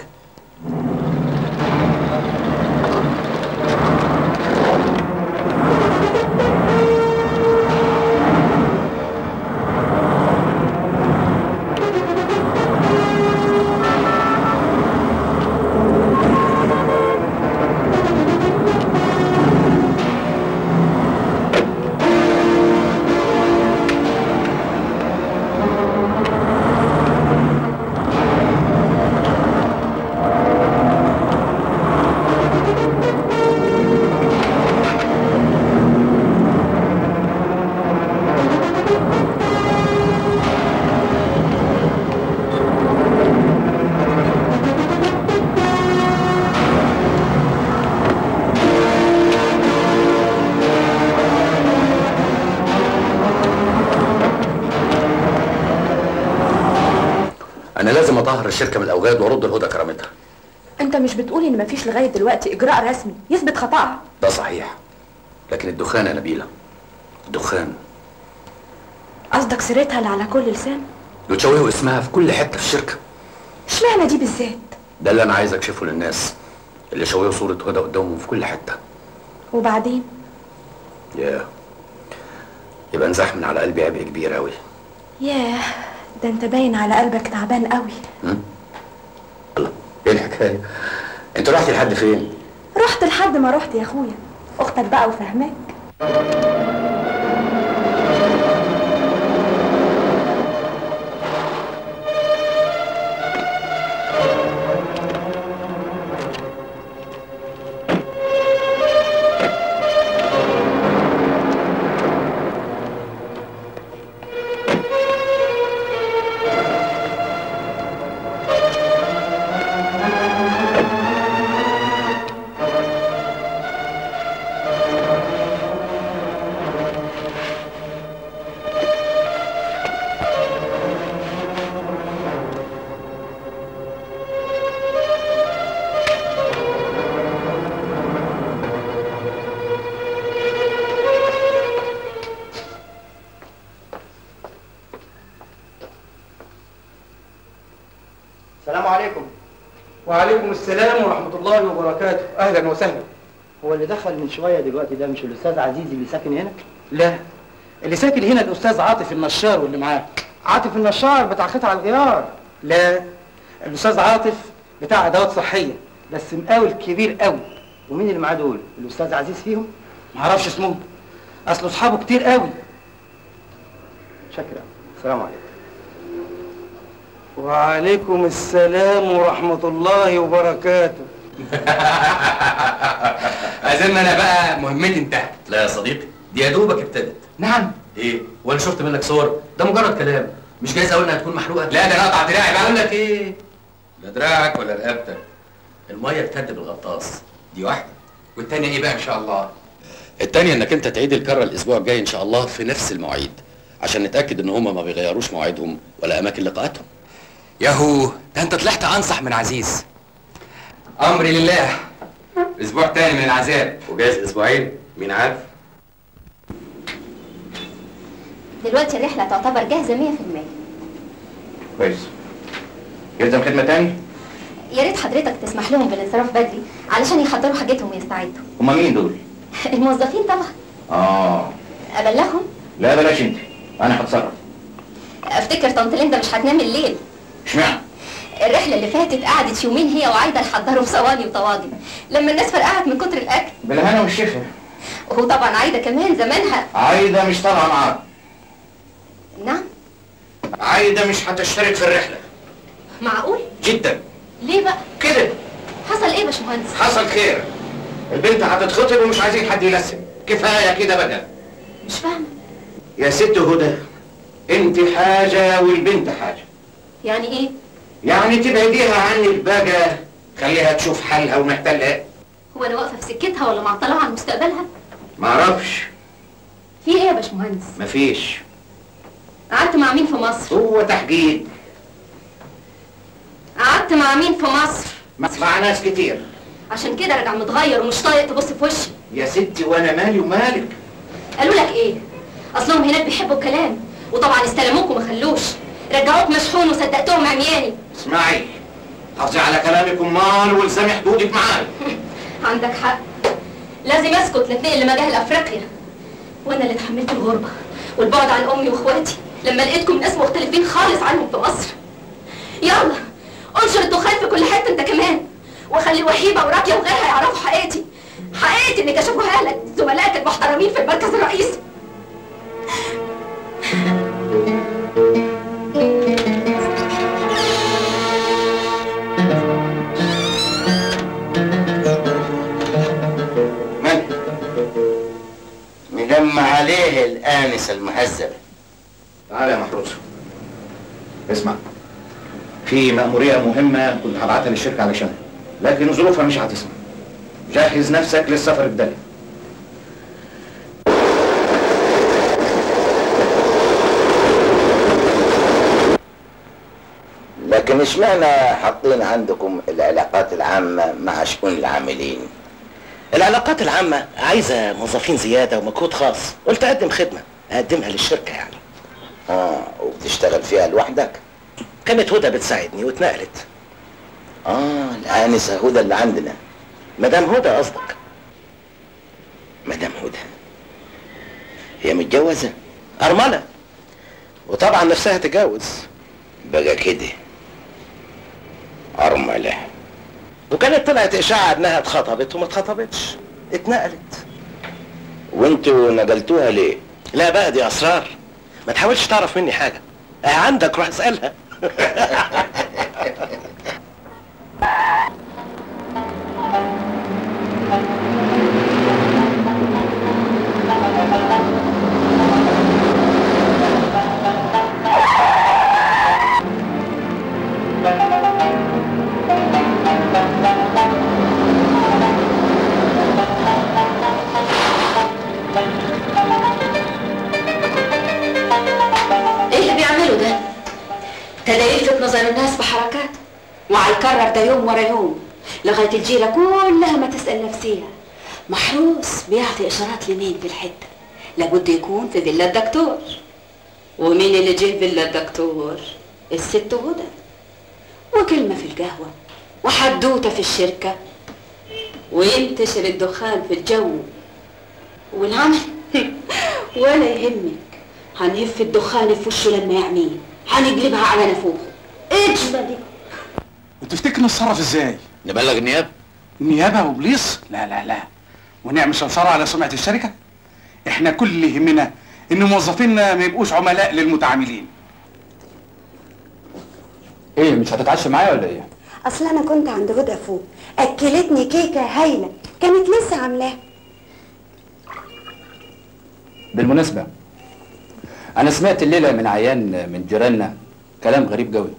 انا لازم اطهر الشركه من الاوغاد وارد الهدى كرامتها انت مش بتقول ان مفيش لغايه دلوقتي اجراء رسمي يثبت خطأها ده صحيح لكن الدخان يا نبيله الدخان قصدك سيرتها اللي على كل لسان بتشوهوا اسمها في كل حته في الشركه اشمعنى دي بالذات ده اللي انا عايز اكشفه للناس اللي شوهوا صوره هدى قدامهم في كل حته وبعدين ياه يبقى انزاح من على قلبي عبء كبير قوي ياه ده انت باين على قلبك تعبان قوي ايه الحكايه انت رحتي لحد فين رحت لحد ما رحت يا اخويا اختك بقى وفهماك السلام عليكم وعليكم السلام ورحمة الله وبركاته أهلا وسهلا هو اللي دخل من شويه دلوقتي ده مش الاستاذ عزيز اللي ساكن هنا لا اللي ساكن هنا الأستاذ عاطف النشار واللي معاه عاطف النشار بتاع قطع الغيار لا الأستاذ عاطف بتاع أدوات صحية بس مقاول كبير قوي ومين اللي معاه دول الاستاذ عزيز فيهم معرفش اسمهم أصل أصحابه كتير قوي شكرا السلام عليكم وعليكم السلام ورحمة الله وبركاته اظن انا بقى مهمتي انتهت لا يا صديقي دي يا دوبك ابتدت نعم ايه وانا شفت منك صور ده مجرد كلام مش جايز اقول انها تكون محروقه لا ده انا اقطع دراعي بقى اقول لك ايه لا دراعك ولا رقبتك الميه تكدب الغطاس دي واحده والتانيه ايه بقى ان شاء الله التانية انك انت تعيد الكرة الاسبوع الجاي ان شاء الله في نفس المواعيد عشان نتاكد ان هما ما بيغيروش مواعيدهم ولا اماكن لقاءاتهم ياهو ده انت طلعت انصح من عزيز امري لله اسبوع تاني من العذاب وجايز اسبوعين مين عارف دلوقتي الرحلة تعتبر جاهزة 100% كويس يلزم خدمه تاني يا ريت حضرتك تسمح لهم بالانصراف بدري علشان يحضروا حاجتهم ويستعدوا هما مين دول الموظفين طبعا اه أبلغهم لا بلاش انت انا هتصرف افتكر طنط ليندا مش هتنام الليل اشمعنى الرحلة اللي فاتت قعدت يومين هي وعايدة يحضروا في صواني وطواجن لما الناس فرقعت من كتر الأكل بالهنا والشفا وطبعا عايدة كمان زمانها عايده مش طالعه معاك نعم عايده مش هتشترك في الرحله معقول جدا ليه بقى كده حصل ايه يا باشمهندس حصل خير البنت هتتخطب ومش عايزين حد يلسم كفايه كده بقى مش فاهمة يا ست هدى انت حاجه والبنت حاجه يعني ايه يعني تبعديها عنك بقى خليها تشوف حالها ومحتلها هو انا واقفة في سكتها ولا معطلة عن مستقبلها معرفش في ايه يا باشمهندس مفيش قعدت مع مين في مصر هو تحقيق قعدت مع مين في مصر مع ناس كتير عشان كده راجع متغير ومش طايق تبص في وشي يا ستي وانا مالي ومالك قالوا لك ايه اصلهم هناك بيحبوا الكلام وطبعا استلموك وما خلوش رجعوك مشحون وصدقتهم عمياني اسمعي حافظي على كلامك امال والزمي حدودك معاي عندك حق لازم اسكت لاتنقل لمجال افريقيا وانا اللي اتحملت الغربه والبعد عن امي واخواتي لما لقيتكم ناس مختلفين خالص عنهم في مصر يلا انشر الدخان في كل حته انت كمان وخلي وهيبه وراكيه وغيرها يعرفوا حقيقتي حقيقتي اللي كشفوها لك زملائك المحترمين في المركز الرئيسي مجمع عليه الآنسة المهذبة تعالى يا محروس اسمع في مأمورية مهمة كنت هبعتها للشركة علشانها لكن ظروفها مش هتسمح جهز نفسك للسفر الدالي لكن اشمعنى حاطين عندكم العلاقات العامة مع شؤون العاملين؟ العلاقات العامة عايزة موظفين زيادة ومجهود خاص قلت أقدم خدمة أقدمها للشركة يعني اه وبتشتغل فيها لوحدك؟ كانت هدى بتساعدني واتنقلت اه الآنسة هدى اللي عندنا مدام هدى قصدك مدام هدى هي متجوزة؟ أرملة وطبعا نفسها تتجوز بقى كده أرملة وكانت طلعت إشاعة إنها اتخطبت وما اتخطبتش اتنقلت وانتوا نقلتوها ليه؟ لا بقى دي أسرار ما تحاولش تعرف مني حاجة اه عندك روح اسألها ايه اللي بيعمله ده؟ ابتدى يلفت نظر الناس بحركات وهيكرر ده يوم ورا يوم لغايه الجيره كلها ما تسال نفسيها محروس بيعطي اشارات لمين في الحته لابد يكون في فيلا الدكتور ومين اللي جه فيلا الدكتور الست هدى وكلمه في القهوه وحدوته في الشركه وينتشر الدخان في الجو والعمل ولا يهمك هنهف الدخان في وشه لما يعميه هنقلبها على نافوخه اجمدي وتفتكر نتصرف ازاي؟ نبلغ النيابة النيابة وبوليس؟ لا لا لا ونعمل شنشرة على سمعة الشركة؟ احنا كل اللي يهمنا ان موظفينا ما يبقوش عملاء للمتعاملين ايه مش هتتعشى معايا ولا ايه؟ اصل انا كنت عند هدى فوق اكلتني كيكه هايله كانت لسه عاملاها بالمناسبة أنا سمعت الليلة من عيان من جيراننا كلام غريب قوي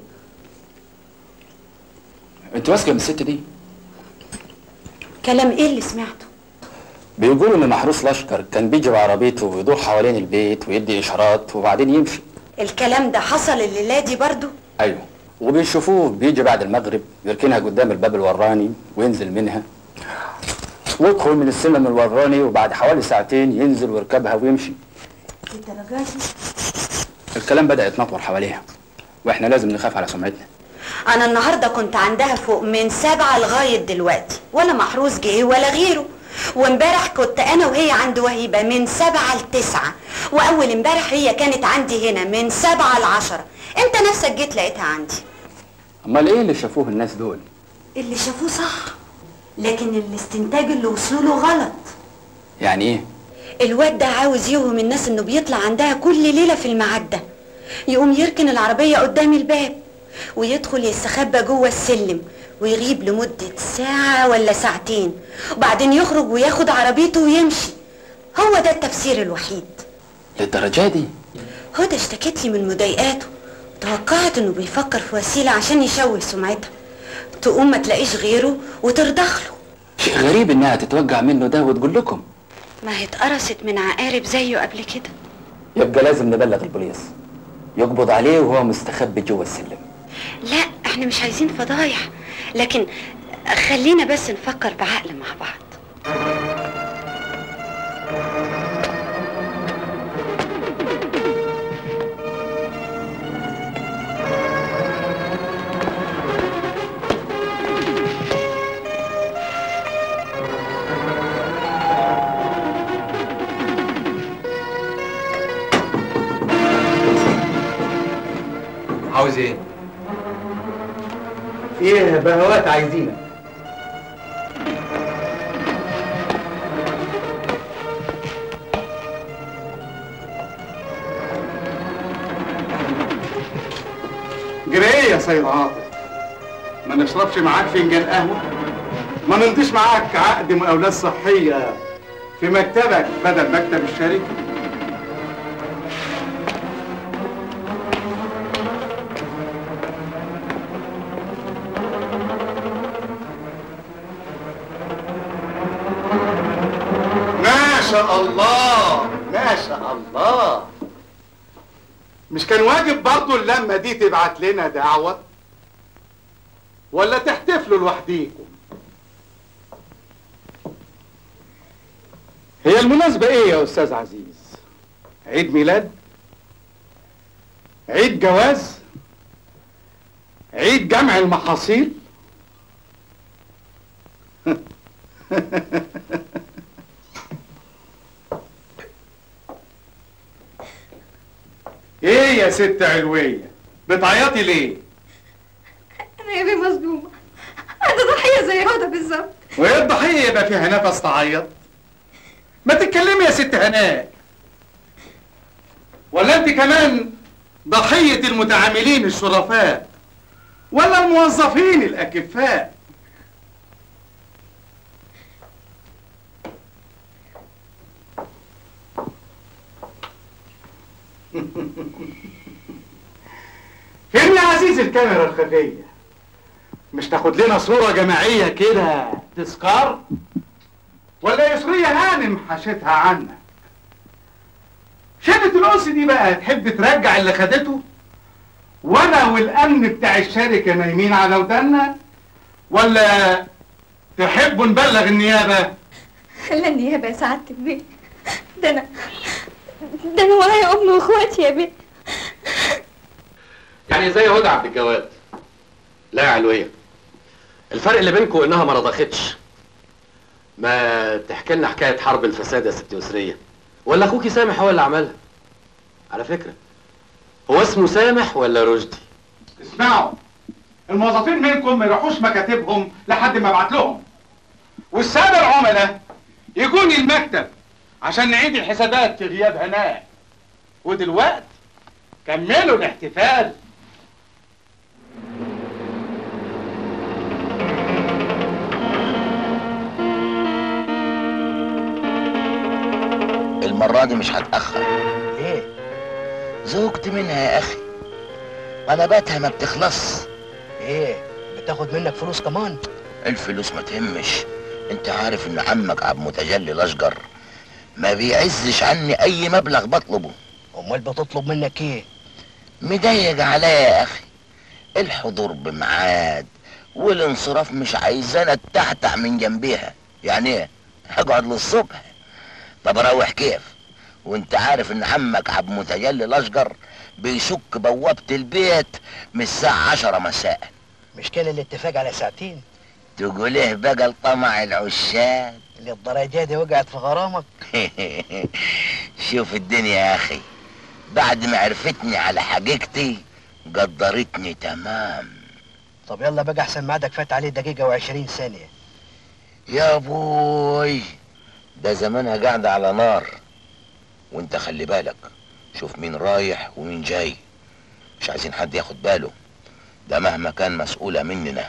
أنت واثقة من الست دي؟ كلام ايه اللي سمعته بيقولوا إن محروس لشكر كان بيجي بعربيته ويدور حوالين البيت ويدي إشارات وبعدين يمشي الكلام ده حصل الليله دي برضو أيوه وبيشوفوه بيجي بعد المغرب يركنها قدام الباب الوراني وينزل منها ويدخل من السلم الوراني وبعد حوالي ساعتين ينزل ويركبها ويمشي الدرجات دي الكلام بدأ يتنطور حواليها واحنا لازم نخاف على سمعتنا انا النهارده كنت عندها فوق من سبعة لغايه دلوقتي ولا محروس جه ولا غيره وامبارح كنت انا وهي عند وهيبه من سبعة لتسعة واول امبارح هي كانت عندي هنا من سبعة لعشرة انت نفسك جيت لقيتها عندي امال ايه اللي شافوه الناس دول اللي شافوه صح لكن الاستنتاج اللي وصلوا له غلط يعني ايه الواد ده عاوز يوهم الناس انه بيطلع عندها كل ليله في الميعاد ده يقوم يركن العربيه قدام الباب ويدخل يستخبى جوه السلم ويغيب لمده ساعه ولا ساعتين وبعدين يخرج وياخد عربيته ويمشي هو ده التفسير الوحيد للدرجه دي هدى اشتكت لي من مضايقاته توقعت انه بيفكر في وسيله عشان يشوه سمعتها تقوم ما تلاقيش غيره وترضخ له شيء غريب انها تتوجع منه ده وتقول لكم ما هي اتقرصت من عقارب زيه قبل كده يبقى لازم نبلغ البوليس يقبض عليه وهو مستخبي جوه السلم لا احنا مش عايزين فضايح لكن خلينا بس نفكر بعقل مع بعض عاوز ايه؟ فيه بهوات عايزينك جري يا سيد عاطف ما نشربش معاك فنجان قهوه ما نمضيش معاك عقد مقاولات صحيه في مكتبك بدل مكتب الشركه ما شاء الله ما شاء الله مش كان واجب برضو اللمة دي تبعت لنا دعوة ولا تحتفلوا لوحديكم هي المناسبة ايه يا استاذ عزيز عيد ميلاد عيد جواز عيد جمع المحاصيل ايه يا ست علوية بتعيطي ليه انا يا بيه مصدومه انا ضحيه زي هدى بالظبط وهي الضحية يبقى فيها نفس تعيط ما تتكلمي يا ست هناء ولا انت كمان ضحية المتعاملين الشرفاء ولا الموظفين الأكفاء فين يا عزيز الكاميرا الخفية مش تاخد لنا صورة جماعية كده تذكار ولا يسرية هانم حشتها عنك شبة الأنس دي بقى تحب ترجع اللي خدته وانا والامن بتاع الشركة نايمين على ودنا ولا تحبوا نبلغ النيابة لا النيابه يا سعاده البيه ده انا ده انا ورايا امي واخواتي يا بيه يعني زي هدى عبد الجواد لا يا علوية الفرق اللي بينكم انها ما رضختش ما تحكي لنا حكاية حرب الفساد يا ست يسرية ولا اخوكي سامح هو اللي عملها على فكرة هو اسمه سامح ولا رشدي اسمعوا الموظفين منكم ما يروحوش مكاتبهم لحد ما ابعت لهم والسادة العملاء يجوني المكتب عشان نعيد الحسابات في غياب هناء ودلوقتي كملوا الاحتفال المرة دي مش هتأخر ليه؟ زوجت منها يا أخي طلباتها ما بتخلص ايه بتاخد منك فلوس كمان الفلوس ما تهمش انت عارف ان عمك عبد متجلي الاشجر ما بيعزش عني اي مبلغ بطلبه امال بتطلب منك ايه مضايق عليا يا اخي الحضور بميعاد والانصراف مش عايزانا التحتع من جنبيها يعني ايه هقعد للصبح طب اروح كيف وانت عارف ان عمك عبد متجلي الاشجر بيشك بوابة البيت من الساعة عشرة مساء مش كان الاتفاق على ساعتين تقول ايه بقى الطمع العشاق اللي الدرجة دي وقعت في غرامك شوف الدنيا يا اخي بعد ما عرفتني على حقيقتي قدرتني تمام طب يلا بقى احسن ميعادك فات عليه دقيقة وعشرين ثانية يا بوي ده زمانها قاعدة على نار وانت خلي بالك شوف مين رايح ومين جاي مش عايزين حد ياخد باله ده مهما كان مسؤولة مننا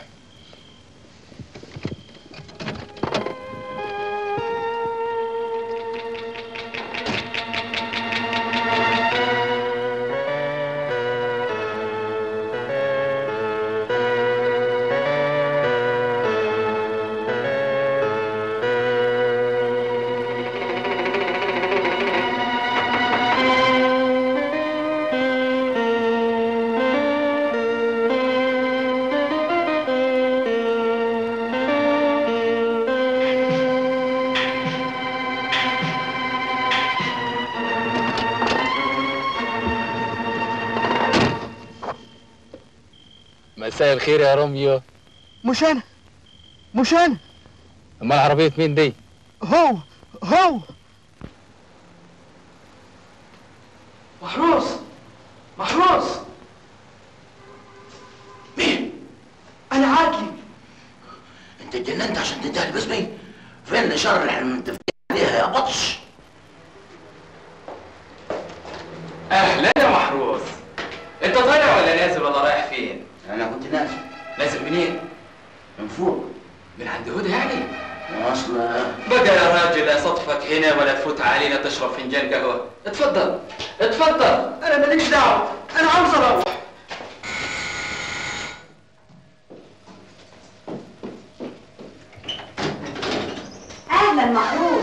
مساء الخير يا روميو مش انا مش انا امال عربية مين دي؟ هو هو محروس محروس مين؟ انا عادلي انت اتجننت عشان تنتهي باسمي؟ فين الاشاره اللي احنا متفقين عليها يا بطش؟ اهلا يا محروس انت طالع ولا نازل ولا رايح فين؟ انا كنت نازل نازل منين؟ من فوق من عند هدى يعني؟ اصلا بقى يا راجل لا صدفك هنا ولا تفوت علينا تشرب فنجان قهوه اتفضل اتفضل انا ماليش دعوه انا عاوز اروح اهلا محروس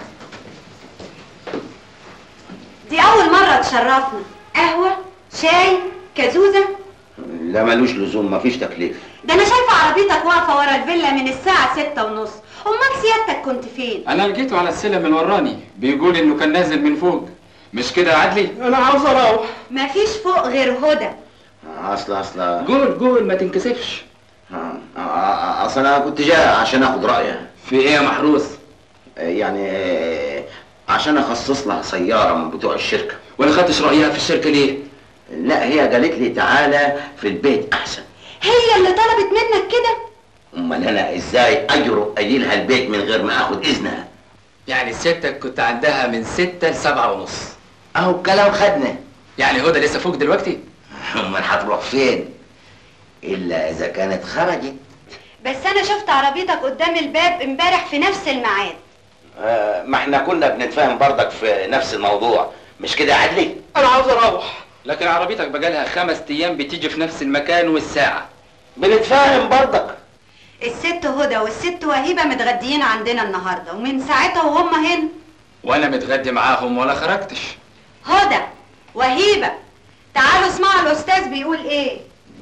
دي اول مره تشرفنا قهوه شاي كزوزه لا ملوش لزوم مفيش تكليف ده انا شايفه عربيتك واقفه ورا الفيلا من الساعه ستة ونص امال سيادتك كنت فين انا لقيته على السلم الوراني بيقول انه كان نازل من فوق مش كده يا عدلي؟ انا عاوز اروح مفيش فوق غير هدى اصلا اصلا قول قول ما تنكسفش اصل انا كنت جاي عشان اخد رايها في ايه يا محروس؟ يعني آه، عشان اخصص لها سياره من بتوع الشركه ولا خدتش رايها في الشركه ليه؟ لا هي قالت لي تعالى في البيت احسن هي اللي طلبت منك كده امال انا ازاي اجرؤ اجي لها البيت من غير ما اخد اذنها يعني سيادتك كنت عندها من ستة لسبعة ونص اهو الكلام خدنا يعني هدى لسه فوق دلوقتي؟ امال هتروح فين الا اذا كانت خرجت بس انا شفت عربيتك قدام الباب امبارح في نفس الميعاد آه، ما احنا كنا بنتفاهم برضك في نفس الموضوع مش كده يا عدلي انا عاوز اروح لكن عربيتك بقالها خمس ايام بتيجي في نفس المكان والساعة بنتفاهم برضك الست هدى والست وهيبه متغديين عندنا النهارده ومن ساعتها وهم هنا وانا متغدي معاهم ولا خرجتش هدى وهيبه تعالوا اسمعوا الاستاذ بيقول ايه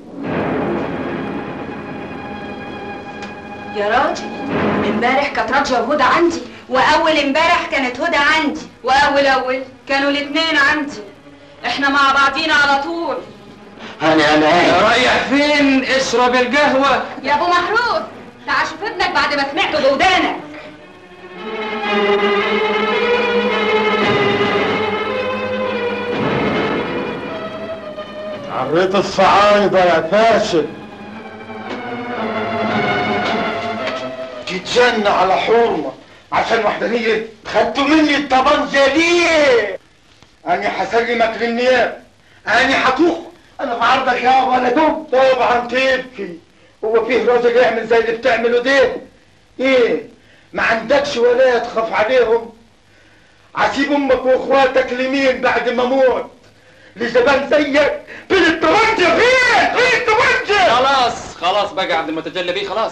يا راجل امبارح كانت راجيه وهدى عندي واول امبارح كانت هدى عندي واول اول كانوا الاثنين عندي احنا مع بعضينا على طول انا انا رايح فين اشرب القهوة يا ابو محروس تعال شوف ابنك بعد ما سمعته بودانك عريت الصعايدة يا فاشل تتجنى على حرمة عشان وحدانية خدتوا مني الطبنجة ليه؟ أنا هسلمك للنيابة أنا هتوخ أنا في عرضك يا ولا دب طبعا تبكي هو فيه راجل يعمل زي اللي بتعمله ده؟ إيه؟ ما عندكش ولا تخاف عليهم؟ عسيب أمك وإخواتك لمين بعد ما أموت؟ لزبان زيك فين الطبنجة فين؟ فين الطبنجة؟ خلاص خلاص بقى عبد المتجلى بيه خلاص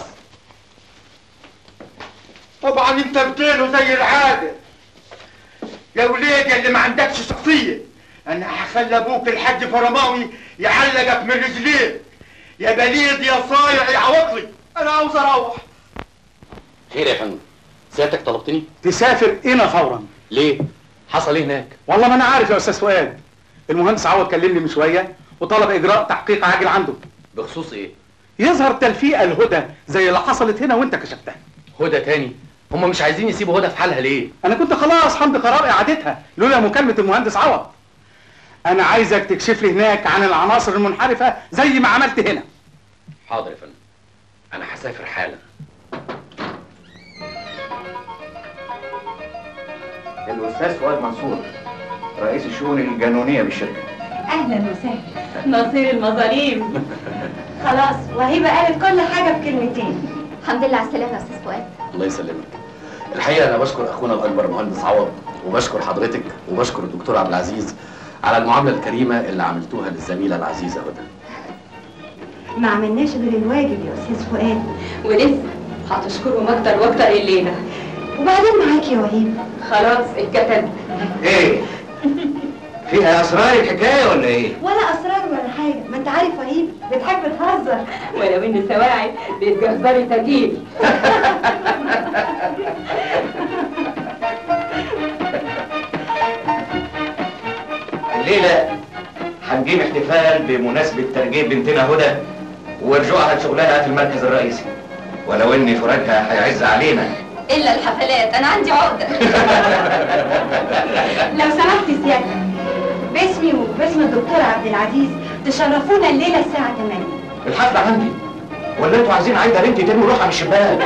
طبعا انت بتقوله زي العادة يا ولاد اللي ما عندكش شخصية انا هخلي ابوك الحاج فرماوي يعلقك من رجليك يا بليد يا صايع يا عواطلي انا عاوز اروح خير يا فندم سيادتك طلبتني تسافر هنا فورا ليه حصل ايه هناك والله ما انا عارف يا استاذ فؤاد المهندس عوض كلمني من شويه وطلب اجراء تحقيق عاجل عنده بخصوص ايه يظهر تلفيقه الهدى زي اللي حصلت هنا وانت كشفتها هدى تاني هم مش عايزين يسيبوا هدى في حالها ليه انا كنت خلاص حمد قرار اعادتها لولا مكالمه المهندس عوض انا عايزك تكشف لي هناك عن العناصر المنحرفه زي ما عملت هنا حاضر يا فندم انا هسافر حالا الاستاذ فؤاد منصور رئيس الشؤون القانونيه بالشركه اهلا وسهلا نصير المظاليم خلاص وهيبه قالت كل حاجه بكلمتين الحمد لله على السلامه يا استاذ فؤاد الله يسلمك الحقيقه انا بشكر اخونا الاكبر مهندس عوض وبشكر حضرتك وبشكر الدكتور عبد العزيز على المعامله الكريمه اللي عملتوها للزميله العزيزه هدى ما عملناش غير الواجب يا استاذ فؤاد ولسه هتشكرهم اكتر واكتر الليله وبعدين معاك يا وهيبه خلاص اتكتب ايه فيها اسرار الحكايه ولا ايه ولا اسرار ولا حاجه ما انت عارف وهيبه بتحب تهزر ولو ان سواعي بيتجهزري تجيل الليله هنجيب احتفال بمناسبه ترجيب بنتنا هدى ورجوعها لشغلها في المركز الرئيسي ولو ان فراجها هيعز علينا الا الحفلات انا عندي عقده لو سمحت سيادتك باسمي وباسم الدكتور عبد العزيز تشرفونا الليله الساعه 8 الحفله عندي ولا انتوا عايزين عايده بنتي ترمي روحها من الشباك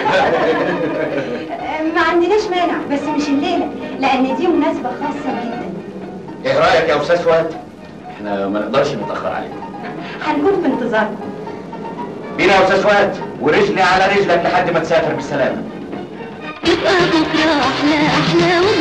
ما عندناش مانع بس مش الليله لان دي مناسبه خاصه جدا ايه رايك يا استاذ فؤاد احنا ما نقدرش نتاخر عليكم هنكون في انتظاركم بينا يا استاذ فؤاد ورجلي على رجلك لحد ما تسافر بالسلامه يبقى بكرة أحلى أحلى